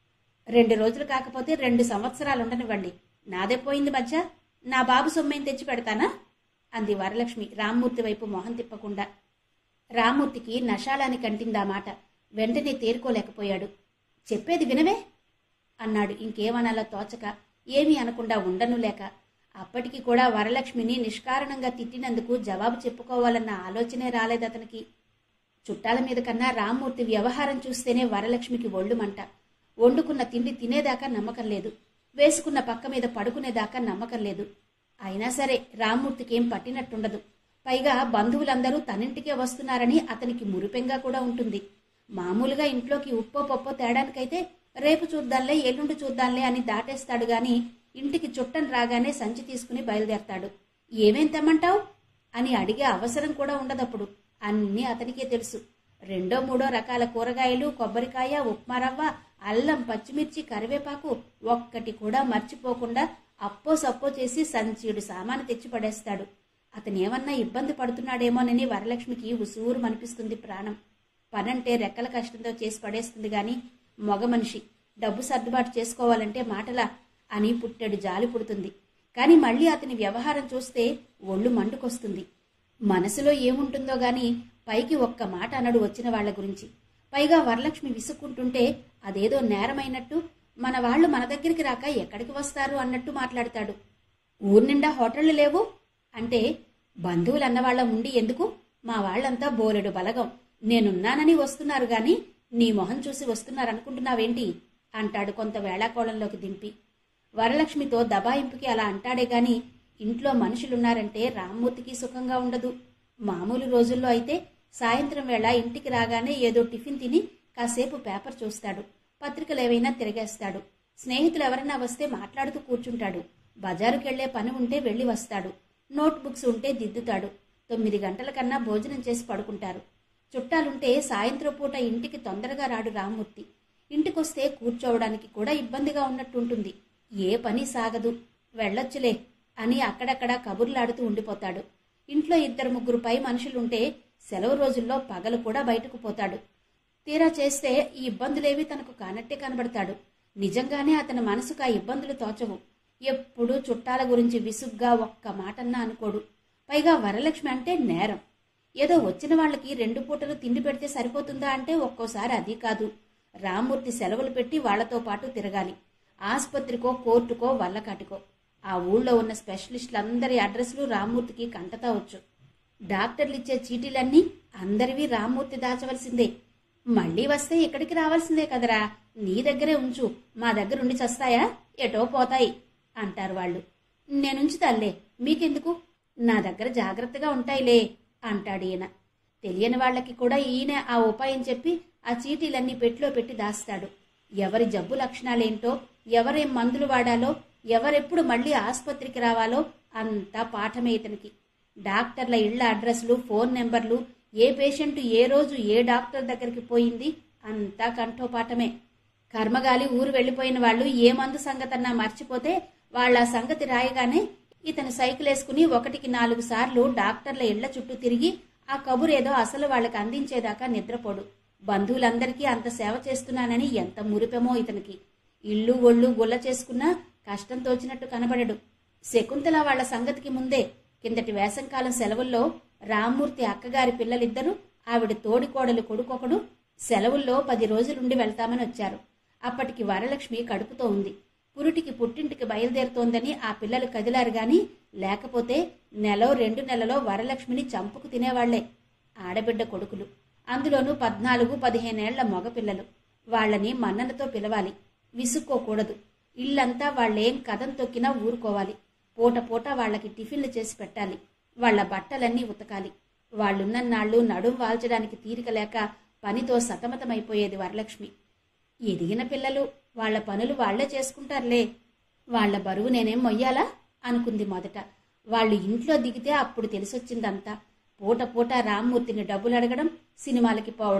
రెండు రోజులు కాకపోతే రెండు సంవత్సరాలు ఉండనివ్వండి నాదే పోయింది మధ్య నా బాబు సొమ్మేం తెచ్చి పెడతానా అంది వరలక్ష్మి రామ్మూర్తి వైపు మొహం తిప్పకుండా రామ్మూర్తికి నషాలాని కంటిందా మాట వెంటనే తేరుకోలేకపోయాడు చెప్పేది వినవే అన్నాడు ఇంకేమనాలో తోచక ఏమీ అనకుండా ఉండను లేక అప్పటికి కూడా వరలక్ష్మిని నిష్కారణంగా తిట్టినందుకు జవాబు చెప్పుకోవాలన్న ఆలోచనే రాలేదతనికి చుట్టాల మీద కన్నా రామ్మూర్తి వ్యవహారం చూస్తేనే వరలక్ష్మికి ఒళ్ళు మంట వండుకున్న తిండి తినేదాకా నమ్మకం లేదు వేసుకున్న పక్క మీద పడుకునేదాకా నమ్మకం లేదు అయినా సరే రామ్మూర్తికి ఏం పట్టినట్టుండదు పైగా బంధువులందరూ తనింటికే వస్తున్నారని అతనికి మురిపెంగా కూడా ఉంటుంది మామూలుగా ఇంట్లోకి ఉప్పో పప్పో తేడానికైతే రేపు చూద్దాంలే ఎల్లుండి చూద్దాంలే అని దాటేస్తాడు గాని ఇంటికి చుట్టం రాగానే సంచి తీసుకుని బయలుదేరతాడు ఏమేం తెమ్మంటావు అని అడిగే అవసరం కూడా ఉండదప్పుడు అన్నీ అతనికే తెలుసు రెండో మూడో రకాల కూరగాయలు కొబ్బరికాయ ఉప్మా రవ్వ అల్లం పచ్చిమిర్చి కరివేపాకు ఒక్కటి కూడా మర్చిపోకుండా అప్పో సప్పో చేసి సంచీడు సామాను తెచ్చి పడేస్తాడు అతను ఏమన్నా ఇబ్బంది పడుతున్నాడేమోనని వరలక్ష్మికి ఉసూరు అనిపిస్తుంది ప్రాణం పనంటే రెక్కల కష్టంతో చేసి పడేస్తుంది గాని మగ మనిషి డబ్బు సర్దుబాటు చేసుకోవాలంటే మాటలా అని పుట్టెడు జాలి పుడుతుంది కానీ మళ్ళీ అతని వ్యవహారం చూస్తే ఒళ్ళు మండుకొస్తుంది మనసులో ఏముంటుందో గాని పైకి ఒక్క మాట అనడు వచ్చిన వాళ్ళ గురించి పైగా వరలక్ష్మి విసుక్కుంటుంటే అదేదో నేరమైనట్టు మన వాళ్ళు మన దగ్గరికి రాక ఎక్కడికి వస్తారు అన్నట్టు మాట్లాడతాడు ఊర్నిండా హోటళ్లు లేవు అంటే బంధువులు అన్నవాళ్ల ఉండి ఎందుకు మా వాళ్ళంతా బోలెడు బలగం నేనున్నానని వస్తున్నారు గాని నీ మొహం చూసి వస్తున్నారనుకుంటున్నావేంటి అంటాడు కొంత వేళాకోళంలోకి దింపి వరలక్ష్మితో దబాయింపుకి అలా అంటాడే గాని ఇంట్లో మనుషులున్నారంటే రామ్మూర్తికి సుఖంగా ఉండదు మామూలు రోజుల్లో అయితే సాయంత్రం వేళ ఇంటికి రాగానే ఏదో టిఫిన్ తిని కాసేపు పేపర్ చూస్తాడు పత్రికలేవైనా తిరగేస్తాడు స్నేహితులు ఎవరైనా వస్తే మాట్లాడుతూ కూర్చుంటాడు బజారుకెళ్లే పని ఉంటే వెళ్లి వస్తాడు నోట్ బుక్స్ ఉంటే దిద్దుతాడు తొమ్మిది గంటల కన్నా భోజనం చేసి పడుకుంటారు చుట్టాలుంటే సాయంత్రం పూట ఇంటికి తొందరగా రాడు రామ్మూర్తి ఇంటికొస్తే కూర్చోవడానికి కూడా ఇబ్బందిగా ఉన్నట్టుంటుంది ఏ పని సాగదు వెళ్ళొచ్చులే అని అక్కడక్కడ కబుర్లాడుతూ ఉండిపోతాడు ఇంట్లో ఇద్దరు ముగ్గురు పై మనుషులుంటే సెలవు రోజుల్లో పగలు కూడా బయటకు పోతాడు తీరా చేస్తే ఈ ఇబ్బందులేవి తనకు కానట్టే కనబడతాడు నిజంగానే అతని మనసుకు ఆ ఇబ్బందులు తోచవు ఎప్పుడూ చుట్టాల గురించి విసుగ్గా ఒక్క మాటన్నా అనుకోడు పైగా వరలక్ష్మి అంటే నేరం ఏదో వచ్చిన వాళ్ళకి రెండు పూటలు తిండి పెడితే సరిపోతుందా అంటే ఒక్కోసారి అది కాదు రామ్మూర్తి సెలవులు పెట్టి వాళ్లతో పాటు తిరగాలి ఆసుపత్రికో కోర్టుకో వల్లకాటికో ఆ ఊళ్ళో ఉన్న స్పెషలిస్టులందరి అడ్రస్లు రామ్మూర్తికి కంటతా వచ్చు డాక్టర్లు ఇచ్చే చీటీలన్నీ అందరివి రామ్మూర్తి దాచవలసిందే మళ్ళీ వస్తే ఇక్కడికి రావాల్సిందే కదరా నీ దగ్గరే ఉంచు మా దగ్గర ఉండి చస్తాయా ఎటో పోతాయి అంటారు వాళ్ళు నేనుంచుతాలే మీకెందుకు నా దగ్గర జాగ్రత్తగా ఉంటాయిలే అంటాడు ఈయన తెలియని వాళ్ళకి కూడా ఈయన ఆ ఉపాయం చెప్పి ఆ చీటీలన్నీ పెట్టులో పెట్టి దాస్తాడు ఎవరి జబ్బు లక్షణాలేంటో ఎవరేం మందులు వాడాలో ఎవరెప్పుడు మళ్ళీ ఆసుపత్రికి రావాలో అంతా పాఠమే ఇతనికి డాక్టర్ల ఇళ్ల అడ్రస్లు ఫోన్ నెంబర్లు ఏ పేషెంట్ ఏ రోజు ఏ డాక్టర్ దగ్గరికి పోయింది అంతా కంఠోపాఠమే కర్మగాలి ఊరు వెళ్ళిపోయిన వాళ్ళు ఏ మందు సంగతన్నా మర్చిపోతే వాళ్ళ సంగతి రాయగానే ఇతను సైకిల్ వేసుకుని ఒకటికి నాలుగు సార్లు డాక్టర్ల ఇళ్ల చుట్టూ తిరిగి ఆ కబురేదో అసలు వాళ్ళకి అందించేదాకా నిద్రపోడు బంధువులందరికీ అంత సేవ చేస్తున్నానని ఎంత మురిపెమో ఇతనికి ఇల్లు ఒళ్ళు గుల్ల చేసుకున్నా కష్టం తోచినట్టు కనబడడు శకుంతల వాళ్ళ సంగతికి ముందే కిందటి వేసంకాలం సెలవుల్లో రామ్మూర్తి అక్కగారి పిల్లలిద్దరూ ఆవిడ తోడికోడలు కొడుకొకడు సెలవుల్లో పది రోజులుండి వెళ్తామని వచ్చారు అప్పటికి వరలక్ష్మి కడుపుతో ఉంది పురిటికి పుట్టింటికి బయలుదేరుతోందని ఆ పిల్లలు కదిలారు గాని లేకపోతే నెలో రెండు నెలలో వరలక్ష్మిని చంపుకు తినేవాళ్లే ఆడబిడ్డ కొడుకులు అందులోనూ పద్నాలుగు పదిహేనేళ్ల మగపిల్లలు వాళ్ళని మన్ననతో పిలవాలి విసుక్కోకూడదు ఇల్లంతా వాళ్ళేం కథం తొక్కినా ఊరుకోవాలి పూట పూట వాళ్ళకి టిఫిన్లు చేసి పెట్టాలి వాళ్ళ బట్టలన్నీ ఉతకాలి వాళ్ళున్నన్నాళ్ళు నడుం వాల్చడానికి తీరిక లేక పనితో సతమతమైపోయేది వరలక్ష్మి ఎదిగిన పిల్లలు వాళ్ళ పనులు వాళ్లే చేసుకుంటారులే వాళ్ళ బరువు నేనేం మొయ్యాలా అనుకుంది మొదట వాళ్ళు ఇంట్లో దిగితే అప్పుడు తెలిసొచ్చిందంతా పూట పూట రామ్మూర్తిని డబ్బులు అడగడం సినిమాలకి పోవడం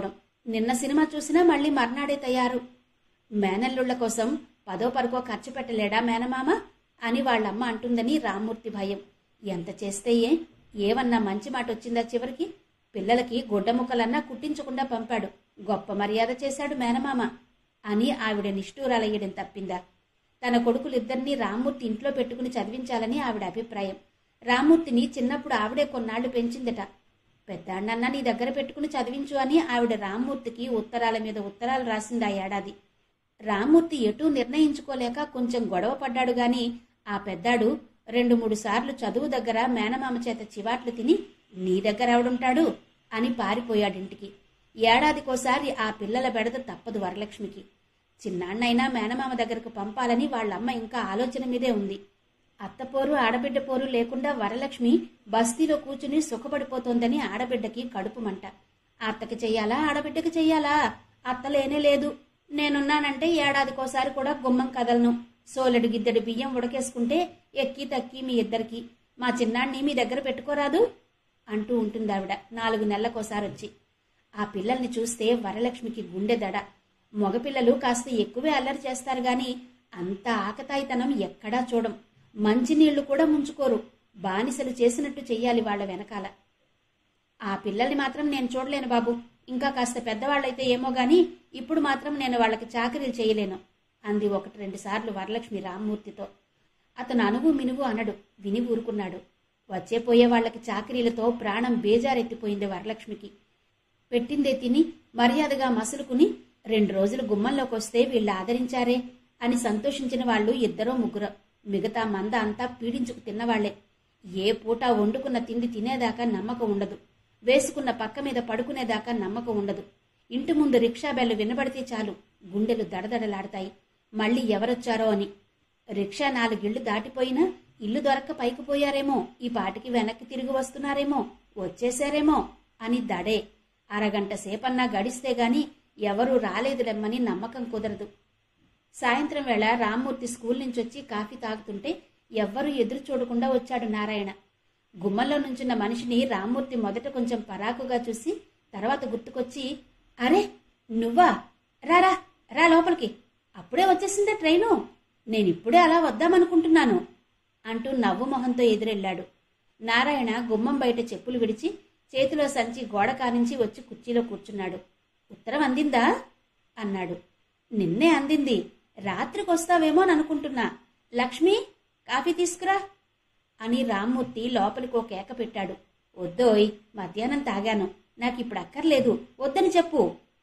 నిన్న సినిమా చూసినా మళ్ళీ మర్నాడే తయారు మేనల్లుళ్ల కోసం పదో పరకో ఖర్చు పెట్టలేడా మేనమామ అని వాళ్ళమ్మ అంటుందని రామ్మూర్తి భయం ఎంత చేస్తే ఏ ఏమన్నా మంచి మాట వచ్చిందా చివరికి పిల్లలకి గుడ్డ ముక్కలన్నా కుట్టించకుండా పంపాడు గొప్ప మర్యాద చేశాడు మేనమామ అని ఆవిడ నిష్ఠూరాలయ్యడం తప్పిందా తన కొడుకులిద్దరినీ రామ్మూర్తి ఇంట్లో పెట్టుకుని చదివించాలని ఆవిడ అభిప్రాయం రామ్మూర్తిని చిన్నప్పుడు ఆవిడే కొన్నాళ్లు పెంచిందట పెద్దాన్నన్నా నీ దగ్గర పెట్టుకుని చదివించు అని ఆవిడ రామ్మూర్తికి ఉత్తరాల మీద ఉత్తరాలు రాసింది ఆ ఏడాది రామ్మూర్తి ఎటూ నిర్ణయించుకోలేక కొంచెం గొడవ పడ్డాడు గాని ఆ పెద్దాడు రెండు మూడు సార్లు చదువు దగ్గర మేనమామ చేత చివాట్లు తిని నీ దగ్గర ఎవడుంటాడు అని పారిపోయాడింటికి ఏడాదికోసారి ఆ పిల్లల బెడద తప్పదు వరలక్ష్మికి చిన్నాన్నైనా మేనమామ దగ్గరకు పంపాలని వాళ్ళమ్మ ఇంకా ఆలోచన మీదే ఉంది అత్తపోరు ఆడబిడ్డ పోరు లేకుండా వరలక్ష్మి బస్తీలో కూర్చుని సుఖపడిపోతోందని ఆడబిడ్డకి కడుపు మంట అత్తకి చెయ్యాలా ఆడబిడ్డకి చెయ్యాలా అత్త లేనే లేదు నేనున్నానంటే ఏడాదికోసారి కూడా గుమ్మం కదలను సోలెడు గిద్దెడు బియ్యం ఉడకేసుకుంటే ఎక్కి తక్కి మీ ఇద్దరికి మా చిన్నాన్ని మీ దగ్గర పెట్టుకోరాదు అంటూ ఉంటుంది ఆవిడ నాలుగు నెలలకోసారి వచ్చి ఆ పిల్లల్ని చూస్తే వరలక్ష్మికి గుండె దడ మగపిల్లలు కాస్త ఎక్కువే అల్లరి చేస్తారు గాని అంత ఆకతాయితనం ఎక్కడా చూడం మంచినీళ్లు కూడా ముంచుకోరు బానిసలు చేసినట్టు చెయ్యాలి వాళ్ళ వెనకాల ఆ పిల్లల్ని మాత్రం నేను చూడలేను బాబు ఇంకా కాస్త పెద్దవాళ్ళైతే ఏమో గాని ఇప్పుడు మాత్రం నేను వాళ్ళకి చాకరీలు చేయలేను అంది ఒకటి రెండు సార్లు వరలక్ష్మి రామ్మూర్తితో అతను అనువు మినువు అనడు విని ఊరుకున్నాడు వచ్చే పోయే వాళ్ళకి చాకరీలతో ప్రాణం బేజారెత్తిపోయింది వరలక్ష్మికి పెట్టిందే తిని మర్యాదగా మసులుకుని రెండు రోజులు గుమ్మంలోకి వస్తే వీళ్ళు ఆదరించారే అని సంతోషించిన వాళ్ళు ఇద్దరో ముగ్గురో మిగతా మంద అంతా పీడించుకు తిన్నవాళ్లే ఏ పూట వండుకున్న తిండి తినేదాకా నమ్మకం ఉండదు వేసుకున్న పక్క మీద పడుకునేదాకా నమ్మకం ఉండదు ఇంటి ముందు రిక్షా బెల్లు వినబడితే చాలు గుండెలు దడదడలాడతాయి మళ్ళీ ఎవరొచ్చారో అని రిక్షా నాలుగిళ్లు దాటిపోయినా ఇల్లు దొరక్క పైకి పోయారేమో ఈ పాటికి వెనక్కి తిరిగి వస్తున్నారేమో వచ్చేశారేమో అని దడే అరగంట సేపన్నా గడిస్తే గాని ఎవరూ రాలేదులెమ్మని నమ్మకం కుదరదు సాయంత్రం వేళ రామ్మూర్తి స్కూల్ నుంచి వచ్చి కాఫీ తాగుతుంటే ఎవ్వరూ ఎదురు చూడకుండా వచ్చాడు నారాయణ గుమ్మంలో నుంచున్న మనిషిని రామ్మూర్తి మొదట కొంచెం పరాకుగా చూసి తర్వాత గుర్తుకొచ్చి అరే నువ్వా రారా రా లోపలికి అప్పుడే వచ్చేసిందే ట్రైను నేనిప్పుడే అలా వద్దామనుకుంటున్నాను అంటూ నవ్వు మొహంతో ఎదురెళ్ళాడు నారాయణ గుమ్మం బయట చెప్పులు విడిచి చేతిలో సంచి గోడ కానించి వచ్చి కుర్చీలో కూర్చున్నాడు ఉత్తరం అందిందా అన్నాడు నిన్నే అందింది రాత్రికి వస్తావేమోననుకుంటున్నా లక్ష్మి కాఫీ తీసుకురా అని రామ్మూర్తి లోపలికి ఓ కేక పెట్టాడు వద్దోయ్ మధ్యాహ్నం తాగాను నాకిప్పుడు అక్కర్లేదు వద్దని చెప్పు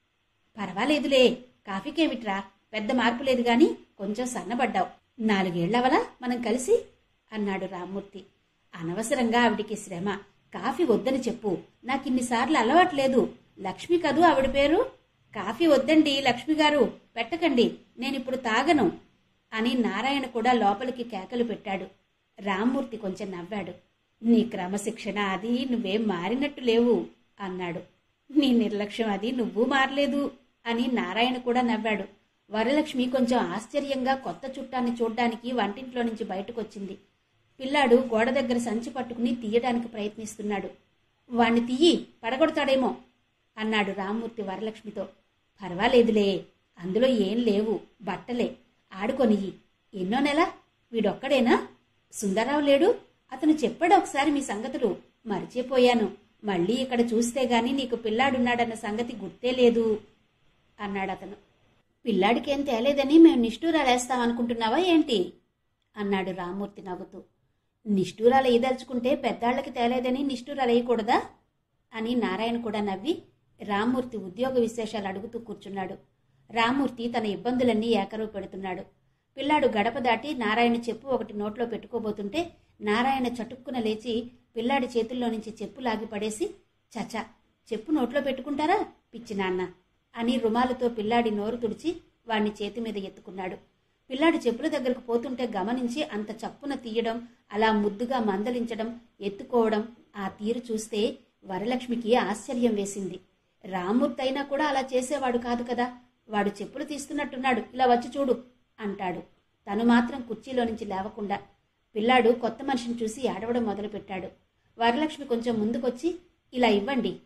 పర్వాలేదులే కాఫీకేమిట్రా పెద్ద మార్పు లేదు గాని కొంచెం సన్నబడ్డావు నాలుగేళ్లవలా మనం కలిసి అన్నాడు రామ్మూర్తి అనవసరంగా ఆవిడికి శ్రమ కాఫీ వద్దని చెప్పు నాకిన్నిసార్లు అలవాట్లేదు లక్ష్మి కదూ ఆవిడ పేరు కాఫీ వద్దండి లక్ష్మి గారు పెట్టకండి నేనిప్పుడు తాగను అని నారాయణ కూడా లోపలికి కేకలు పెట్టాడు రామ్మూర్తి కొంచెం నవ్వాడు నీ క్రమశిక్షణ అది నువ్వేం మారినట్టు లేవు అన్నాడు నీ నిర్లక్ష్యం అది నువ్వు మారలేదు అని నారాయణ కూడా నవ్వాడు వరలక్ష్మి కొంచెం ఆశ్చర్యంగా కొత్త చుట్టాన్ని చూడ్డానికి వంటింట్లో నుంచి బయటకొచ్చింది పిల్లాడు గోడ దగ్గర సంచి పట్టుకుని తీయడానికి ప్రయత్నిస్తున్నాడు వాణ్ణి తీయి పడగొడతాడేమో అన్నాడు రామ్మూర్తి వరలక్ష్మితో పర్వాలేదులే అందులో ఏం లేవు బట్టలే ఆడుకొనియ్యి ఎన్నో నెల వీడొక్కడేనా సుందరరావు లేడు అతను చెప్పాడు ఒకసారి మీ సంగతులు మర్చిపోయాను మళ్ళీ ఇక్కడ చూస్తే గాని నీకు పిల్లాడున్నాడన్న సంగతి గుర్తే లేదు అన్నాడతను పిల్లాడికేం తేలేదని మేము నిష్ఠూరాలేస్తామనుకుంటున్నావా ఏంటి అన్నాడు రామ్మూర్తి నవ్వుతూ నిష్ఠూరాలు ఏదలుచుకుంటే పెద్దాళ్ళకి తేలేదని నిష్ఠూరాలు వేయకూడదా అని నారాయణ కూడా నవ్వి రామ్మూర్తి ఉద్యోగ విశేషాలు అడుగుతూ కూర్చున్నాడు రామ్మూర్తి తన ఇబ్బందులన్నీ ఏకరువు పెడుతున్నాడు పిల్లాడు గడప దాటి నారాయణ చెప్పు ఒకటి నోట్లో పెట్టుకోబోతుంటే నారాయణ చటుక్కున లేచి పిల్లాడి చేతుల్లో నుంచి చెప్పు లాగి పడేసి చచా చెప్పు నోట్లో పెట్టుకుంటారా పిచ్చి నాన్న అని రుమాలతో పిల్లాడి నోరు తుడిచి వాణ్ణి చేతి మీద ఎత్తుకున్నాడు పిల్లాడి చెప్పుల దగ్గరకు పోతుంటే గమనించి అంత చప్పున తీయడం అలా ముద్దుగా మందలించడం ఎత్తుకోవడం ఆ తీరు చూస్తే వరలక్ష్మికి ఆశ్చర్యం వేసింది రామ్మూర్తి అయినా కూడా అలా చేసేవాడు కాదు కదా వాడు చెప్పులు తీస్తున్నట్టున్నాడు ఇలా వచ్చి చూడు అంటాడు తను మాత్రం కుర్చీలో నుంచి లేవకుండా పిల్లాడు కొత్త మనిషిని చూసి ఏడవడం మొదలుపెట్టాడు వరలక్ష్మి కొంచెం ముందుకొచ్చి ఇలా ఇవ్వండి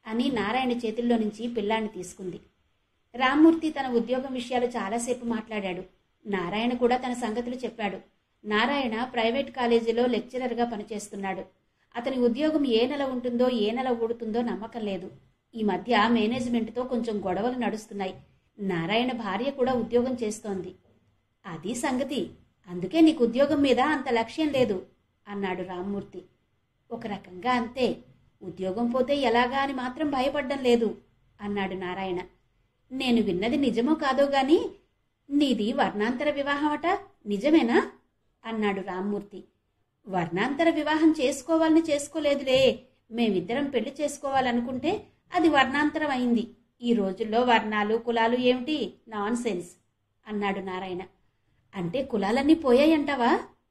అని నారాయణ చేతుల్లో నుంచి పిల్లాన్ని తీసుకుంది రామ్మూర్తి తన ఉద్యోగం విషయాలు చాలాసేపు మాట్లాడాడు నారాయణ కూడా తన సంగతులు చెప్పాడు నారాయణ ప్రైవేట్ కాలేజీలో లెక్చరర్గా పనిచేస్తున్నాడు అతని ఉద్యోగం ఏ నెల ఉంటుందో ఏ నెల ఊడుతుందో నమ్మకం లేదు ఈ మధ్య మేనేజ్మెంట్తో కొంచెం గొడవలు నడుస్తున్నాయి నారాయణ భార్య కూడా ఉద్యోగం చేస్తోంది అది సంగతి అందుకే నీకు ఉద్యోగం మీద అంత లక్ష్యం లేదు అన్నాడు రామ్మూర్తి ఒక రకంగా అంతే ఉద్యోగం పోతే ఎలాగా అని మాత్రం భయపడ్డం లేదు అన్నాడు నారాయణ నేను విన్నది నిజమో కాదో గాని నీది వర్ణాంతర వివాహం అట నిజమేనా అన్నాడు రామ్మూర్తి వర్ణాంతర వివాహం చేసుకోవాలని చేసుకోలేదులే మేమిద్దరం పెళ్లి చేసుకోవాలనుకుంటే అది వర్ణాంతరం అయింది ఈ రోజుల్లో వర్ణాలు కులాలు ఏమిటి నాన్ సెన్స్ అన్నాడు నారాయణ అంటే కులాలన్నీ పోయాయంటావా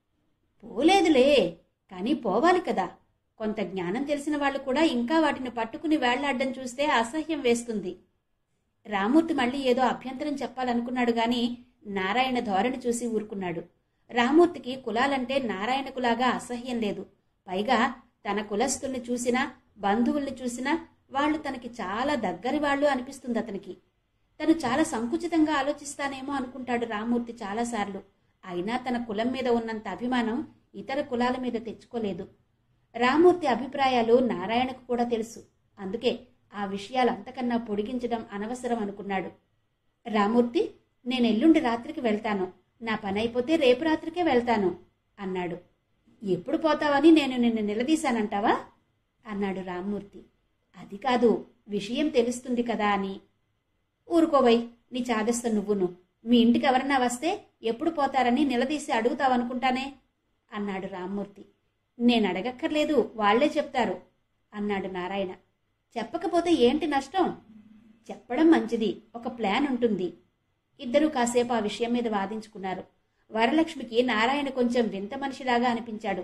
పోలేదులే కానీ పోవాలి కదా కొంత జ్ఞానం తెలిసిన వాళ్ళు కూడా ఇంకా వాటిని పట్టుకుని వేళ్లాడ్డం చూస్తే అసహ్యం వేస్తుంది రామూర్తి మళ్ళీ ఏదో అభ్యంతరం చెప్పాలనుకున్నాడు గాని నారాయణ ధోరణి చూసి ఊరుకున్నాడు రామూర్తికి కులాలంటే నారాయణకులాగా అసహ్యం లేదు పైగా తన కులస్తుల్ని చూసినా బంధువుల్ని చూసినా వాళ్ళు తనకి చాలా దగ్గరి వాళ్ళు అనిపిస్తుంది అతనికి తను చాలా సంకుచితంగా ఆలోచిస్తానేమో అనుకుంటాడు రామూర్తి చాలాసార్లు అయినా తన కులం మీద ఉన్నంత అభిమానం ఇతర కులాల మీద తెచ్చుకోలేదు రామూర్తి అభిప్రాయాలు నారాయణకు కూడా తెలుసు అందుకే ఆ విషయాలు అంతకన్నా పొడిగించడం అనవసరం అనుకున్నాడు రామూర్తి నేను ఎల్లుండి రాత్రికి వెళ్తాను నా పని అయిపోతే రేపు రాత్రికే వెళ్తాను అన్నాడు ఎప్పుడు పోతావని నేను నిన్ను నిలదీశానంటావా అన్నాడు రామ్మూర్తి అది కాదు విషయం తెలుస్తుంది కదా అని ఊరుకోవై నీ చాదస్త నువ్వును మీ ఇంటికి ఎవరన్నా వస్తే ఎప్పుడు పోతారని నిలదీసి అడుగుతావనుకుంటానే అన్నాడు రామ్మూర్తి నేను అడగక్కర్లేదు వాళ్లే చెప్తారు అన్నాడు నారాయణ చెప్పకపోతే ఏంటి నష్టం చెప్పడం మంచిది ఒక ప్లాన్ ఉంటుంది ఇద్దరూ కాసేపు ఆ విషయం మీద వాదించుకున్నారు వరలక్ష్మికి నారాయణ కొంచెం వింత మనిషిలాగా అనిపించాడు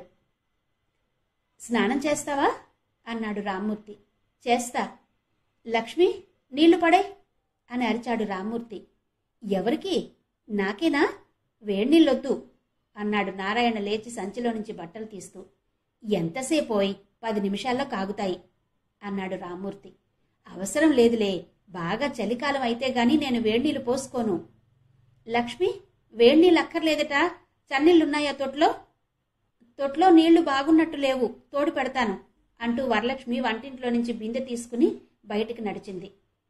స్నానం చేస్తావా అన్నాడు రామ్మూర్తి చేస్తా లక్ష్మి నీళ్లు పడే అని అరిచాడు రామ్మూర్తి ఎవరికి నాకేనా వేణీళ్ళొద్దు అన్నాడు నారాయణ లేచి సంచిలో నుంచి బట్టలు తీస్తూ ఎంతసేపోయ్ పది నిమిషాల్లో కాగుతాయి అన్నాడు రామ్మూర్తి అవసరం లేదులే బాగా చలికాలం అయితే గాని నేను వేడినీళ్ళు పోసుకోను లక్ష్మి వేడినీళ్ళు అక్కర్లేదట చన్నీళ్ళున్నాయా తొట్లో తొట్లో నీళ్లు బాగున్నట్టు లేవు తోడు పెడతాను అంటూ వరలక్ష్మి వంటింట్లో నుంచి బిందె తీసుకుని బయటికి నడిచింది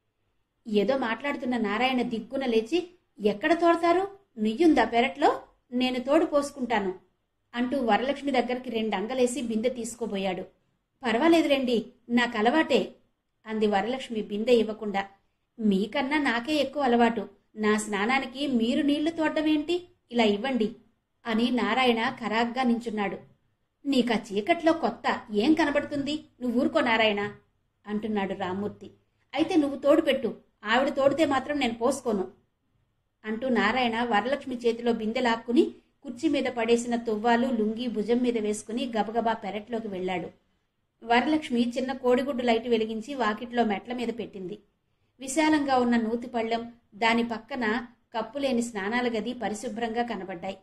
ఏదో మాట్లాడుతున్న నారాయణ దిగ్గున లేచి ఎక్కడ తోడతారు నుయ్యుందా పెరట్లో నేను తోడు పోసుకుంటాను అంటూ వరలక్ష్మి దగ్గరికి రెండు అంగలేసి బిందె తీసుకోబోయాడు పర్వాలేదులేండి నాకు అలవాటే అంది వరలక్ష్మి బిందె ఇవ్వకుండా మీకన్నా నాకే ఎక్కువ అలవాటు నా స్నానానికి మీరు నీళ్లు తోడ్డమేంటి ఇలా ఇవ్వండి అని నారాయణ ఖరాగ్గా నించున్నాడు నీకా చీకట్లో కొత్త ఏం కనబడుతుంది నువ్వు ఊరుకో నారాయణ అంటున్నాడు రామ్మూర్తి అయితే నువ్వు తోడు పెట్టు ఆవిడ తోడితే మాత్రం నేను పోసుకోను అంటూ నారాయణ వరలక్ష్మి చేతిలో బిందె లాక్కుని కుర్చీ మీద పడేసిన తువ్వాలు లుంగి భుజం మీద వేసుకుని గబగబా పెరట్లోకి వెళ్ళాడు వరలక్ష్మి చిన్న కోడిగుడ్డు లైట్ వెలిగించి వాకిట్లో మెట్ల మీద పెట్టింది విశాలంగా ఉన్న నూతి పళ్ళెం దాని పక్కన కప్పులేని స్నానాల గది పరిశుభ్రంగా కనబడ్డాయి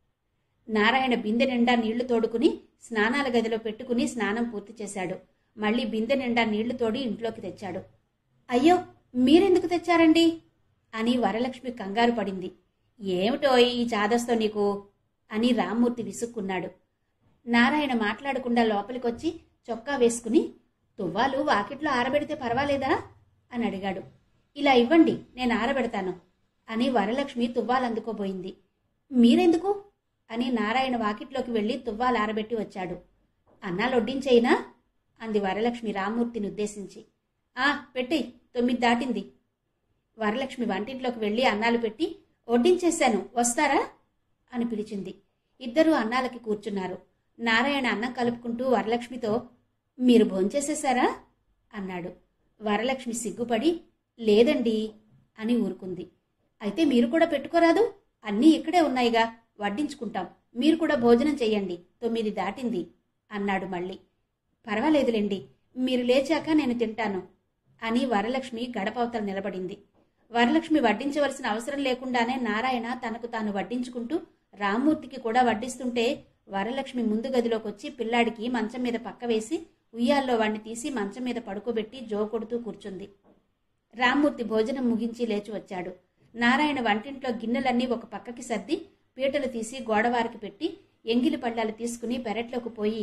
నారాయణ బిందె నిండా నీళ్లు తోడుకుని స్నానాల గదిలో పెట్టుకుని స్నానం పూర్తి చేశాడు మళ్ళీ బిందె నిండా నీళ్లు తోడి ఇంట్లోకి తెచ్చాడు అయ్యో మీరెందుకు తెచ్చారండి అని వరలక్ష్మి కంగారు పడింది ఏమిటో ఈ చాదస్తో నీకు అని రామ్మూర్తి విసుక్కున్నాడు నారాయణ మాట్లాడకుండా లోపలికొచ్చి చొక్కా వేసుకుని తువ్వాలు వాకిట్లో ఆరబెడితే పర్వాలేదా అని అడిగాడు ఇలా ఇవ్వండి నేను ఆరబెడతాను అని వరలక్ష్మి తువ్వాలు అందుకోబోయింది మీరెందుకు అని నారాయణ వాకిట్లోకి వెళ్ళి తువ్వాలు ఆరబెట్టి వచ్చాడు అన్నాలు వడ్డించేయినా అంది వరలక్ష్మి రామ్మూర్తిని ఉద్దేశించి ఆ పెట్టి తొమ్మిది దాటింది వరలక్ష్మి వంటింట్లోకి వెళ్ళి అన్నాలు పెట్టి వడ్డించేశాను వస్తారా అని పిలిచింది ఇద్దరూ అన్నాలకి కూర్చున్నారు నారాయణ అన్నం కలుపుకుంటూ వరలక్ష్మితో మీరు భోంచేసేశారా అన్నాడు వరలక్ష్మి సిగ్గుపడి లేదండి అని ఊరుకుంది అయితే మీరు కూడా పెట్టుకోరాదు అన్నీ ఇక్కడే ఉన్నాయిగా వడ్డించుకుంటాం మీరు కూడా భోజనం చెయ్యండి తొమ్మిది దాటింది అన్నాడు మళ్ళీ పర్వాలేదులేండి మీరు లేచాక నేను తింటాను అని వరలక్ష్మి గడపవతల నిలబడింది వరలక్ష్మి వడ్డించవలసిన అవసరం లేకుండానే నారాయణ తనకు తాను వడ్డించుకుంటూ రామ్మూర్తికి కూడా వడ్డిస్తుంటే వరలక్ష్మి ముందు గదిలోకి వచ్చి పిల్లాడికి మంచం మీద పక్క వేసి ఉయ్యాల్లో వాణ్ణి తీసి మంచం మీద పడుకోబెట్టి జో కొడుతూ కూర్చుంది రామ్మూర్తి భోజనం ముగించి లేచి వచ్చాడు నారాయణ వంటింట్లో గిన్నెలన్నీ ఒక పక్కకి సర్ది పీటలు తీసి గోడవారికి పెట్టి ఎంగిలి పళ్ళాలు తీసుకుని పెరట్లోకి పోయి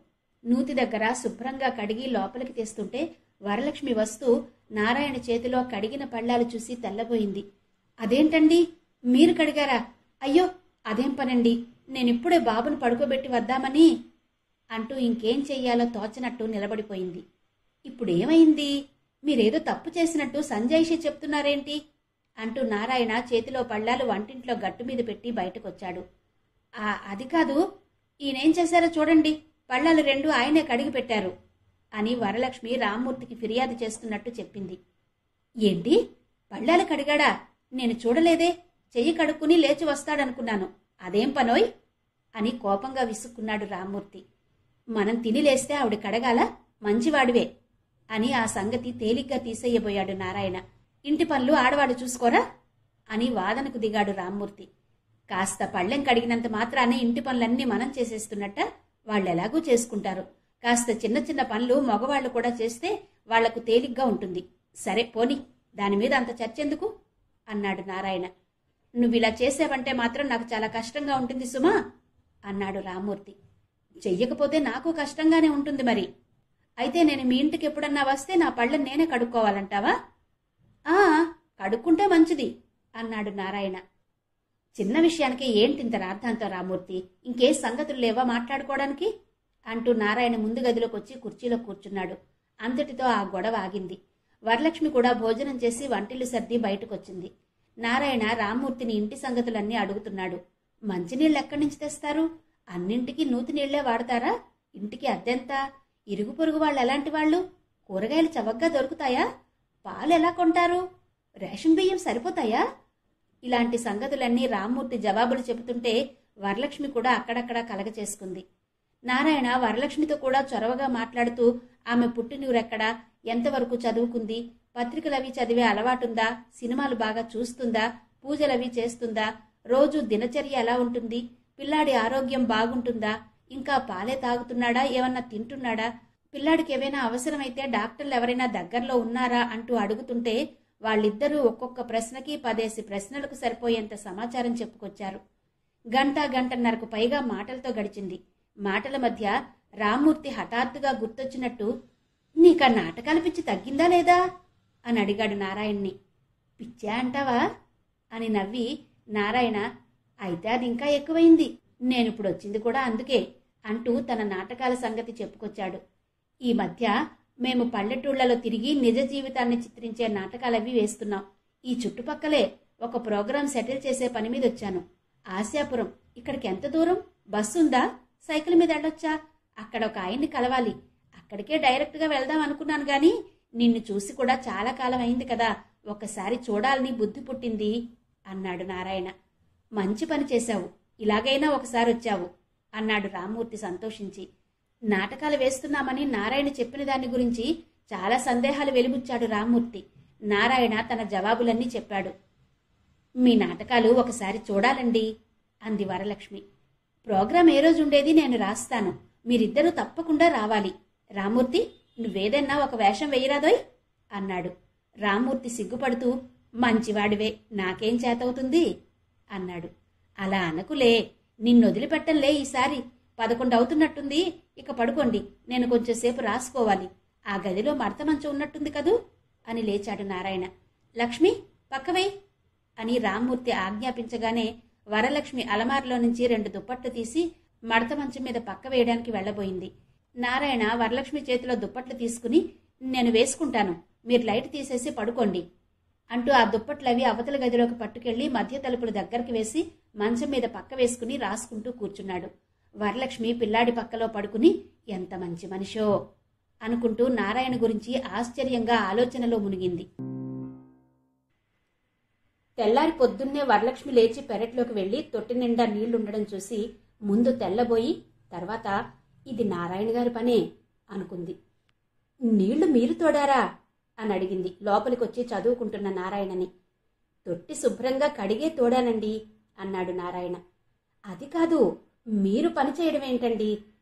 నూతి దగ్గర శుభ్రంగా కడిగి లోపలికి తెస్తుంటే వరలక్ష్మి వస్తూ నారాయణ చేతిలో కడిగిన పళ్ళాలు చూసి తెల్లబోయింది అదేంటండి మీరు కడిగారా అయ్యో అదేం పనండి నేనిప్పుడే బాబును పడుకోబెట్టి వద్దామని అంటూ ఇంకేం చెయ్యాలో తోచనట్టు నిలబడిపోయింది ఇప్పుడేమైంది మీరేదో తప్పు చేసినట్టు సంజాయిషి చెప్తున్నారేంటి అంటూ నారాయణ చేతిలో పళ్ళాలు వంటింట్లో గట్టు మీద పెట్టి బయటకొచ్చాడు ఆ అది కాదు ఈయనేం చేశారో చూడండి పళ్ళాలు రెండు ఆయనే కడిగి పెట్టారు అని వరలక్ష్మి రామ్మూర్తికి ఫిర్యాదు చేస్తున్నట్టు చెప్పింది ఏంటి పళ్ళాలు కడిగాడా నేను చూడలేదే చెయ్యి కడుక్కుని లేచి వస్తాడనుకున్నాను అదేం పనోయ్ అని కోపంగా విసుక్కున్నాడు రామ్మూర్తి మనం తిని లేస్తే ఆవిడ కడగాల మంచివాడివే అని ఆ సంగతి తేలిగ్గా తీసేయబోయాడు నారాయణ ఇంటి పనులు ఆడవాడు చూసుకోరా అని వాదనకు దిగాడు రామ్మూర్తి కాస్త పళ్ళెం కడిగినంత మాత్రానే ఇంటి పనులన్నీ మనం చేసేస్తున్నట్ట వాళ్ళెలాగూ చేసుకుంటారు కాస్త చిన్న చిన్న పనులు మగవాళ్ళు కూడా చేస్తే వాళ్లకు తేలిగ్గా ఉంటుంది సరే పోని దాని మీద అంత చర్చెందుకు అన్నాడు నారాయణ నువ్విలా చేసావంటే మాత్రం నాకు చాలా కష్టంగా ఉంటుంది సుమా అన్నాడు రామ్మూర్తి చెయ్యకపోతే నాకు కష్టంగానే ఉంటుంది మరి అయితే నేను మీ ఇంటికి ఎప్పుడన్నా వస్తే నా పళ్ళని నేనే కడుక్కోవాలంటావా ఆ కడుక్కుంటే మంచిది అన్నాడు నారాయణ చిన్న విషయానికి ఏంటింత రాద్ధాంతో రామూర్తి ఇంకే సంగతులు లేవా మాట్లాడుకోవడానికి అంటూ నారాయణ ముందు గదిలోకి వచ్చి కుర్చీలో కూర్చున్నాడు అంతటితో ఆ గొడవ ఆగింది వరలక్ష్మి కూడా భోజనం చేసి వంటిల్లు సర్ది బయటకొచ్చింది నారాయణ రామ్మూర్తిని ఇంటి సంగతులన్నీ అడుగుతున్నాడు మంచినీళ్ళు ఎక్కడి నుంచి తెస్తారు అన్నింటికి నూతి నీళ్లే వాడతారా ఇంటికి అద్దెంత ఇరుగు పొరుగు వాళ్ళు ఎలాంటి వాళ్ళు కూరగాయలు చవగ్గా దొరుకుతాయా పాలు ఎలా కొంటారు రేషన్ బియ్యం సరిపోతాయా ఇలాంటి సంగతులన్నీ రామ్మూర్తి జవాబులు చెబుతుంటే వరలక్ష్మి కూడా అక్కడక్కడ కలగ చేసుకుంది నారాయణ వరలక్ష్మితో కూడా చొరవగా మాట్లాడుతూ ఆమె పుట్టినూరెక్కడా ఎంతవరకు చదువుకుంది పత్రికలవి చదివే అలవాటుందా సినిమాలు బాగా చూస్తుందా పూజలవి చేస్తుందా రోజు దినచర్య ఎలా ఉంటుంది పిల్లాడి ఆరోగ్యం బాగుంటుందా ఇంకా పాలే తాగుతున్నాడా ఏమన్నా తింటున్నాడా పిల్లాడికి ఏవైనా అవసరమైతే డాక్టర్లు ఎవరైనా దగ్గరలో ఉన్నారా అంటూ అడుగుతుంటే వాళ్ళిద్దరూ ఒక్కొక్క ప్రశ్నకి పదేసి ప్రశ్నలకు సరిపోయేంత సమాచారం చెప్పుకొచ్చారు గంట గంటన్నరకు పైగా మాటలతో గడిచింది మాటల మధ్య రామ్మూర్తి హఠాత్తుగా గుర్తొచ్చినట్టు నీకా నాటకాలు పిచ్చి తగ్గిందా లేదా అని అడిగాడు నారాయణ్ణి పిచ్చా అంటావా అని నవ్వి నారాయణ అయితే అది ఇంకా ఎక్కువైంది నేనిప్పుడు వచ్చింది కూడా అందుకే అంటూ తన నాటకాల సంగతి చెప్పుకొచ్చాడు ఈ మధ్య మేము పల్లెటూళ్లలో తిరిగి నిజ జీవితాన్ని చిత్రించే నాటకాలవి వేస్తున్నాం ఈ చుట్టుపక్కలే ఒక ప్రోగ్రాం సెటిల్ చేసే పని మీద వచ్చాను ఆశాపురం ఇక్కడికి ఎంత దూరం బస్సు ఉందా సైకిల్ మీద వెళ్ళొచ్చా అక్కడ ఒక ఆయన్ని కలవాలి అక్కడికే డైరెక్ట్గా వెళ్దాం అనుకున్నాను గాని నిన్ను చూసి కూడా చాలా కాలం అయింది కదా ఒకసారి చూడాలని బుద్ధి పుట్టింది అన్నాడు నారాయణ మంచి పని చేశావు ఇలాగైనా ఒకసారి వచ్చావు అన్నాడు రామ్మూర్తి సంతోషించి నాటకాలు వేస్తున్నామని నారాయణ చెప్పిన దాని గురించి చాలా సందేహాలు వెలుబుచ్చాడు రామ్మూర్తి నారాయణ తన జవాబులన్నీ చెప్పాడు మీ నాటకాలు ఒకసారి చూడాలండి అంది వరలక్ష్మి ప్రోగ్రాం ఏ రోజు ఉండేది నేను రాస్తాను మీరిద్దరూ తప్పకుండా రావాలి రామ్మూర్తి నువ్వేదన్నా ఒక వేషం వెయ్యరాదోయ్ అన్నాడు రామ్మూర్తి సిగ్గుపడుతూ మంచివాడివే నాకేం చేతవుతుంది అన్నాడు అలా అనకులే నిన్నొదిలిపెట్టంలే ఈసారి పదకొండు అవుతున్నట్టుంది ఇక పడుకోండి నేను కొంచెంసేపు రాసుకోవాలి ఆ గదిలో మడత మంచం ఉన్నట్టుంది కదూ అని లేచాడు నారాయణ లక్ష్మి పక్కవై అని రామ్మూర్తి ఆజ్ఞాపించగానే వరలక్ష్మి అలమారులో నుంచి రెండు దుప్పట్లు తీసి మడత మంచం మీద పక్క వేయడానికి వెళ్ళబోయింది నారాయణ వరలక్ష్మి చేతిలో దుప్పట్లు తీసుకుని నేను వేసుకుంటాను మీరు లైట్ తీసేసి పడుకోండి అంటూ ఆ దుప్పట్లవి అవతల గదిలోకి పట్టుకెళ్లి మధ్య తలుపులు దగ్గరికి వేసి మంచం మీద పక్క వేసుకుని రాసుకుంటూ కూర్చున్నాడు వరలక్ష్మి పిల్లాడి పక్కలో పడుకుని ఎంత మంచి మనిషో అనుకుంటూ నారాయణ గురించి ఆశ్చర్యంగా ఆలోచనలో మునిగింది తెల్లారి పొద్దున్నే వరలక్ష్మి లేచి పెరట్లోకి వెళ్లి తొట్టి నిండా నీళ్లుండడం చూసి ముందు తెల్లబోయి తర్వాత ఇది నారాయణ గారి పనే అనుకుంది నీళ్లు మీరు తోడారా అని అడిగింది లోపలికొచ్చి చదువుకుంటున్న నారాయణని తొట్టి శుభ్రంగా కడిగే తోడానండి అన్నాడు నారాయణ అది కాదు మీరు పని చేయడం ఏంటండి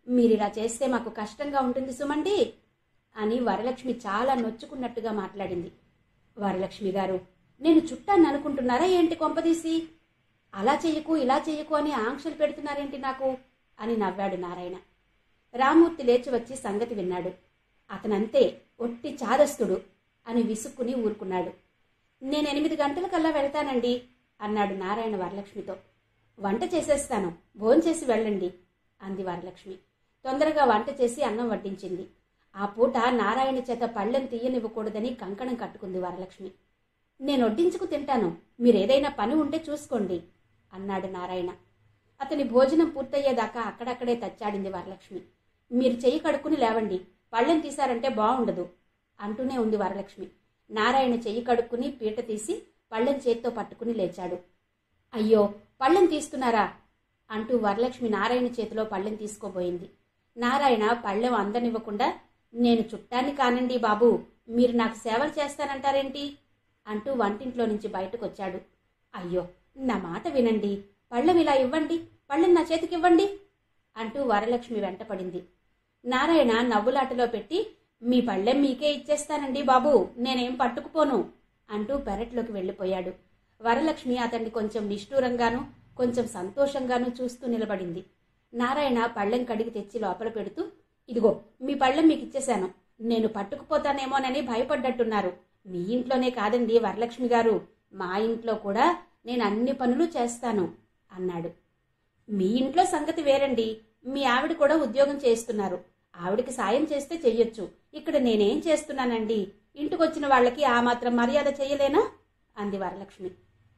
మీరిలా చేస్తే మాకు కష్టంగా ఉంటుంది సుమండి అని వరలక్ష్మి చాలా నొచ్చుకున్నట్టుగా మాట్లాడింది వరలక్ష్మి గారు నేను చుట్టాన్ని అనుకుంటున్నారా ఏంటి కొంపదీసి అలా చెయ్యకు ఇలా చెయ్యకు అని ఆంక్షలు పెడుతున్నారేంటి నాకు అని నవ్వాడు నారాయణ రామూర్తి లేచి వచ్చి సంగతి విన్నాడు అతనంతే ఒట్టి చాదస్తుడు అని విసుక్కుని ఊరుకున్నాడు నేను ఎనిమిది గంటలకల్లా వెళ్తానండి అన్నాడు నారాయణ వరలక్ష్మితో వంట చేసేస్తాను భోంచేసి వెళ్ళండి అంది వరలక్ష్మి తొందరగా వంట చేసి అన్నం వడ్డించింది ఆ పూట నారాయణ చేత పళ్ళెం తీయనివ్వకూడదని కంకణం కట్టుకుంది వరలక్ష్మి నేను వడ్డించుకు తింటాను మీరేదైనా పని ఉంటే చూసుకోండి అన్నాడు నారాయణ అతని భోజనం పూర్తయ్యేదాకా అక్కడక్కడే తచ్చాడింది వరలక్ష్మి మీరు చెయ్యి కడుక్కుని లేవండి పళ్ళెం తీశారంటే బాగుండదు అంటూనే ఉంది వరలక్ష్మి నారాయణ చెయ్యి కడుక్కుని పీట తీసి పళ్ళెం చేత్తో పట్టుకుని లేచాడు అయ్యో పళ్ళెం తీస్తున్నారా అంటూ వరలక్ష్మి నారాయణ చేతిలో పళ్ళెం తీసుకోబోయింది నారాయణ పళ్ళెం అందనివ్వకుండా నేను చుట్టాన్ని కానండి బాబు మీరు నాకు సేవలు చేస్తానంటారేంటి అంటూ వంటింట్లో నుంచి బయటకొచ్చాడు అయ్యో నా మాట వినండి పళ్ళెం ఇలా ఇవ్వండి పళ్ళెం నా చేతికివ్వండి అంటూ వరలక్ష్మి వెంటపడింది నారాయణ నవ్వులాటలో పెట్టి మీ పళ్ళెం మీకే ఇచ్చేస్తానండి బాబు నేనేం పట్టుకుపోను అంటూ పెరట్లోకి వెళ్ళిపోయాడు వరలక్ష్మి అతన్ని కొంచెం నిష్ఠూరంగానూ కొంచెం సంతోషంగానూ చూస్తూ నిలబడింది నారాయణ పళ్ళెం కడిగి తెచ్చి లోపల పెడుతూ ఇదిగో మీ పళ్ళెం మీకు ఇచ్చేశాను నేను పట్టుకుపోతానేమోనని భయపడ్డట్టున్నారు మీ ఇంట్లోనే కాదండి వరలక్ష్మి గారు మా ఇంట్లో కూడా నేను అన్ని పనులు చేస్తాను అన్నాడు మీ ఇంట్లో సంగతి వేరండి మీ ఆవిడ కూడా ఉద్యోగం చేస్తున్నారు ఆవిడకి సాయం చేస్తే చెయ్యొచ్చు ఇక్కడ నేనేం చేస్తున్నానండి ఇంటికొచ్చిన వాళ్ళకి ఆ మాత్రం మర్యాద చెయ్యలేనా అంది వరలక్ష్మి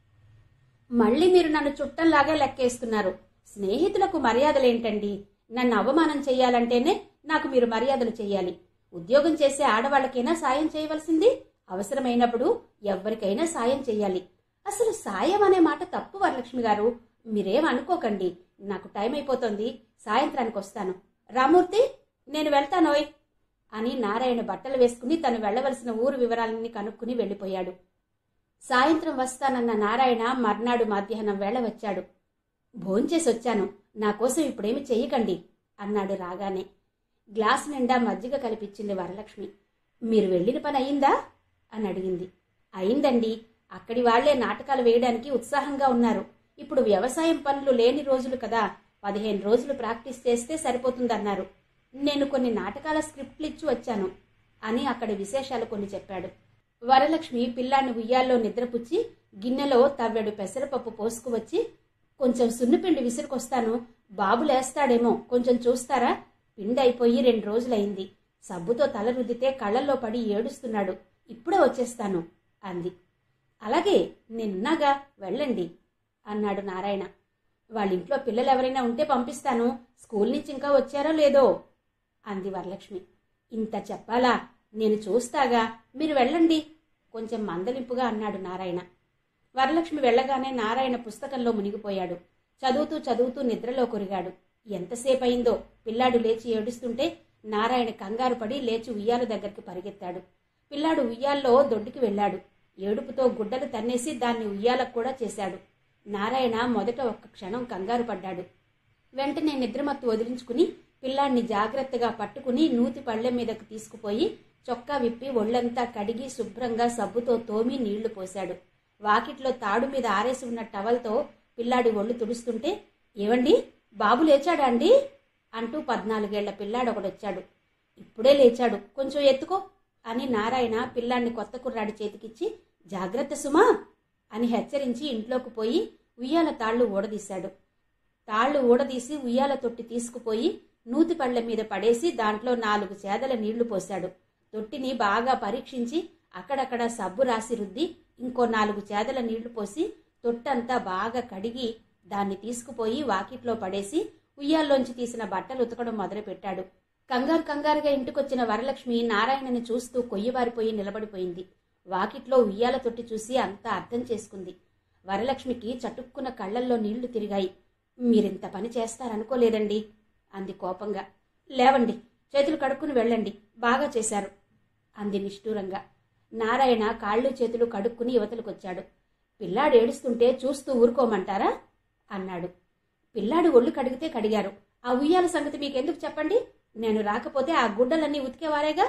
మళ్ళీ మీరు నన్ను చుట్టంలాగా లెక్కేస్తున్నారు స్నేహితులకు మర్యాదలేంటండి నన్ను అవమానం చెయ్యాలంటేనే నాకు మీరు మర్యాదలు చెయ్యాలి ఉద్యోగం చేసే ఆడవాళ్ళకైనా సాయం చేయవలసింది అవసరమైనప్పుడు ఎవ్వరికైనా సాయం చెయ్యాలి అసలు సాయం అనే మాట తప్పు వరలక్ష్మి గారు మీరేం అనుకోకండి నాకు టైం అయిపోతుంది సాయంత్రానికి వస్తాను రామూర్తి నేను వెళ్తానోయ్ అని నారాయణ బట్టలు వేసుకుని తను వెళ్ళవలసిన ఊరు వివరాలన్నీ కనుక్కుని వెళ్ళిపోయాడు సాయంత్రం వస్తానన్న నారాయణ మర్నాడు మధ్యాహ్నం వేళ వచ్చాడు భోంచేసి వచ్చాను నా కోసం ఇప్పుడేమి చెయ్యకండి అన్నాడు రాగానే గ్లాస్ నిండా మజ్జిగ కల్పించింది వరలక్ష్మి మీరు వెళ్ళిన పని అయిందా అని అడిగింది అయిందండి అక్కడి వాళ్లే నాటకాలు వేయడానికి ఉత్సాహంగా ఉన్నారు ఇప్పుడు వ్యవసాయం పనులు లేని రోజులు కదా పదిహేను రోజులు ప్రాక్టీస్ చేస్తే సరిపోతుందన్నారు నేను కొన్ని నాటకాల స్క్రిప్ట్లు ఇచ్చి వచ్చాను అని అక్కడి విశేషాలు కొన్ని చెప్పాడు వరలక్ష్మి పిల్లాన్ని ఉయ్యాల్లో నిద్రపుచ్చి గిన్నెలో తవ్వెడు పెసరపప్పు పోసుకువచ్చి కొంచెం సున్నిపిండి విసురుకొస్తాను బాబు లేస్తాడేమో కొంచెం చూస్తారా పిండి అయిపోయి రెండు రోజులైంది సబ్బుతో తల రుద్దితే కళ్ళల్లో పడి ఏడుస్తున్నాడు ఇప్పుడే వచ్చేస్తాను అంది అలాగే నేనున్నాగా వెళ్ళండి అన్నాడు నారాయణ వాళ్ళ ఇంట్లో పిల్లలు ఎవరైనా ఉంటే పంపిస్తాను స్కూల్ నుంచి ఇంకా వచ్చారో లేదో అంది వరలక్ష్మి ఇంత చెప్పాలా నేను చూస్తాగా మీరు వెళ్ళండి కొంచెం మందలింపుగా అన్నాడు నారాయణ వరలక్ష్మి వెళ్ళగానే నారాయణ పుస్తకంలో మునిగిపోయాడు చదువుతూ చదువుతూ నిద్రలో కొరిగాడు ఎంతసేపు అయిందో పిల్లాడు లేచి ఏడుస్తుంటే నారాయణ కంగారు పడి లేచి ఉయ్యాల దగ్గరికి పరిగెత్తాడు పిల్లాడు ఉయ్యాల్లో దొడ్డికి వెళ్ళాడు ఏడుపుతో గుడ్డలు తన్నేసి దాన్ని ఉయ్యాలకు కూడా చేశాడు నారాయణ మొదట ఒక్క క్షణం కంగారు పడ్డాడు వెంటనే నిద్రమత్తు వదిలించుకుని పిల్లాన్ని జాగ్రత్తగా పట్టుకుని నూతి పళ్ళెం మీదకు తీసుకుపోయి చొక్కా విప్పి ఒళ్ళంతా కడిగి శుభ్రంగా సబ్బుతో తోమి నీళ్లు పోశాడు వాకిట్లో తాడు మీద ఆరేసి ఉన్న టవల్తో పిల్లాడి ఒళ్ళు తుడుస్తుంటే ఏవండి బాబు లేచాడా అండి అంటూ పద్నాలుగేళ్ల పిల్లాడు ఒకడొచ్చాడు ఇప్పుడే లేచాడు కొంచెం ఎత్తుకో అని నారాయణ పిల్లాన్ని కొత్త కుర్రాడి చేతికిచ్చి జాగ్రత్త సుమా అని హెచ్చరించి ఇంట్లోకి పోయి ఉయ్యాల తాళ్లు ఊడదీశాడు తాళ్లు ఊడదీసి ఉయ్యాల తొట్టి తీసుకుపోయి నూతి పళ్ళ మీద పడేసి దాంట్లో నాలుగు చేదల నీళ్లు పోశాడు తొట్టిని బాగా పరీక్షించి అక్కడక్కడ సబ్బు రాసి రుద్ది ఇంకో నాలుగు చేదల నీళ్లు పోసి తొట్టంతా బాగా కడిగి దాన్ని తీసుకుపోయి వాకిట్లో పడేసి ఉయ్యాల్లోంచి తీసిన బట్టలు ఉతకడం మొదలుపెట్టాడు కంగారు కంగారుగా ఇంటికొచ్చిన వరలక్ష్మి నారాయణని చూస్తూ కొయ్యబారిపోయి నిలబడిపోయింది వాకిట్లో ఉయ్యాల తొట్టి చూసి అంతా అర్థం చేసుకుంది వరలక్ష్మికి చటుక్కున కళ్ళల్లో నీళ్లు తిరిగాయి మీరింత పని చేస్తారనుకోలేదండి అంది కోపంగా లేవండి చేతులు కడుక్కుని వెళ్ళండి బాగా చేశారు అంది నిష్ఠూరంగా నారాయణ కాళ్ళు చేతులు కడుక్కుని యువతలకొచ్చాడు పిల్లాడు ఏడుస్తుంటే చూస్తూ ఊరుకోమంటారా అన్నాడు పిల్లాడు ఒళ్ళు కడిగితే కడిగారు ఆ ఉయ్యాల సంగతి మీకెందుకు చెప్పండి నేను రాకపోతే ఆ గుడ్డలన్నీ ఉతికేవారేగా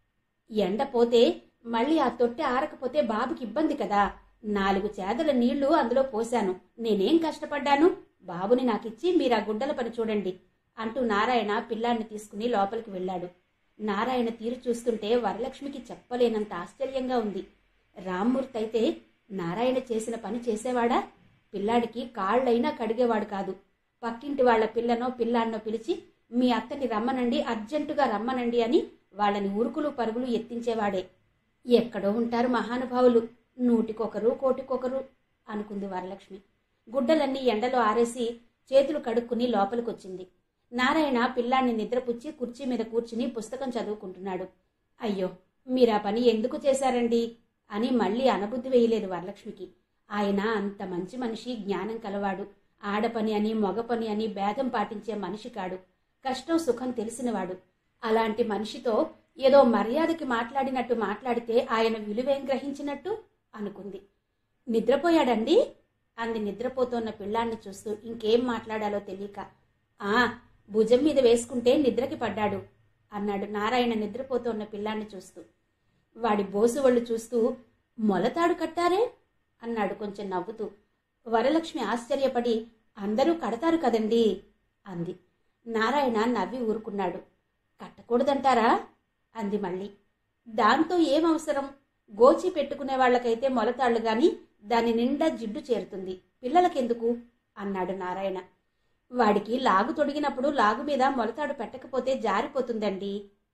ఎండ పోతే మళ్ళీ ఆ తొట్టె ఆరకపోతే బాబుకి ఇబ్బంది కదా నాలుగు చేదల నీళ్లు అందులో పోశాను నేనేం కష్టపడ్డాను బాబుని నాకిచ్చి మీరు ఆ గుడ్డల పని చూడండి అంటూ నారాయణ పిల్లాన్ని తీసుకుని లోపలికి వెళ్ళాడు నారాయణ తీరు చూస్తుంటే వరలక్ష్మికి చెప్పలేనంత ఆశ్చర్యంగా ఉంది రామ్మూర్తి అయితే నారాయణ చేసిన పని చేసేవాడా పిల్లాడికి కాళ్ళైనా కడిగేవాడు కాదు పక్కింటి వాళ్ళ పిల్లనో పిల్లాన్నో పిలిచి మీ అత్తని రమ్మనండి అర్జెంటుగా రమ్మనండి అని వాళ్ళని ఉరుకులు పరుగులు ఎత్తించేవాడే ఎక్కడో ఉంటారు మహానుభావులు నూటికొకరు కోటికొకరు అనుకుంది వరలక్ష్మి గుడ్డలన్నీ ఎండలో ఆరేసి చేతులు కడుక్కుని లోపలికొచ్చింది నారాయణ పిల్లాన్ని నిద్రపుచ్చి కుర్చీ మీద కూర్చుని పుస్తకం చదువుకుంటున్నాడు అయ్యో మీరా పని ఎందుకు చేశారండి అని మళ్ళీ అనబుద్ధి వేయలేదు వరలక్ష్మికి ఆయన అంత మంచి మనిషి జ్ఞానం కలవాడు ఆడపని అని మగ పని అని భేదం పాటించే మనిషి కాడు కష్టం సుఖం తెలిసినవాడు అలాంటి మనిషితో ఏదో మర్యాదకి మాట్లాడినట్టు మాట్లాడితే ఆయన విలువేం గ్రహించినట్టు అనుకుంది నిద్రపోయాడండి అంది నిద్రపోతోన్న పిల్లాన్ని చూస్తూ ఇంకేం మాట్లాడాలో తెలియక ఆ భుజం మీద వేసుకుంటే నిద్రకి పడ్డాడు అన్నాడు నారాయణ నిద్రపోతోన్న పిల్లాన్ని చూస్తూ వాడి బోసు ఒళ్ళు చూస్తూ మొలతాడు కట్టారే అన్నాడు కొంచెం నవ్వుతూ వరలక్ష్మి ఆశ్చర్యపడి అందరూ కడతారు కదండి అంది నారాయణ నవ్వి ఊరుకున్నాడు కట్టకూడదంటారా అంది మళ్ళీ దాంతో ఏం అవసరం గోచి పెట్టుకునే వాళ్ళకైతే మొలతాళ్ళు గాని దాని నిండా జిడ్డు చేరుతుంది పిల్లలకెందుకు అన్నాడు నారాయణ వాడికి లాగు తొడిగినప్పుడు లాగు మీద మొలతాడు పెట్టకపోతే జారిపోతుందండి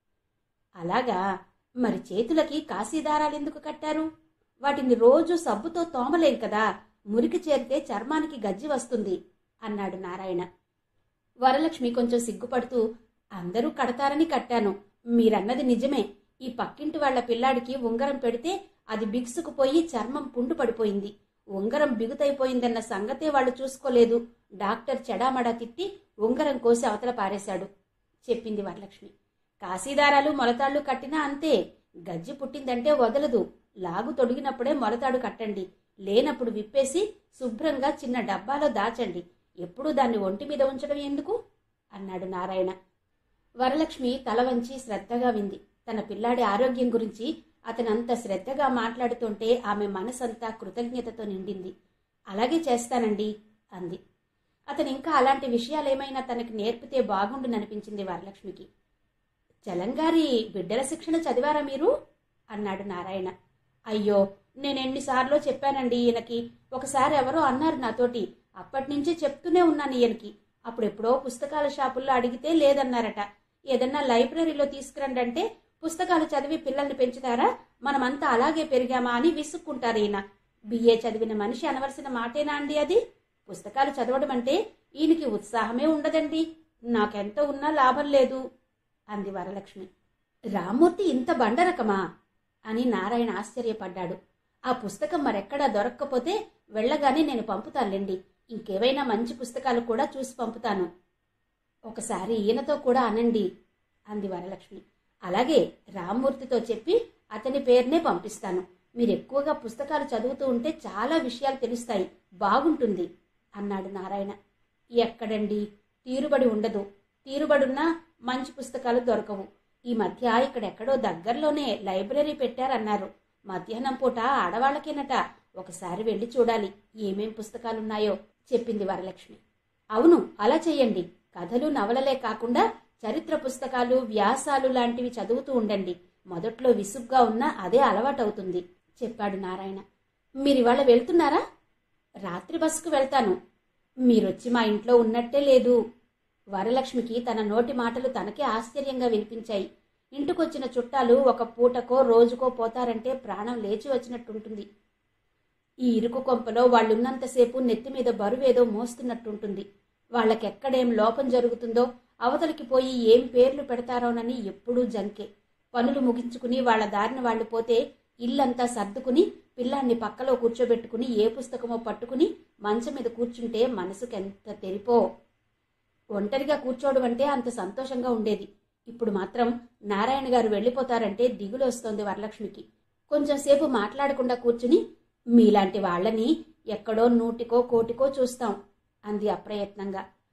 అలాగా మరి చేతులకి కాశీదారాలు ఎందుకు కట్టారు వాటిని రోజు సబ్బుతో తోమలేం కదా మురికి చేరితే చర్మానికి గజ్జి వస్తుంది అన్నాడు నారాయణ వరలక్ష్మి కొంచెం సిగ్గుపడుతూ అందరూ కడతారని కట్టాను మీరన్నది నిజమే ఈ పక్కింటి వాళ్ళ పిల్లాడికి ఉంగరం పెడితే అది బిగుసుకుపోయి చర్మం పుండు పడిపోయింది ఉంగరం బిగుతైపోయిందన్న సంగతే వాళ్ళు చూసుకోలేదు డాక్టర్ చెడామడా తిట్టి ఉంగరం కోసి అవతల పారేశాడు చెప్పింది వరలక్ష్మి కాశీదారాలు మొలతాళ్ళు కట్టినా అంతే గజ్జి పుట్టిందంటే వదలదు లాగు తొడిగినప్పుడే మొలతాడు కట్టండి లేనప్పుడు విప్పేసి శుభ్రంగా చిన్న డబ్బాలో దాచండి ఎప్పుడూ దాన్ని ఒంటి మీద ఉంచడం ఎందుకు అన్నాడు నారాయణ వరలక్ష్మి తల వంచి శ్రద్ధగా వింది తన పిల్లాడి ఆరోగ్యం గురించి అతనంత శ్రద్ధగా మాట్లాడుతుంటే ఆమె మనసంతా కృతజ్ఞతతో నిండింది అలాగే చేస్తానండి అంది అతను ఇంకా అలాంటి విషయాలేమైనా తనకి నేర్పితే బాగుండుననిపించింది వరలక్ష్మికి చలంగారి బిడ్డల శిక్షణ చదివారా మీరు అన్నాడు నారాయణ అయ్యో నేనెన్నిసార్లు చెప్పానండి ఈయనకి ఒకసారి ఎవరో అన్నారు నాతోటి అప్పటి నుంచి చెప్తూనే ఉన్నాను ఈయనకి అప్పుడెప్పుడో పుస్తకాల షాపుల్లో అడిగితే లేదన్నారట ఏదన్నా లైబ్రరీలో తీసుకురండి అంటే పుస్తకాలు చదివి పిల్లల్ని పెంచుతారా మనమంతా అలాగే పెరిగామా అని విసుక్కుంటారు ఈయన బిఏ చదివిన మనిషి అనవలసిన మాటేనా అండి అది పుస్తకాలు చదవడం అంటే ఈయనకి ఉత్సాహమే ఉండదండి నాకెంత ఉన్నా లాభం లేదు అంది వరలక్ష్మి రామ్మూర్తి ఇంత బండరకమా అని నారాయణ ఆశ్చర్యపడ్డాడు ఆ పుస్తకం మరెక్కడా దొరక్కపోతే వెళ్ళగానే నేను పంపుతానులేండి ఇంకేవైనా మంచి పుస్తకాలు కూడా చూసి పంపుతాను ఒకసారి ఈయనతో కూడా అనండి అంది వరలక్ష్మి అలాగే రామ్మూర్తితో చెప్పి అతని పేరునే పంపిస్తాను మీరు ఎక్కువగా పుస్తకాలు చదువుతూ ఉంటే చాలా విషయాలు తెలుస్తాయి బాగుంటుంది అన్నాడు నారాయణ ఎక్కడండి తీరుబడి ఉండదు తీరుబడున్నా మంచి పుస్తకాలు దొరకవు ఈ మధ్య ఇక్కడెక్కడో దగ్గరలోనే లైబ్రరీ పెట్టారన్నారు మధ్యాహ్నం పూట ఆడవాళ్ళకేనట ఒకసారి వెళ్ళి చూడాలి ఏమేం పుస్తకాలున్నాయో చెప్పింది వరలక్ష్మి అవును అలా చెయ్యండి కథలు నవలలే కాకుండా చరిత్ర పుస్తకాలు వ్యాసాలు లాంటివి చదువుతూ ఉండండి మొదట్లో విసుగ్గా ఉన్నా అదే అలవాటవుతుంది చెప్పాడు నారాయణ మీరివాళ వెళ్తున్నారా రాత్రి బస్సుకు వెళ్తాను మీరొచ్చి మా ఇంట్లో ఉన్నట్టే లేదు వరలక్ష్మికి తన నోటి మాటలు తనకే ఆశ్చర్యంగా వినిపించాయి ఇంటికొచ్చిన చుట్టాలు ఒక పూటకో రోజుకో పోతారంటే ప్రాణం లేచి వచ్చినట్టుంటుంది ఈ ఇరుకు కొంపలో వాళ్ళున్నంతసేపు నెత్తి మీద బరువేదో మోస్తున్నట్టుంటుంది వాళ్ళకెక్కడేం లోపం జరుగుతుందో అవతలికి పోయి ఏం పేర్లు పెడతారోనని ఎప్పుడూ జంకే పనులు ముగించుకుని వాళ్ళ దారిన వాళ్ళు పోతే ఇల్లంతా సర్దుకుని పిల్లాన్ని పక్కలో కూర్చోబెట్టుకుని ఏ పుస్తకమో పట్టుకుని మంచం మీద కూర్చుంటే మనసుకెంత తెరిపో ఒంటరిగా కూర్చోవడం అంటే అంత సంతోషంగా ఉండేది ఇప్పుడు మాత్రం నారాయణ గారు వెళ్ళిపోతారంటే దిగులు వస్తోంది వరలక్ష్మికి కొంచెం సేపు మాట్లాడకుండా కూర్చుని మీలాంటి వాళ్ళని ఎక్కడో నూటికో కోటికో చూస్తాం అంది అప్రయత్నంగా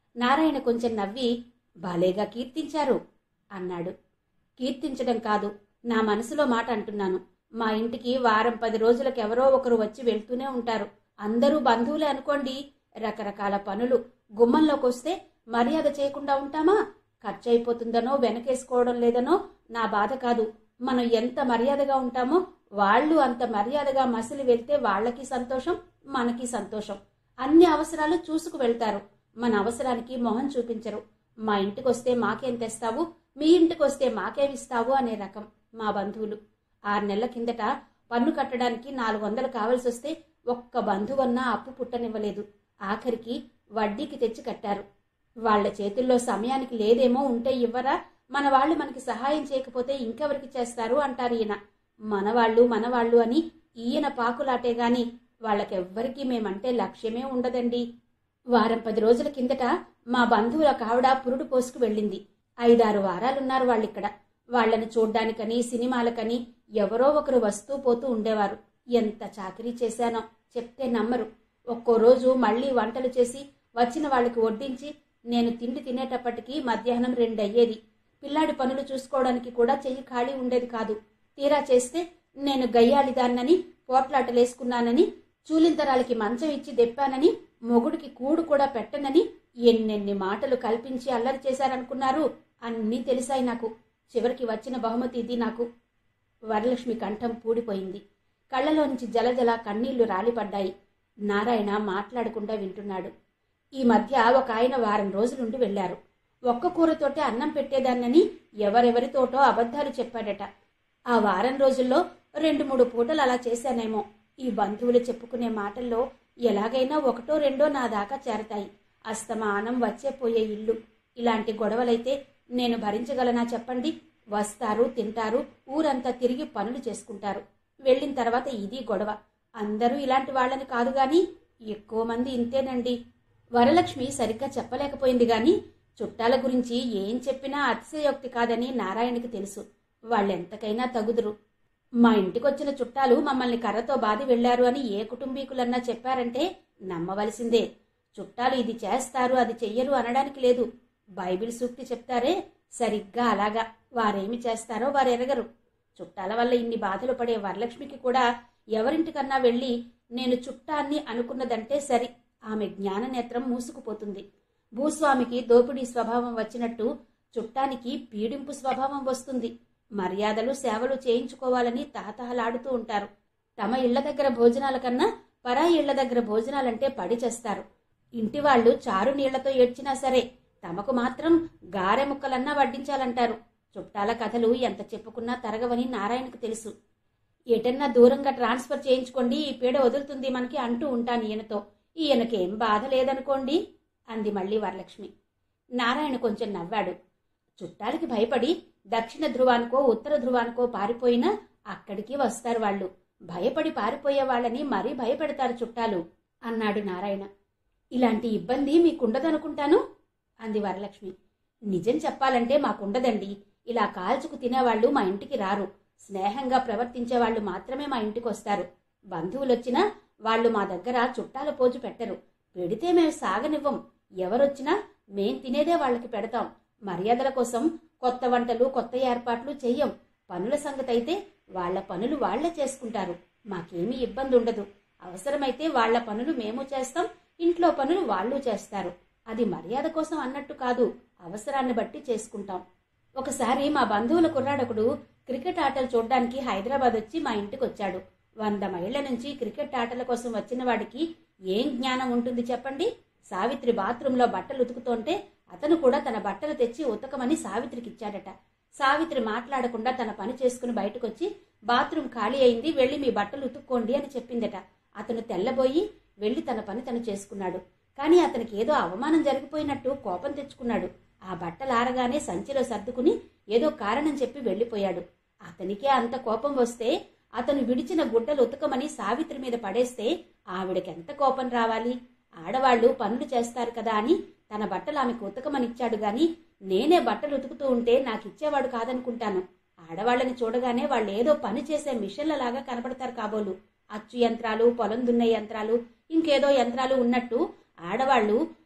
నారాయణ కొంచెం నవ్వి భలేగా కీర్తించారు అన్నాడు కీర్తించడం కాదు నా మనసులో మాట అంటున్నాను మా ఇంటికి వారం పది రోజులకు ఎవరో ఒకరు వచ్చి వెళ్తూనే ఉంటారు అందరూ బంధువులే అనుకోండి రకరకాల పనులు గుమ్మంలోకి వస్తే మర్యాద చేయకుండా ఉంటామా ఖర్చు అయిపోతుందనో వెనకేసుకోవడం లేదనో నా బాధ కాదు మనం ఎంత మర్యాదగా ఉంటామో వాళ్ళు అంత మర్యాదగా మసిలి వెళ్తే వాళ్ళకి సంతోషం మనకి సంతోషం అన్ని అవసరాలు చూసుకు వెళ్తారు మన అవసరానికి మొహం చూపించరు మా ఇంటికి వస్తే మాకేం తెస్తావు మీ ఇంటికి వస్తే మాకేమిస్తావు అనే రకం మా బంధువులు ఆరు నెలల కిందట పన్ను కట్టడానికి నాలుగు వందలు కావలసి వస్తే ఒక్క బంధువన్నా అప్పు పుట్టనివ్వలేదు ఆఖరికి వడ్డీకి తెచ్చి కట్టారు వాళ్ళ చేతుల్లో సమయానికి లేదేమో ఉంటే ఇవ్వరా మన వాళ్ళు మనకి సహాయం చేయకపోతే ఇంకెవరికి చేస్తారు అంటారు ఈయన మనవాళ్ళు మనవాళ్ళు అని ఈయన పాకులాటే గాని వాళ్ళకెవ్వరికీ మేమంటే లక్ష్యమే ఉండదండి వారం పది రోజుల కిందట మా బంధువుల కావిడ పురుడు పోసుకు వెళ్ళింది ఐదారు వారాలున్నారు వాళ్ళిక్కడ వాళ్ళని చూడ్డానికని సినిమాలకని ఎవరో ఒకరు వస్తూ పోతూ ఉండేవారు ఎంత చాకరీ చేశానో చెప్తే నమ్మరు ఒక్కో రోజు మళ్ళీ వంటలు చేసి వచ్చిన వాళ్ళకి వడ్డించి నేను తిండి తినేటప్పటికి మధ్యాహ్నం రెండయ్యేది పిల్లాడి పనులు చూసుకోవడానికి కూడా చెయ్యి ఖాళీ ఉండేది కాదు తీరా చేస్తే నేను గయ్యాళిదాన్నని పోట్లాటలేసుకున్నానని చూలింతరాలకి మంచం ఇచ్చి దెప్పానని మొగుడికి కూడు కూడా పెట్టనని ఎన్నెన్ని మాటలు కల్పించి అల్లరి చేశారనుకున్నారు అన్నీ తెలిసాయి నాకు చివరికి వచ్చిన బహుమతి ఇది నాకు వరలక్ష్మి కంఠం పూడిపోయింది కళ్ళలో నుంచి జలజల కన్నీళ్లు రాలిపడ్డాయి నారాయణ మాట్లాడకుండా వింటున్నాడు ఈ మధ్య ఒక ఆయన వారం రోజులుండి వెళ్లారు ఒక్క కూరతోటే అన్నం పెట్టేదాన్నని ఎవరెవరితోటో అబద్ధాలు చెప్పాడట ఆ వారం రోజుల్లో రెండు మూడు పూటలు అలా చేశానేమో ఈ బంధువులు చెప్పుకునే మాటల్లో ఎలాగైనా ఒకటో రెండో నా దాకా చేరతాయి అస్తమానం వచ్చే పోయే ఇల్లు ఇలాంటి గొడవలైతే నేను భరించగలనా చెప్పండి వస్తారు తింటారు ఊరంతా తిరిగి పనులు చేసుకుంటారు వెళ్ళిన తర్వాత ఇది గొడవ అందరూ ఇలాంటి వాళ్ళని కాదు గాని ఎక్కువ మంది ఇంతేనండి వరలక్ష్మి సరిగ్గా చెప్పలేకపోయింది గాని చుట్టాల గురించి ఏం చెప్పినా అతిశయోక్తి కాదని నారాయణకి తెలుసు వాళ్ళెంతకైనా తగుదురు మా ఇంటికొచ్చిన చుట్టాలు మమ్మల్ని కర్రతో బాది వెళ్లారు అని ఏ కుటుంబీకులన్నా చెప్పారంటే నమ్మవలసిందే చుట్టాలు ఇది చేస్తారు అది చెయ్యరు అనడానికి లేదు బైబిల్ సూక్తి చెప్తారే సరిగ్గా అలాగా వారేమి చేస్తారో వారు ఎరగరు చుట్టాల వల్ల ఇన్ని బాధలు పడే వరలక్ష్మికి కూడా ఎవరింటికన్నా వెళ్ళి నేను చుట్టాన్ని అనుకున్నదంటే సరి ఆమె జ్ఞాననేత్రం మూసుకుపోతుంది భూస్వామికి దోపిడీ స్వభావం వచ్చినట్టు చుట్టానికి పీడింపు స్వభావం వస్తుంది మర్యాదలు సేవలు చేయించుకోవాలని తహతహలాడుతూ ఉంటారు తమ ఇళ్ల దగ్గర భోజనాల కన్నా పరాయి ఇళ్ల దగ్గర భోజనాలంటే పడి చేస్తారు ఇంటి వాళ్ళు చారు నీళ్లతో ఏడ్చినా సరే తమకు మాత్రం గారె ముక్కలన్నా వడ్డించాలంటారు చుట్టాల కథలు ఎంత చెప్పుకున్నా తరగవని నారాయణకు తెలుసు ఎటన్నా దూరంగా ట్రాన్స్ఫర్ చేయించుకోండి ఈ పీడ వదులుతుంది మనకి అంటూ ఉంటాను ఈయనతో ఈయనకేం బాధ లేదనుకోండి అంది మళ్ళీ వరలక్ష్మి నారాయణ కొంచెం నవ్వాడు చుట్టాలకి భయపడి దక్షిణ ధ్రువానికో ఉత్తర ధ్రువానికో పారిపోయినా అక్కడికి వస్తారు వాళ్ళు భయపడి పారిపోయే వాళ్ళని మరీ భయపెడతారు చుట్టాలు అన్నాడు నారాయణ ఇలాంటి ఇబ్బంది మీకుండదనుకుంటాను అంది వరలక్ష్మి నిజం చెప్పాలంటే మాకుండదండి ఇలా కాల్చుకు తినేవాళ్ళు మా ఇంటికి రారు స్నేహంగా ప్రవర్తించే వాళ్ళు మాత్రమే మా ఇంటికి వస్తారు బంధువులొచ్చినా వాళ్ళు మా దగ్గర చుట్టాల పోజు పెట్టరు పెడితే మేము సాగనివ్వం ఎవరొచ్చినా మేం తినేదే వాళ్ళకి పెడతాం మర్యాదల కోసం కొత్త వంటలు కొత్త ఏర్పాట్లు చెయ్యం పనుల సంగతి అయితే వాళ్ల పనులు వాళ్లే చేసుకుంటారు మాకేమీ ఇబ్బంది ఉండదు అవసరమైతే వాళ్ల పనులు మేము చేస్తాం ఇంట్లో పనులు వాళ్ళు చేస్తారు అది మర్యాద కోసం అన్నట్టు కాదు అవసరాన్ని బట్టి చేసుకుంటాం ఒకసారి మా బంధువుల కుర్రాడొకడు క్రికెట్ ఆటలు చూడ్డానికి హైదరాబాద్ వచ్చి మా ఇంటికి వచ్చాడు వంద మైళ్ల నుంచి క్రికెట్ ఆటల కోసం వచ్చిన వాడికి ఏం జ్ఞానం ఉంటుంది చెప్పండి సావిత్రి బాత్రూంలో బట్టలు ఉతుకుతోంటే అతను కూడా తన బట్టలు తెచ్చి ఉతకమని సావిత్రికి ఇచ్చాడట సావిత్రి మాట్లాడకుండా తన పని చేసుకుని బయటకొచ్చి బాత్రూం ఖాళీ అయింది వెళ్ళి మీ బట్టలు ఉతుక్కోండి అని చెప్పిందట అతను తెల్లబోయి వెళ్ళి తన పని తను చేసుకున్నాడు కానీ అతనికి ఏదో అవమానం జరిగిపోయినట్టు కోపం తెచ్చుకున్నాడు ఆ బట్టలు ఆరగానే సంచిలో సర్దుకుని ఏదో కారణం చెప్పి వెళ్ళిపోయాడు అతనికే అంత కోపం వస్తే అతను విడిచిన గుడ్డలు ఉతకమని సావిత్రి మీద పడేస్తే ఆవిడకెంత కోపం రావాలి ఆడవాళ్లు పనులు చేస్తారు కదా అని తన బట్టలు ఆమెకు ఉతకమనిచ్చాడు గాని నేనే బట్టలు ఉతుకుతూ ఉంటే నాకిచ్చేవాడు కాదనుకుంటాను ఆడవాళ్ళని చూడగానే వాళ్ళు ఏదో పని చేసే మిషన్లలాగా కనపడతారు కాబోలు అచ్చు యంత్రాలు పొలం దున్నే యంత్రాలు ఇంకేదో యంత్రాలు ఉన్నట్టు ఆడవాళ్లు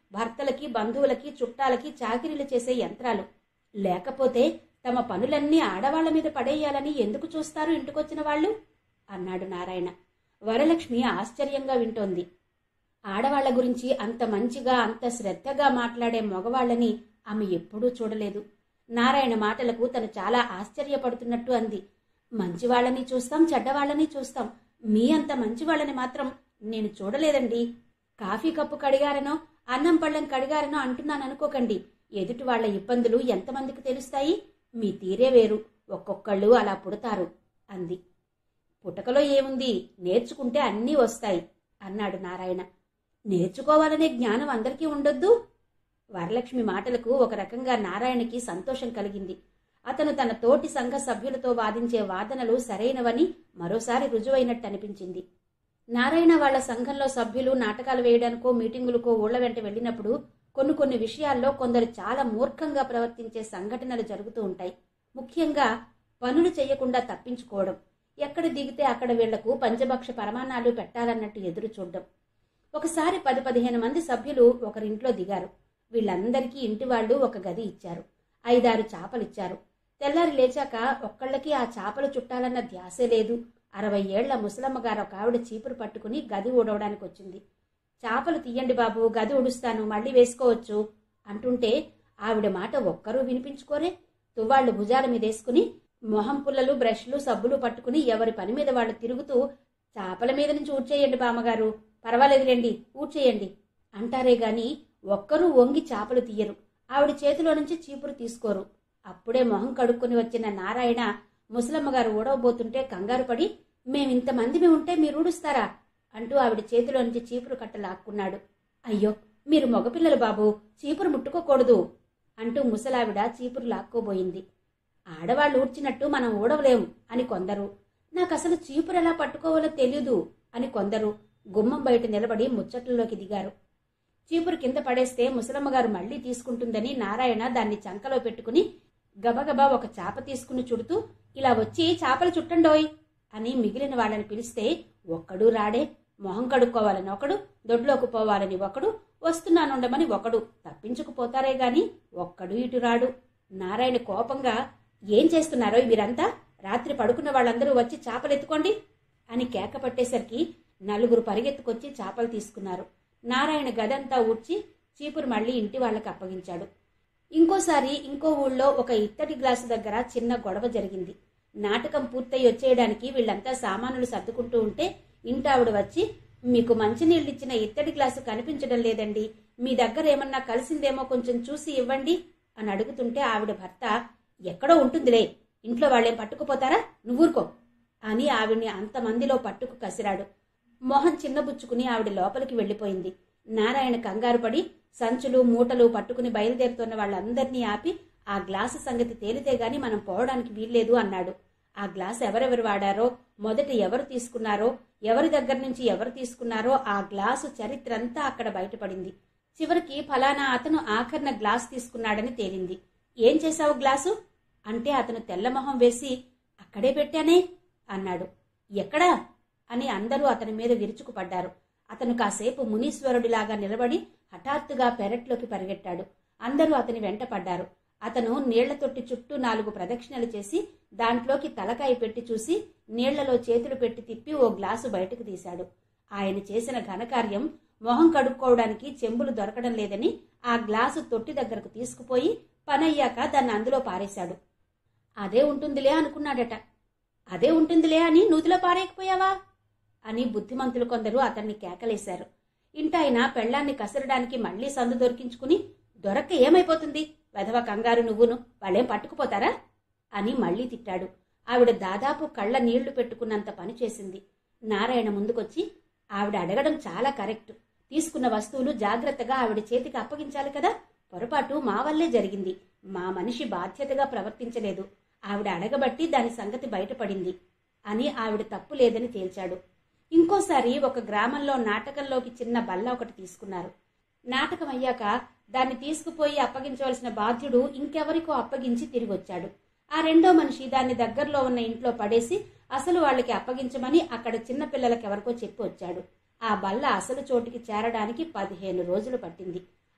భర్తలకి బంధువులకి చుట్టాలకి చాకిరీలు చేసే యంత్రాలు లేకపోతే తమ పనులన్నీ ఆడవాళ్ల మీద పడేయాలని ఎందుకు చూస్తారు ఇంటికొచ్చిన వాళ్ళు అన్నాడు నారాయణ వరలక్ష్మి ఆశ్చర్యంగా వింటోంది ఆడవాళ్ల గురించి అంత మంచిగా అంత శ్రద్ధగా మాట్లాడే మగవాళ్లని ఆమె ఎప్పుడూ చూడలేదు నారాయణ మాటలకు తను చాలా ఆశ్చర్యపడుతున్నట్టు అంది మంచివాళ్ళని చూస్తాం చెడ్డవాళ్ళని చూస్తాం మీ అంత మంచివాళ్ళని మాత్రం నేను చూడలేదండి కాఫీ కప్పు కడిగారనో అన్నం పళ్ళెం కడిగారనో అంటున్నాను అనుకోకండి ఎదుటి వాళ్ల ఇబ్బందులు ఎంతమందికి తెలుస్తాయి మీ తీరే వేరు ఒక్కొక్కళ్ళు అలా పుడతారు అంది పుటకలో ఏముంది నేర్చుకుంటే అన్నీ వస్తాయి అన్నాడు నారాయణ నేర్చుకోవాలనే జ్ఞానం అందరికీ ఉండొద్దు వరలక్ష్మి మాటలకు ఒక రకంగా నారాయణకి సంతోషం కలిగింది అతను తన తోటి సంఘ సభ్యులతో వాదించే వాదనలు సరైనవని మరోసారి రుజువైనట్టు అనిపించింది నారాయణ వాళ్ల సంఘంలో సభ్యులు నాటకాలు వేయడానికో మీటింగులకో ఊళ్ల వెంట వెళ్ళినప్పుడు కొన్ని కొన్ని విషయాల్లో కొందరు చాలా మూర్ఖంగా ప్రవర్తించే సంఘటనలు జరుగుతూ ఉంటాయి ముఖ్యంగా పనులు చేయకుండా తప్పించుకోవడం ఎక్కడ దిగితే అక్కడ వీళ్లకు పంచభక్ష పరమాణాలు పెట్టాలన్నట్టు ఎదురు చూడడం ఒకసారి పది పదిహేను మంది సభ్యులు ఒకరింట్లో దిగారు వీళ్ళందరికీ ఇంటి వాళ్ళు ఒక గది ఇచ్చారు ఐదారు చాపలిచ్చారు తెల్లారి లేచాక ఒక్కళ్ళకి ఆ చాపలు చుట్టాలన్న ధ్యాసే లేదు అరవై ఏళ్ల ముసలమ్మగారు ఒక ఆవిడ చీపురు పట్టుకుని గది ఊడవడానికి వచ్చింది చాపలు తీయండి బాబు గది ఉడుస్తాను మళ్ళీ వేసుకోవచ్చు అంటుంటే ఆవిడ మాట ఒక్కరూ వినిపించుకోరే తువ్వాళ్లు భుజాల మీదేసుకుని మొహం పుల్లలు బ్రష్లు సబ్బులు పట్టుకుని ఎవరి పని మీద వాళ్ళు తిరుగుతూ చాపల మీద నుంచి ఊడ్చేయండి బామ్మగారు పర్వాలేదులేండి ఊడ్చేయండి అంటారే గాని ఒక్కరూ వంగి చాపలు తీయరు ఆవిడ చేతిలో నుంచి చీపురు తీసుకోరు అప్పుడే మొహం కడుక్కొని వచ్చిన నారాయణ ముసలమ్మగారు ఊడవబోతుంటే కంగారు పడి మేమింతమందిమి ఉంటే మీరు ఊడుస్తారా అంటూ ఆవిడ చేతిలో నుంచి చీపురు కట్ట లాక్కున్నాడు అయ్యో మీరు మగపిల్లలు బాబు చీపురు ముట్టుకోకూడదు అంటూ ముసలావిడ చీపురు లాక్కోబోయింది ఆడవాళ్ళు ఊడ్చినట్టు మనం ఊడవలేం అని కొందరు నాకు అసలు చీపురు ఎలా పట్టుకోవాలో తెలియదు అని కొందరు గుమ్మం బయట నిలబడి ముచ్చట్లలోకి దిగారు చీపురు కింద పడేస్తే ముసలమ్మగారు మళ్లీ తీసుకుంటుందని నారాయణ దాన్ని చంకలో పెట్టుకుని గబగబా ఒక చాప తీసుకుని చుడుతూ ఇలా వచ్చి చాపలు చుట్టండోయ్ అని మిగిలిన వాళ్ళని పిలిస్తే ఒక్కడూ రాడే మొహం కడుక్కోవాలని ఒకడు దొడ్లోకి పోవాలని ఒకడు వస్తున్నానుండమని ఒకడు తప్పించుకుపోతారే గాని ఒక్కడు ఇటు రాడు నారాయణ కోపంగా ఏం చేస్తున్నారో మీరంతా రాత్రి పడుకున్న వాళ్ళందరూ వచ్చి చాపలెత్తుకోండి అని కేక పట్టేసరికి నలుగురు పరిగెత్తుకొచ్చి చాపలు తీసుకున్నారు నారాయణ గదంతా ఊడ్చి చీపురు మళ్ళీ ఇంటి వాళ్ళకి అప్పగించాడు ఇంకోసారి ఇంకో ఊళ్ళో ఒక ఇత్తడి గ్లాసు దగ్గర చిన్న గొడవ జరిగింది నాటకం పూర్తయి వచ్చేయడానికి వీళ్ళంతా సామానులు సర్దుకుంటూ ఉంటే ఇంటావిడ వచ్చి మీకు మంచినీళ్ళిచ్చిన ఇత్తడి గ్లాసు కనిపించడం లేదండి మీ దగ్గర ఏమన్నా కలిసిందేమో కొంచెం చూసి ఇవ్వండి అని అడుగుతుంటే ఆవిడ భర్త ఎక్కడో ఉంటుందిలే ఇంట్లో వాళ్ళేం పట్టుకుపోతారా నువ్వూరుకో అని ఆవిడ్ని అంతమందిలో పట్టుకు కసిరాడు మోహన్ చిన్నబుచ్చుకుని ఆవిడ లోపలికి వెళ్ళిపోయింది నారాయణ కంగారు పడి సంచులు మూటలు పట్టుకుని బయలుదేరుతున్న వాళ్ళందరినీ ఆపి ఆ గ్లాసు సంగతి తేలితే గాని మనం పోవడానికి వీల్లేదు అన్నాడు ఆ గ్లాస్ ఎవరెవరు వాడారో మొదట ఎవరు తీసుకున్నారో ఎవరి దగ్గర నుంచి ఎవరు తీసుకున్నారో ఆ గ్లాసు చరిత్రంతా అక్కడ బయటపడింది చివరికి ఫలానా అతను ఆఖరణ గ్లాస్ తీసుకున్నాడని తేలింది ఏం చేశావు గ్లాసు అంటే అతను తెల్లమొహం వేసి అక్కడే పెట్టానే అన్నాడు ఎక్కడా అని అందరూ అతని మీద విరుచుకుపడ్డారు అతను కాసేపు మునీశ్వరుడిలాగా నిలబడి హఠాత్తుగా పెరట్లోకి పరిగెట్టాడు అందరూ అతని వెంట పడ్డారు అతను నీళ్ల తొట్టి చుట్టూ నాలుగు ప్రదక్షిణలు చేసి దాంట్లోకి తలకాయ పెట్టి చూసి నీళ్లలో చేతులు పెట్టి తిప్పి ఓ గ్లాసు బయటకు తీశాడు ఆయన చేసిన ఘనకార్యం మొహం కడుక్కోవడానికి చెంబులు దొరకడం లేదని ఆ గ్లాసు తొట్టి దగ్గరకు తీసుకుపోయి పనయ్యాక దాన్ని అందులో పారేశాడు అదే ఉంటుందిలే అనుకున్నాడట అదే ఉంటుందిలే అని నూతిలో పారేయకపోయావా అని బుద్ధిమంతులు కొందరు అతన్ని కేకలేశారు ఇంటాయన పెళ్లాన్ని కసరడానికి మళ్లీ సందు దొరికించుకుని దొరక్క ఏమైపోతుంది వెధవ కంగారు నువ్వును వాళ్ళేం పట్టుకుపోతారా అని మళ్లీ తిట్టాడు ఆవిడ దాదాపు కళ్ళ నీళ్లు పెట్టుకున్నంత పని చేసింది నారాయణ ముందుకొచ్చి ఆవిడ అడగడం చాలా కరెక్ట్ తీసుకున్న వస్తువులు జాగ్రత్తగా ఆవిడ చేతికి అప్పగించాలి కదా పొరపాటు మా వల్లే జరిగింది మా మనిషి బాధ్యతగా ప్రవర్తించలేదు ఆవిడ అడగబట్టి దాని సంగతి బయటపడింది అని ఆవిడ తప్పు లేదని తేల్చాడు ఇంకోసారి ఒక గ్రామంలో నాటకంలోకి చిన్న బల్ల ఒకటి తీసుకున్నారు నాటకం అయ్యాక దాన్ని తీసుకుపోయి అప్పగించవలసిన బాధ్యుడు ఇంకెవరికో అప్పగించి తిరిగొచ్చాడు ఆ రెండో మనిషి దాన్ని దగ్గరలో ఉన్న ఇంట్లో పడేసి అసలు వాళ్ళకి అప్పగించమని అక్కడ చిన్న పిల్లలకెవరికో చెప్పి వచ్చాడు ఆ బల్ల అసలు చోటికి చేరడానికి పదిహేను రోజులు పట్టింది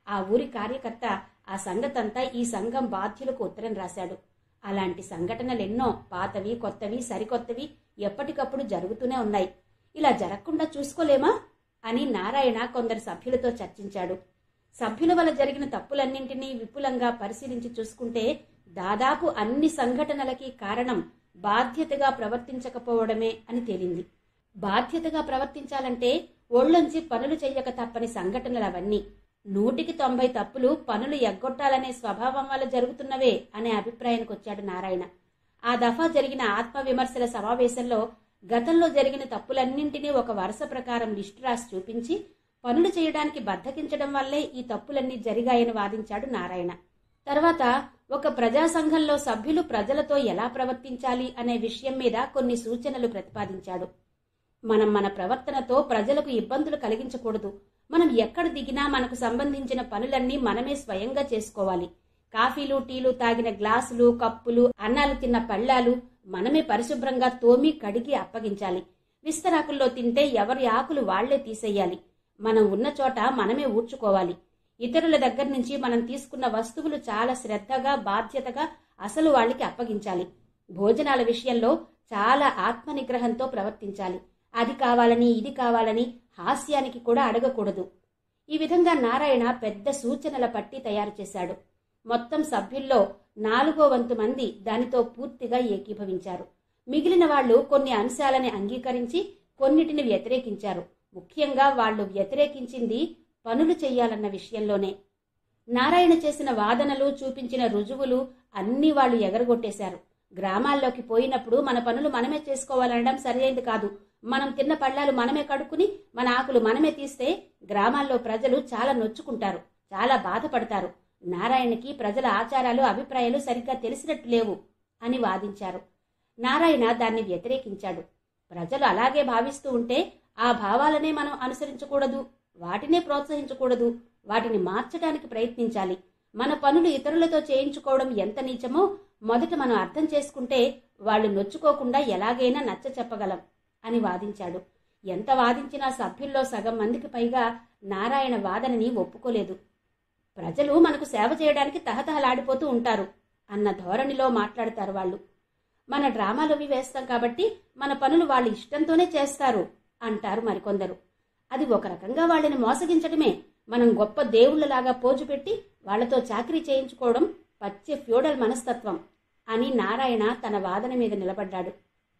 ఆ ఊరి కార్యకర్త ఆ సంగతంతా ఈ సంఘం బాధ్యులకు ఉత్తరం రాశాడు అలాంటి సంఘటనలెన్నో పాతవి కొత్తవి సరికొత్తవి ఎప్పటికప్పుడు జరుగుతూనే ఉన్నాయి ఇలా జరగకుండా చూసుకోలేమా అని నారాయణ కొందరు సభ్యులతో చర్చించాడు సభ్యుల వల్ల జరిగిన తప్పులన్నింటినీ విపులంగా పరిశీలించి చూసుకుంటే దాదాపు అన్ని సంఘటనలకి కారణం బాధ్యతగా ప్రవర్తించకపోవడమే అని తేలింది బాధ్యతగా ప్రవర్తించాలంటే ఒళ్ళొంచి పనులు చెయ్యక తప్పని సంఘటనలు అవన్నీ నూటికి తొంభై తప్పులు పనులు ఎగ్గొట్టాలనే స్వభావం వల్ల జరుగుతున్నవే అనే అభిప్రాయానికి వచ్చాడు నారాయణ ఆ దఫా జరిగిన ఆత్మవిమర్శల సమావేశంలో గతంలో జరిగిన తప్పులన్నింటినీ ఒక వరుస ప్రకారం లిస్టు రాసి చూపించి పనులు చేయడానికి బద్దకించడం వల్లే ఈ తప్పులన్నీ జరిగాయని వాదించాడు నారాయణ తర్వాత ఒక ప్రజా సంఘంలో సభ్యులు ప్రజలతో ఎలా ప్రవర్తించాలి అనే విషయం మీద కొన్ని సూచనలు ప్రతిపాదించాడు మనం మన ప్రవర్తనతో ప్రజలకు ఇబ్బందులు కలిగించకూడదు మనం ఎక్కడ దిగినా మనకు సంబంధించిన పనులన్నీ మనమే స్వయంగా చేసుకోవాలి కాఫీలు టీలు తాగిన గ్లాసులు కప్పులు అన్నాలు తిన్న పళ్ళాలు మనమే పరిశుభ్రంగా తోమి కడిగి అప్పగించాలి విస్తరాకుల్లో తింటే ఎవరి ఆకులు వాళ్లే తీసేయాలి మనం ఉన్న చోట మనమే ఊడ్చుకోవాలి ఇతరుల దగ్గర నుంచి మనం తీసుకున్న వస్తువులు చాలా శ్రద్ధగా బాధ్యతగా అసలు వాళ్ళకి అప్పగించాలి భోజనాల విషయంలో చాలా ఆత్మనిగ్రహంతో ప్రవర్తించాలి అది కావాలని ఇది కావాలని హాస్యానికి కూడా అడగకూడదు ఈ విధంగా నారాయణ పెద్ద సూచనల పట్టి తయారు చేశాడు మొత్తం సభ్యుల్లో నాలుగో వంతు మంది దానితో పూర్తిగా ఏకీభవించారు మిగిలిన వాళ్ళు కొన్ని అంశాలని అంగీకరించి కొన్నిటిని వ్యతిరేకించారు ముఖ్యంగా వాళ్ళు వ్యతిరేకించింది పనులు చెయ్యాలన్న విషయంలోనే నారాయణ చేసిన వాదనలు చూపించిన రుజువులు అన్నీ వాళ్ళు ఎగరగొట్టేశారు గ్రామాల్లోకి పోయినప్పుడు మన పనులు మనమే చేసుకోవాలనడం సరైనది కాదు మనం తిన్న పళ్ళాలు మనమే కడుక్కుని మన ఆకులు మనమే తీస్తే గ్రామాల్లో ప్రజలు చాలా నొచ్చుకుంటారు చాలా బాధపడతారు నారాయణకి ప్రజల ఆచారాలు అభిప్రాయాలు సరిగ్గా తెలిసినట్టు లేవు అని వాదించారు నారాయణ దాన్ని వ్యతిరేకించాడు ప్రజలు అలాగే భావిస్తూ ఉంటే ఆ భావాలనే మనం అనుసరించకూడదు వాటినే ప్రోత్సహించకూడదు వాటిని మార్చడానికి ప్రయత్నించాలి మన పనులు ఇతరులతో చేయించుకోవడం ఎంత నీచమో మొదట మనం అర్థం చేసుకుంటే వాళ్ళు నొచ్చుకోకుండా ఎలాగైనా నచ్చ చెప్పగలం అని వాదించాడు ఎంత వాదించినా సభ్యుల్లో సగం మందికి పైగా నారాయణ వాదనని ఒప్పుకోలేదు ప్రజలు మనకు సేవ చేయడానికి తహతహలాడిపోతూ ఉంటారు అన్న ధోరణిలో మాట్లాడతారు వాళ్ళు మన డ్రామాలు అవి వేస్తాం కాబట్టి మన పనులు వాళ్ళు ఇష్టంతోనే చేస్తారు అంటారు మరికొందరు అది ఒక రకంగా వాళ్ళని మోసగించడమే మనం గొప్ప దేవుళ్ళలాగా పోజు పెట్టి వాళ్లతో చాకరీ చేయించుకోవడం పచ్చి ఫ్యూడల్ మనస్తత్వం అని నారాయణ తన వాదన మీద నిలబడ్డాడు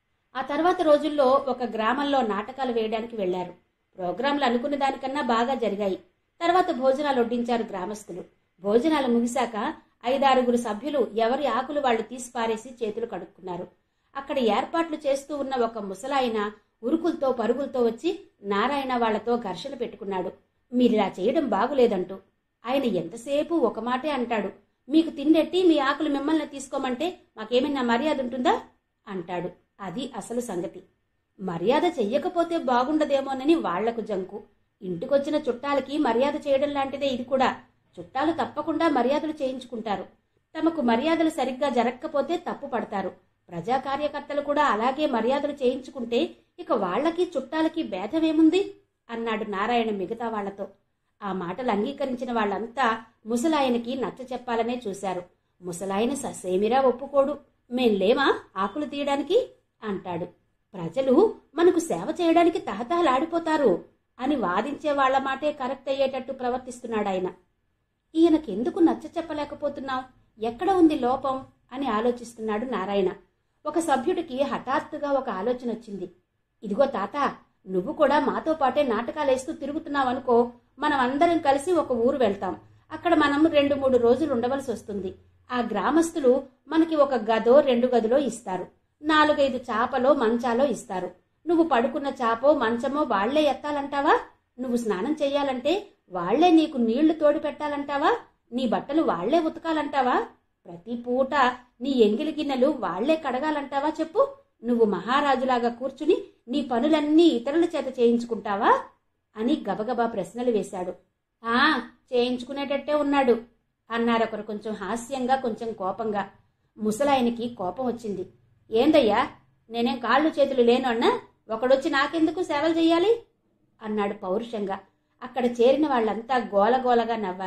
ఆ తర్వాత రోజుల్లో ఒక గ్రామంలో నాటకాలు వేయడానికి వెళ్లారు ప్రోగ్రాంలు అనుకున్న దానికన్నా బాగా జరిగాయి తర్వాత భోజనాలు వడ్డించారు గ్రామస్తులు భోజనాలు ముగిశాక ఐదారుగురు సభ్యులు ఎవరి ఆకులు వాళ్ళు తీసి పారేసి చేతులు కడుక్కున్నారు అక్కడ ఏర్పాట్లు చేస్తూ ఉన్న ఒక ముసలాయన ఉరుకులతో పరుగులతో వచ్చి నారాయణ వాళ్లతో ఘర్షణ పెట్టుకున్నాడు మీరిలా చేయడం బాగులేదంటూ ఆయన ఎంతసేపు ఒక మాటే అంటాడు మీకు తిండెట్టి మీ ఆకులు మిమ్మల్ని తీసుకోమంటే మాకేమైనా మర్యాద ఉంటుందా అంటాడు అది అసలు సంగతి మర్యాద చెయ్యకపోతే బాగుండదేమోనని వాళ్లకు జంకు ఇంటికొచ్చిన చుట్టాలకి మర్యాద చేయడం లాంటిదే ఇది కూడా చుట్టాలు తప్పకుండా మర్యాదలు చేయించుకుంటారు తమకు మర్యాదలు సరిగ్గా జరగకపోతే తప్పు పడతారు ప్రజా కార్యకర్తలు కూడా అలాగే మర్యాదలు చేయించుకుంటే ఇక వాళ్ళకి చుట్టాలకి భేదమేముంది అన్నాడు నారాయణ మిగతా వాళ్లతో ఆ మాటలు అంగీకరించిన వాళ్ళంతా ముసలాయనకి నచ్చ చెప్పాలనే చూశారు ముసలాయన ససేమిరా ఒప్పుకోడు మేం లేమా ఆకులు తీయడానికి అంటాడు ప్రజలు మనకు సేవ చేయడానికి తహతహలాడిపోతారు అని వాదించే వాళ్ల మాటే కరెక్ట్ అయ్యేటట్టు ప్రవర్తిస్తున్నాడాయన ఈయనకెందుకు నచ్చ చెప్పలేకపోతున్నాం ఎక్కడ ఉంది లోపం అని ఆలోచిస్తున్నాడు నారాయణ ఒక సభ్యుడికి హఠాత్తుగా ఒక ఆలోచన వచ్చింది ఇదిగో తాత నువ్వు కూడా మాతో పాటే నాటకాలేస్తూ తిరుగుతున్నావనుకో మనం అందరం కలిసి ఒక ఊరు వెళ్తాం అక్కడ మనం రెండు మూడు రోజులు ఉండవలసి వస్తుంది ఆ గ్రామస్తులు మనకి ఒక గదో రెండు గదిలో ఇస్తారు నాలుగైదు చాపలో మంచాలో ఇస్తారు నువ్వు పడుకున్న చాపో మంచమో వాళ్లే ఎత్తాలంటావా నువ్వు స్నానం చెయ్యాలంటే వాళ్లే నీకు నీళ్లు తోడి పెట్టాలంటావా నీ బట్టలు వాళ్లే ఉతకాలంటావా ప్రతి పూట నీ ఎంగిలి గిన్నెలు వాళ్లే కడగాలంటావా చెప్పు నువ్వు మహారాజులాగా కూర్చుని నీ పనులన్నీ ఇతరుల చేత చేయించుకుంటావా అని గబగబా ప్రశ్నలు వేశాడు ఆ చేయించుకునేటట్టే ఉన్నాడు అన్నారొకరు కొంచెం హాస్యంగా కొంచెం కోపంగా ముసలాయనికి కోపం వచ్చింది ఏందయ్యా నేనేం కాళ్ళు చేతులు లేను అన్నా ఒకడొచ్చి నాకెందుకు సేవలు చెయ్యాలి అన్నాడు పౌరుషంగా అక్కడ చేరిన వాళ్ళంతా గోలగోలగా నవ్వారు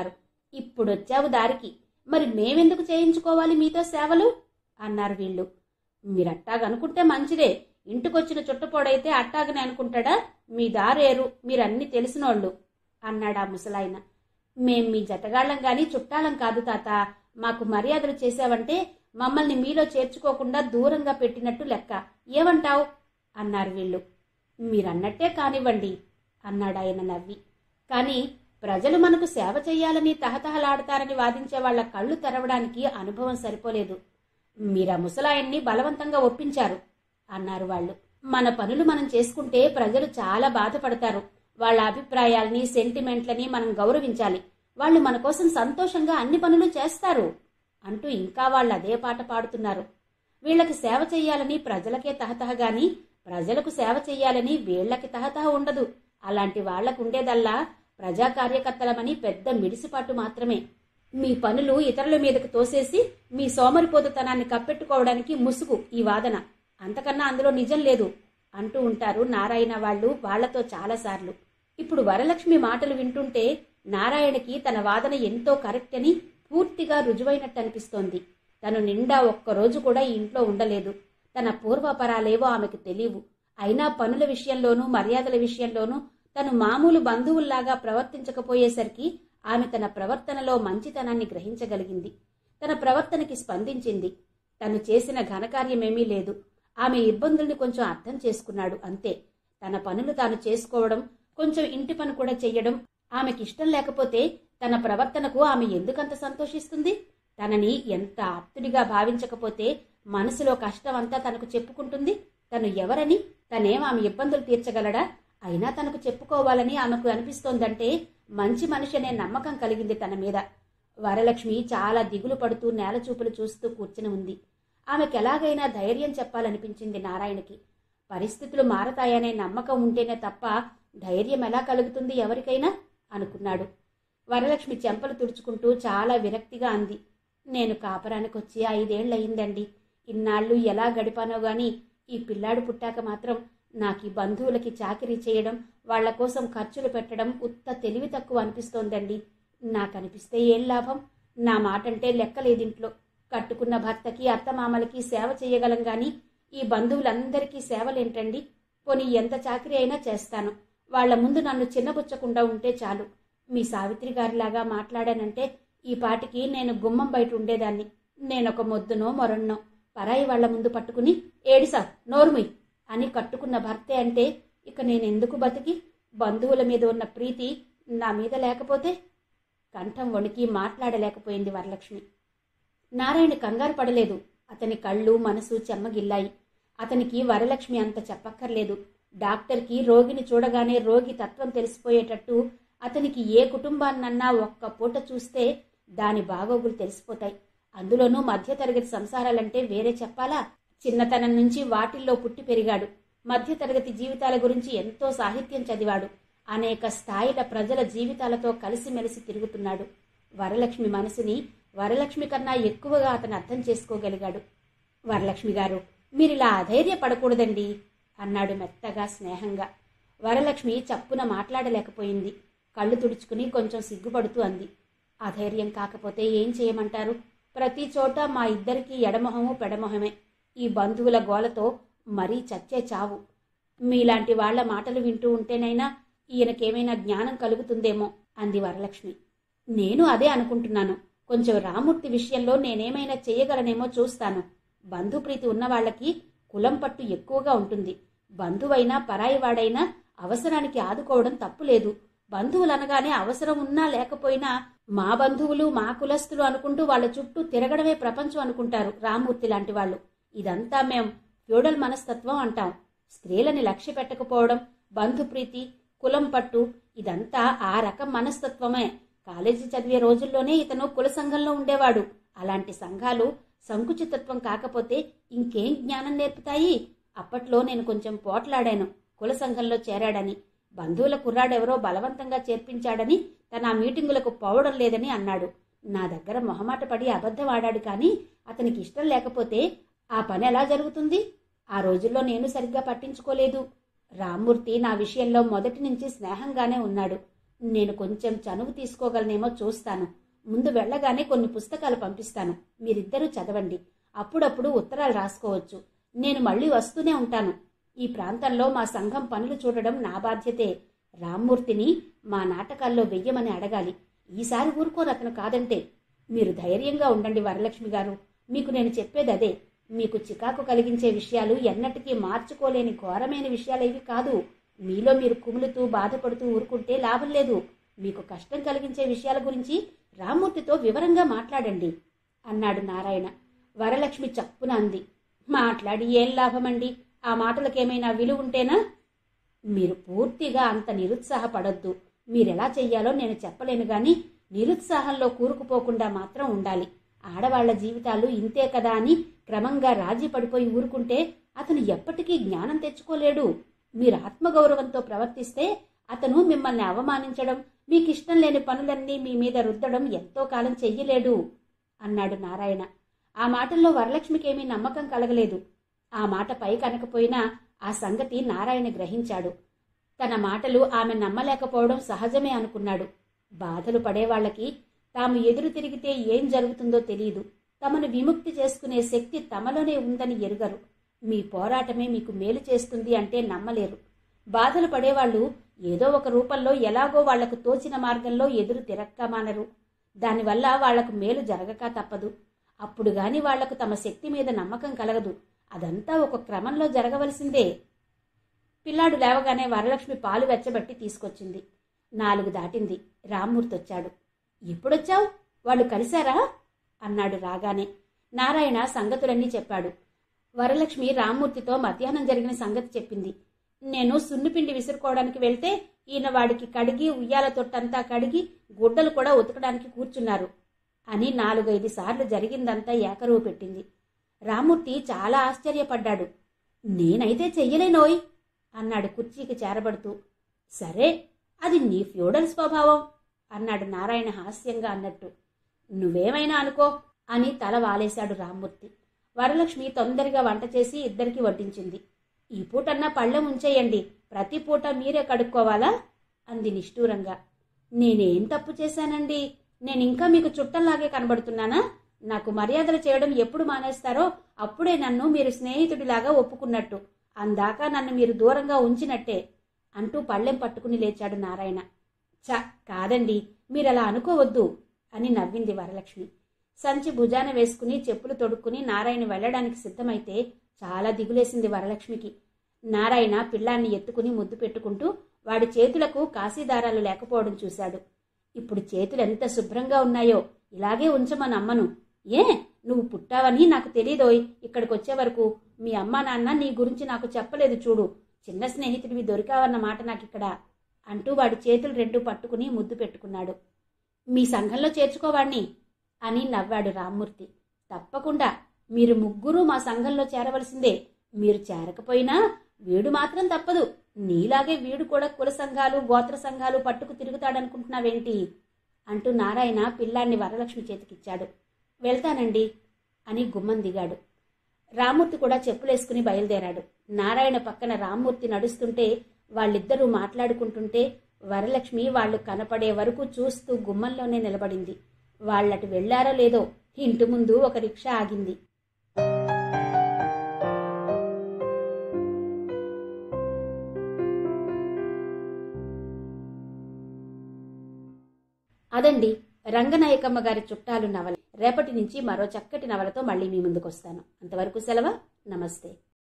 ఇప్పుడొచ్చావు దారికి మరి మేమెందుకు చేయించుకోవాలి మీతో సేవలు అన్నారు వీళ్ళు మీరట్టాగనుకుంటే మంచిదే ఇంటికొచ్చిన చుట్టపోడైతే అట్టాగనే అనుకుంటాడా మీ దారేరు మీరన్నీ తెలిసినోళ్ళు అన్నాడా ముసలాయన మేం మీ జతగాళ్ళం గాని చుట్టాలం కాదు తాత మాకు మర్యాదలు చేశావంటే మమ్మల్ని మీలో చేర్చుకోకుండా దూరంగా పెట్టినట్టు లెక్క ఏమంటావ్ అన్నారు వీళ్ళు మీరన్నట్టే కానివ్వండి అన్నాడాయన నవ్వి కాని ప్రజలు మనకు సేవ చెయ్యాలని తహతహలాడతారని వాదించే వాళ్ళ కళ్ళు తెరవడానికి అనుభవం సరిపోలేదు మీరా ముసలాయన్ని బలవంతంగా ఒప్పించారు అన్నారు వాళ్ళు మన పనులు మనం చేసుకుంటే ప్రజలు చాలా బాధపడతారు వాళ్ళ అభిప్రాయాల్ని సెంటిమెంట్లని మనం గౌరవించాలి వాళ్ళు మన కోసం సంతోషంగా అన్ని పనులు చేస్తారు అంటూ ఇంకా వాళ్ళు అదే పాట పాడుతున్నారు వీళ్ళకి సేవ చెయ్యాలని ప్రజలకే తహతహ గాని ప్రజలకు సేవ చెయ్యాలని వీళ్ళకి తహతహ ఉండదు అలాంటి వాళ్లకు ఉండేదల్లా ప్రజా కార్యకర్తలమని పెద్ద మిడిసిపాటు మాత్రమే మీ పనులు ఇతరుల మీదకు తోసేసి మీ సోమరిపోతుతనాన్ని కప్పెట్టుకోవడానికి ముసుగు ఈ వాదన అంతకన్నా అందులో నిజం లేదు అంటూ ఉంటారు నారాయణ వాళ్ళు వాళ్లతో చాలాసార్లు ఇప్పుడు వరలక్ష్మి మాటలు వింటుంటే నారాయణకి తన వాదన ఎంతో కరెక్ట్ అని పూర్తిగా రుజువైనట్టు అనిపిస్తోంది తను నిండా ఒక్కరోజు కూడా ఈ ఇంట్లో ఉండలేదు తన పూర్వపరాలేవో ఆమెకు తెలియవు అయినా పనుల విషయంలోనూ మర్యాదల విషయంలోనూ తను మామూలు బంధువుల్లాగా ప్రవర్తించకపోయేసరికి ఆమె తన ప్రవర్తనలో మంచితనాన్ని గ్రహించగలిగింది తన ప్రవర్తనకి స్పందించింది తను చేసిన ఘనకార్యమేమీ లేదు ఆమె ఇబ్బందుల్ని కొంచెం అర్థం చేసుకున్నాడు అంతే తన పనులు తాను చేసుకోవడం కొంచెం ఇంటి పని కూడా చెయ్యడం ఆమెకిష్టం లేకపోతే తన ప్రవర్తనకు ఆమె ఎందుకంత సంతోషిస్తుంది తనని ఎంత ఆప్తుడిగా భావించకపోతే మనసులో కష్టమంతా తనకు చెప్పుకుంటుంది తను ఎవరని తనేం ఆమె ఇబ్బందులు తీర్చగలడా అయినా తనకు చెప్పుకోవాలని ఆమెకు అనిపిస్తోందంటే మంచి మనిషి అనే నమ్మకం కలిగింది తన మీద వరలక్ష్మి చాలా దిగులు పడుతూ నేలచూపులు చూస్తూ కూర్చుని ఉంది ఆమెకు ఎలాగైనా ధైర్యం చెప్పాలనిపించింది నారాయణకి పరిస్థితులు మారతాయనే నమ్మకం ఉంటేనే తప్ప ధైర్యం ఎలా కలుగుతుంది ఎవరికైనా అనుకున్నాడు వరలక్ష్మి చెంపలు తుడుచుకుంటూ చాలా విరక్తిగా అంది నేను కాపరానికి వచ్చి ఐదేళ్లయిందండి ఇన్నాళ్ళు ఎలా గడిపానో గాని ఈ పిల్లాడు పుట్టాక మాత్రం నాకు ఈ బంధువులకి చాకరీ చేయడం వాళ్ల కోసం ఖర్చులు పెట్టడం ఉత్త తెలివి తక్కువ అనిపిస్తోందండి నాకనిపిస్తే ఏం లాభం నా మాటంటే లెక్కలేదింట్లో కట్టుకున్న భర్తకి అత్తమామలకి సేవ చేయగలం గాని ఈ బంధువులందరికీ సేవలేంటండి పోనీ ఎంత చాకరీ అయినా చేస్తాను వాళ్ల ముందు నన్ను చిన్నబుచ్చకుండా ఉంటే చాలు మీ సావిత్రి గారిలాగా మాట్లాడానంటే ఈ పాటికి నేను గుమ్మం బయట ఉండేదాన్ని నేనొక మొద్దునో మొరన్నో పరాయి వాళ్ల ముందు పట్టుకుని ఏడిసా నోరుమి అని కట్టుకున్న భర్తే అంటే ఇక నేనెందుకు బతికి బంధువుల మీద ఉన్న ప్రీతి నా మీద లేకపోతే కంఠం వణికి మాట్లాడలేకపోయింది వరలక్ష్మి నారాయణ కంగారు పడలేదు అతని కళ్ళు మనసు చెమ్మగిల్లాయి అతనికి వరలక్ష్మి అంత చెప్పక్కర్లేదు డాక్టర్కి రోగిని చూడగానే రోగి తత్వం తెలిసిపోయేటట్టు అతనికి ఏ కుటుంబాన్నన్నా ఒక్క పూట చూస్తే దాని బాగోగులు తెలిసిపోతాయి అందులోనూ మధ్యతరగతి సంసారాలంటే వేరే చెప్పాలా చిన్నతనం నుంచి వాటిల్లో పుట్టి పెరిగాడు మధ్యతరగతి జీవితాల గురించి ఎంతో సాహిత్యం చదివాడు అనేక స్థాయిల ప్రజల జీవితాలతో కలిసిమెలిసి తిరుగుతున్నాడు వరలక్ష్మి మనసుని వరలక్ష్మి కన్నా ఎక్కువగా అతను అర్థం చేసుకోగలిగాడు వరలక్ష్మి గారు మీరిలా అధైర్యపడకూడదండి అన్నాడు మెత్తగా స్నేహంగా వరలక్ష్మి చప్పున మాట్లాడలేకపోయింది కళ్ళు తుడుచుకుని కొంచెం సిగ్గుపడుతూ అంది అధైర్యం కాకపోతే ఏం చేయమంటారు ప్రతి చోట మా ఇద్దరికీ ఎడమొహము పెడమొహమే ఈ బంధువుల గోలతో మరీ చచ్చే చావు మీలాంటి వాళ్ల మాటలు వింటూ ఉంటేనైనా ఈయనకేమైనా జ్ఞానం కలుగుతుందేమో అంది వరలక్ష్మి నేను అదే అనుకుంటున్నాను కొంచెం రామూర్తి విషయంలో నేనేమైనా చేయగలనేమో చూస్తాను బంధుప్రీతి ఉన్నవాళ్లకి కులం పట్టు ఎక్కువగా ఉంటుంది బంధువైనా పరాయివాడైనా అవసరానికి ఆదుకోవడం తప్పులేదు బంధువులనగానే అవసరం ఉన్నా లేకపోయినా మా బంధువులు మా కులస్తులు అనుకుంటూ వాళ్ళ చుట్టూ తిరగడమే ప్రపంచం అనుకుంటారు రామూర్తి లాంటి వాళ్ళు ఇదంతా మేం ఫ్యూడల్ మనస్తత్వం అంటాం స్త్రీలని లక్ష్య పెట్టకపోవడం బంధుప్రీతి కులం పట్టు ఇదంతా ఆ రకం మనస్తత్వమే కాలేజీ చదివే రోజుల్లోనే ఇతను కుల సంఘంలో ఉండేవాడు అలాంటి సంఘాలు సంకుచితత్వం కాకపోతే ఇంకేం జ్ఞానం నేర్పుతాయి అప్పట్లో నేను కొంచెం పోట్లాడాను కుల సంఘంలో చేరాడని బంధువుల కుర్రాడెవరో బలవంతంగా చేర్పించాడని తన ఆ మీటింగులకు పోవడం లేదని అన్నాడు నా దగ్గర మొహమాట పడి అబద్ధం ఆడాడు కానీ అతనికి ఇష్టం లేకపోతే ఆ పని ఎలా జరుగుతుంది ఆ రోజుల్లో నేను సరిగ్గా పట్టించుకోలేదు రామ్మూర్తి నా విషయంలో మొదటి నుంచి స్నేహంగానే ఉన్నాడు నేను కొంచెం చనువు తీసుకోగలనేమో చూస్తాను ముందు వెళ్ళగానే కొన్ని పుస్తకాలు పంపిస్తాను మీరిద్దరూ చదవండి అప్పుడప్పుడు ఉత్తరాలు రాసుకోవచ్చు నేను మళ్ళీ వస్తూనే ఉంటాను ఈ ప్రాంతంలో మా సంఘం పనులు చూడడం నా బాధ్యతే రామ్మూర్తిని మా నాటకాల్లో వెయ్యమని అడగాలి ఈసారి ఊరుకోరు అతను కాదంటే మీరు ధైర్యంగా ఉండండి వరలక్ష్మి గారు మీకు నేను చెప్పేది అదే మీకు చికాకు కలిగించే విషయాలు ఎన్నటికీ మార్చుకోలేని ఘోరమైన విషయాలేవి కాదు మీలో మీరు కుములుతూ బాధపడుతూ ఊరుకుంటే లాభం లేదు మీకు కష్టం కలిగించే విషయాల గురించి రామ్మూర్తితో వివరంగా మాట్లాడండి అన్నాడు నారాయణ వరలక్ష్మి చప్పున అంది మాట్లాడి ఏం లాభమండి ఆ మాటలకేమైనా విలువ ఉంటేనా మీరు పూర్తిగా అంత నిరుత్సాహపడొద్దు మీరెలా చెయ్యాలో నేను చెప్పలేను గాని నిరుత్సాహంలో కూరుకుపోకుండా మాత్రం ఉండాలి ఆడవాళ్ల జీవితాలు ఇంతే కదా అని క్రమంగా రాజీ పడిపోయి ఊరుకుంటే అతను ఎప్పటికీ జ్ఞానం తెచ్చుకోలేడు మీరు ఆత్మగౌరవంతో ప్రవర్తిస్తే అతను మిమ్మల్ని అవమానించడం మీకిష్టం లేని పనులన్నీ మీ మీద రుద్దడం ఎంతో కాలం చెయ్యలేడు అన్నాడు నారాయణ ఆ మాటల్లో వరలక్ష్మికేమీ నమ్మకం కలగలేదు ఆ మాట పై కనకపోయినా ఆ సంగతి నారాయణ గ్రహించాడు తన మాటలు ఆమె నమ్మలేకపోవడం సహజమే అనుకున్నాడు బాధలు పడేవాళ్లకి తాము ఎదురు తిరిగితే ఏం జరుగుతుందో తెలియదు తమను విముక్తి చేసుకునే శక్తి తమలోనే ఉందని ఎరుగరు మీ పోరాటమే మీకు మేలు చేస్తుంది అంటే నమ్మలేరు బాధలు పడేవాళ్ళు ఏదో ఒక రూపంలో ఎలాగో వాళ్లకు తోచిన మార్గంలో ఎదురు తిరక్క మానరు దానివల్ల వాళ్లకు మేలు జరగక తప్పదు అప్పుడు గాని వాళ్లకు తమ శక్తి మీద నమ్మకం కలగదు అదంతా ఒక క్రమంలో జరగవలసిందే పిల్లాడు లేవగానే వరలక్ష్మి పాలు వెచ్చబట్టి తీసుకొచ్చింది నాలుగు దాటింది రామ్మూర్తి వచ్చాడు ఎప్పుడొచ్చావు వాళ్ళు కలిశారా అన్నాడు రాగానే నారాయణ సంగతులన్నీ చెప్పాడు వరలక్ష్మి రామ్మూర్తితో మధ్యాహ్నం జరిగిన సంగతి చెప్పింది నేను సున్నిపిండి విసురుకోవడానికి వెళ్తే ఈయన వాడికి కడిగి ఉయ్యాల తొట్టంతా కడిగి గుడ్డలు కూడా ఉతకడానికి కూర్చున్నారు అని నాలుగైదు సార్లు జరిగిందంతా ఏకరువు పెట్టింది రామ్మూర్తి చాలా ఆశ్చర్యపడ్డాడు నేనైతే చెయ్యలేనోయ్ అన్నాడు కుర్చీకి చేరబడుతూ సరే అది నీ ఫ్యూడల్ స్వభావం అన్నాడు నారాయణ హాస్యంగా అన్నట్టు నువ్వేమైనా అనుకో అని తల వాలేశాడు రామ్మూర్తి వరలక్ష్మి తొందరగా వంట చేసి ఇద్దరికి వడ్డించింది ఈ పూటన్నా పళ్ళెం ఉంచేయండి ప్రతి పూట మీరే కడుక్కోవాలా అంది నిష్ఠూరంగా నేనేం తప్పు చేశానండి నేనింకా మీకు చుట్టంలాగే కనబడుతున్నానా నాకు మర్యాదలు చేయడం ఎప్పుడు మానేస్తారో అప్పుడే నన్ను మీరు స్నేహితుడిలాగా ఒప్పుకున్నట్టు అందాక నన్ను మీరు దూరంగా ఉంచినట్టే అంటూ పళ్ళెం పట్టుకుని లేచాడు నారాయణ చ కాదండి మీరలా అనుకోవద్దు అని నవ్వింది వరలక్ష్మి సంచి భుజాన వేసుకుని చెప్పులు తొడుక్కుని నారాయణ వెళ్ళడానికి సిద్ధమైతే చాలా దిగులేసింది వరలక్ష్మికి నారాయణ పిల్లాన్ని ఎత్తుకుని ముద్దు పెట్టుకుంటూ వాడి చేతులకు కాశీదారాలు లేకపోవడం చూశాడు ఇప్పుడు చేతులు ఎంత శుభ్రంగా ఉన్నాయో ఇలాగే ఉంచమని అమ్మను ఏ నువ్వు పుట్టావని నాకు తెలీదోయ్ ఇక్కడికి వచ్చే వరకు మీ అమ్మా నాన్న నీ గురించి నాకు చెప్పలేదు చూడు చిన్న స్నేహితుడివి దొరికావన్న మాట నాకిక్కడ అంటూ వాడి చేతులు రెండు పట్టుకుని ముద్దు పెట్టుకున్నాడు మీ సంఘంలో చేర్చుకోవాణ్ణి అని నవ్వాడు రామ్మూర్తి తప్పకుండా మీరు ముగ్గురు మా సంఘంలో చేరవలసిందే మీరు చేరకపోయినా వీడు మాత్రం తప్పదు నీలాగే వీడు కూడా కుల సంఘాలు గోత్ర సంఘాలు పట్టుకు తిరుగుతాడనుకుంటున్నావేంటి అంటూ నారాయణ పిల్లాన్ని వరలక్ష్మి చేతికిచ్చాడు వెళ్తానండి అని గుమ్మం దిగాడు రామ్మూర్తి కూడా చెప్పులేసుకుని బయలుదేరాడు నారాయణ పక్కన రామ్మూర్తి నడుస్తుంటే వాళ్ళిద్దరూ మాట్లాడుకుంటుంటే వరలక్ష్మి వాళ్ళు కనపడే వరకు చూస్తూ గుమ్మంలోనే నిలబడింది వాళ్ళటు వెళ్లారో లేదో ఇంటి ముందు ఒక రిక్షా ఆగింది అదండి రంగనాయకమ్మ గారి చుట్టాలు నవల రేపటి నుంచి మరో చక్కటి నవలతో మళ్ళీ మీ ముందుకు వస్తాను అంతవరకు సెలవు నమస్తే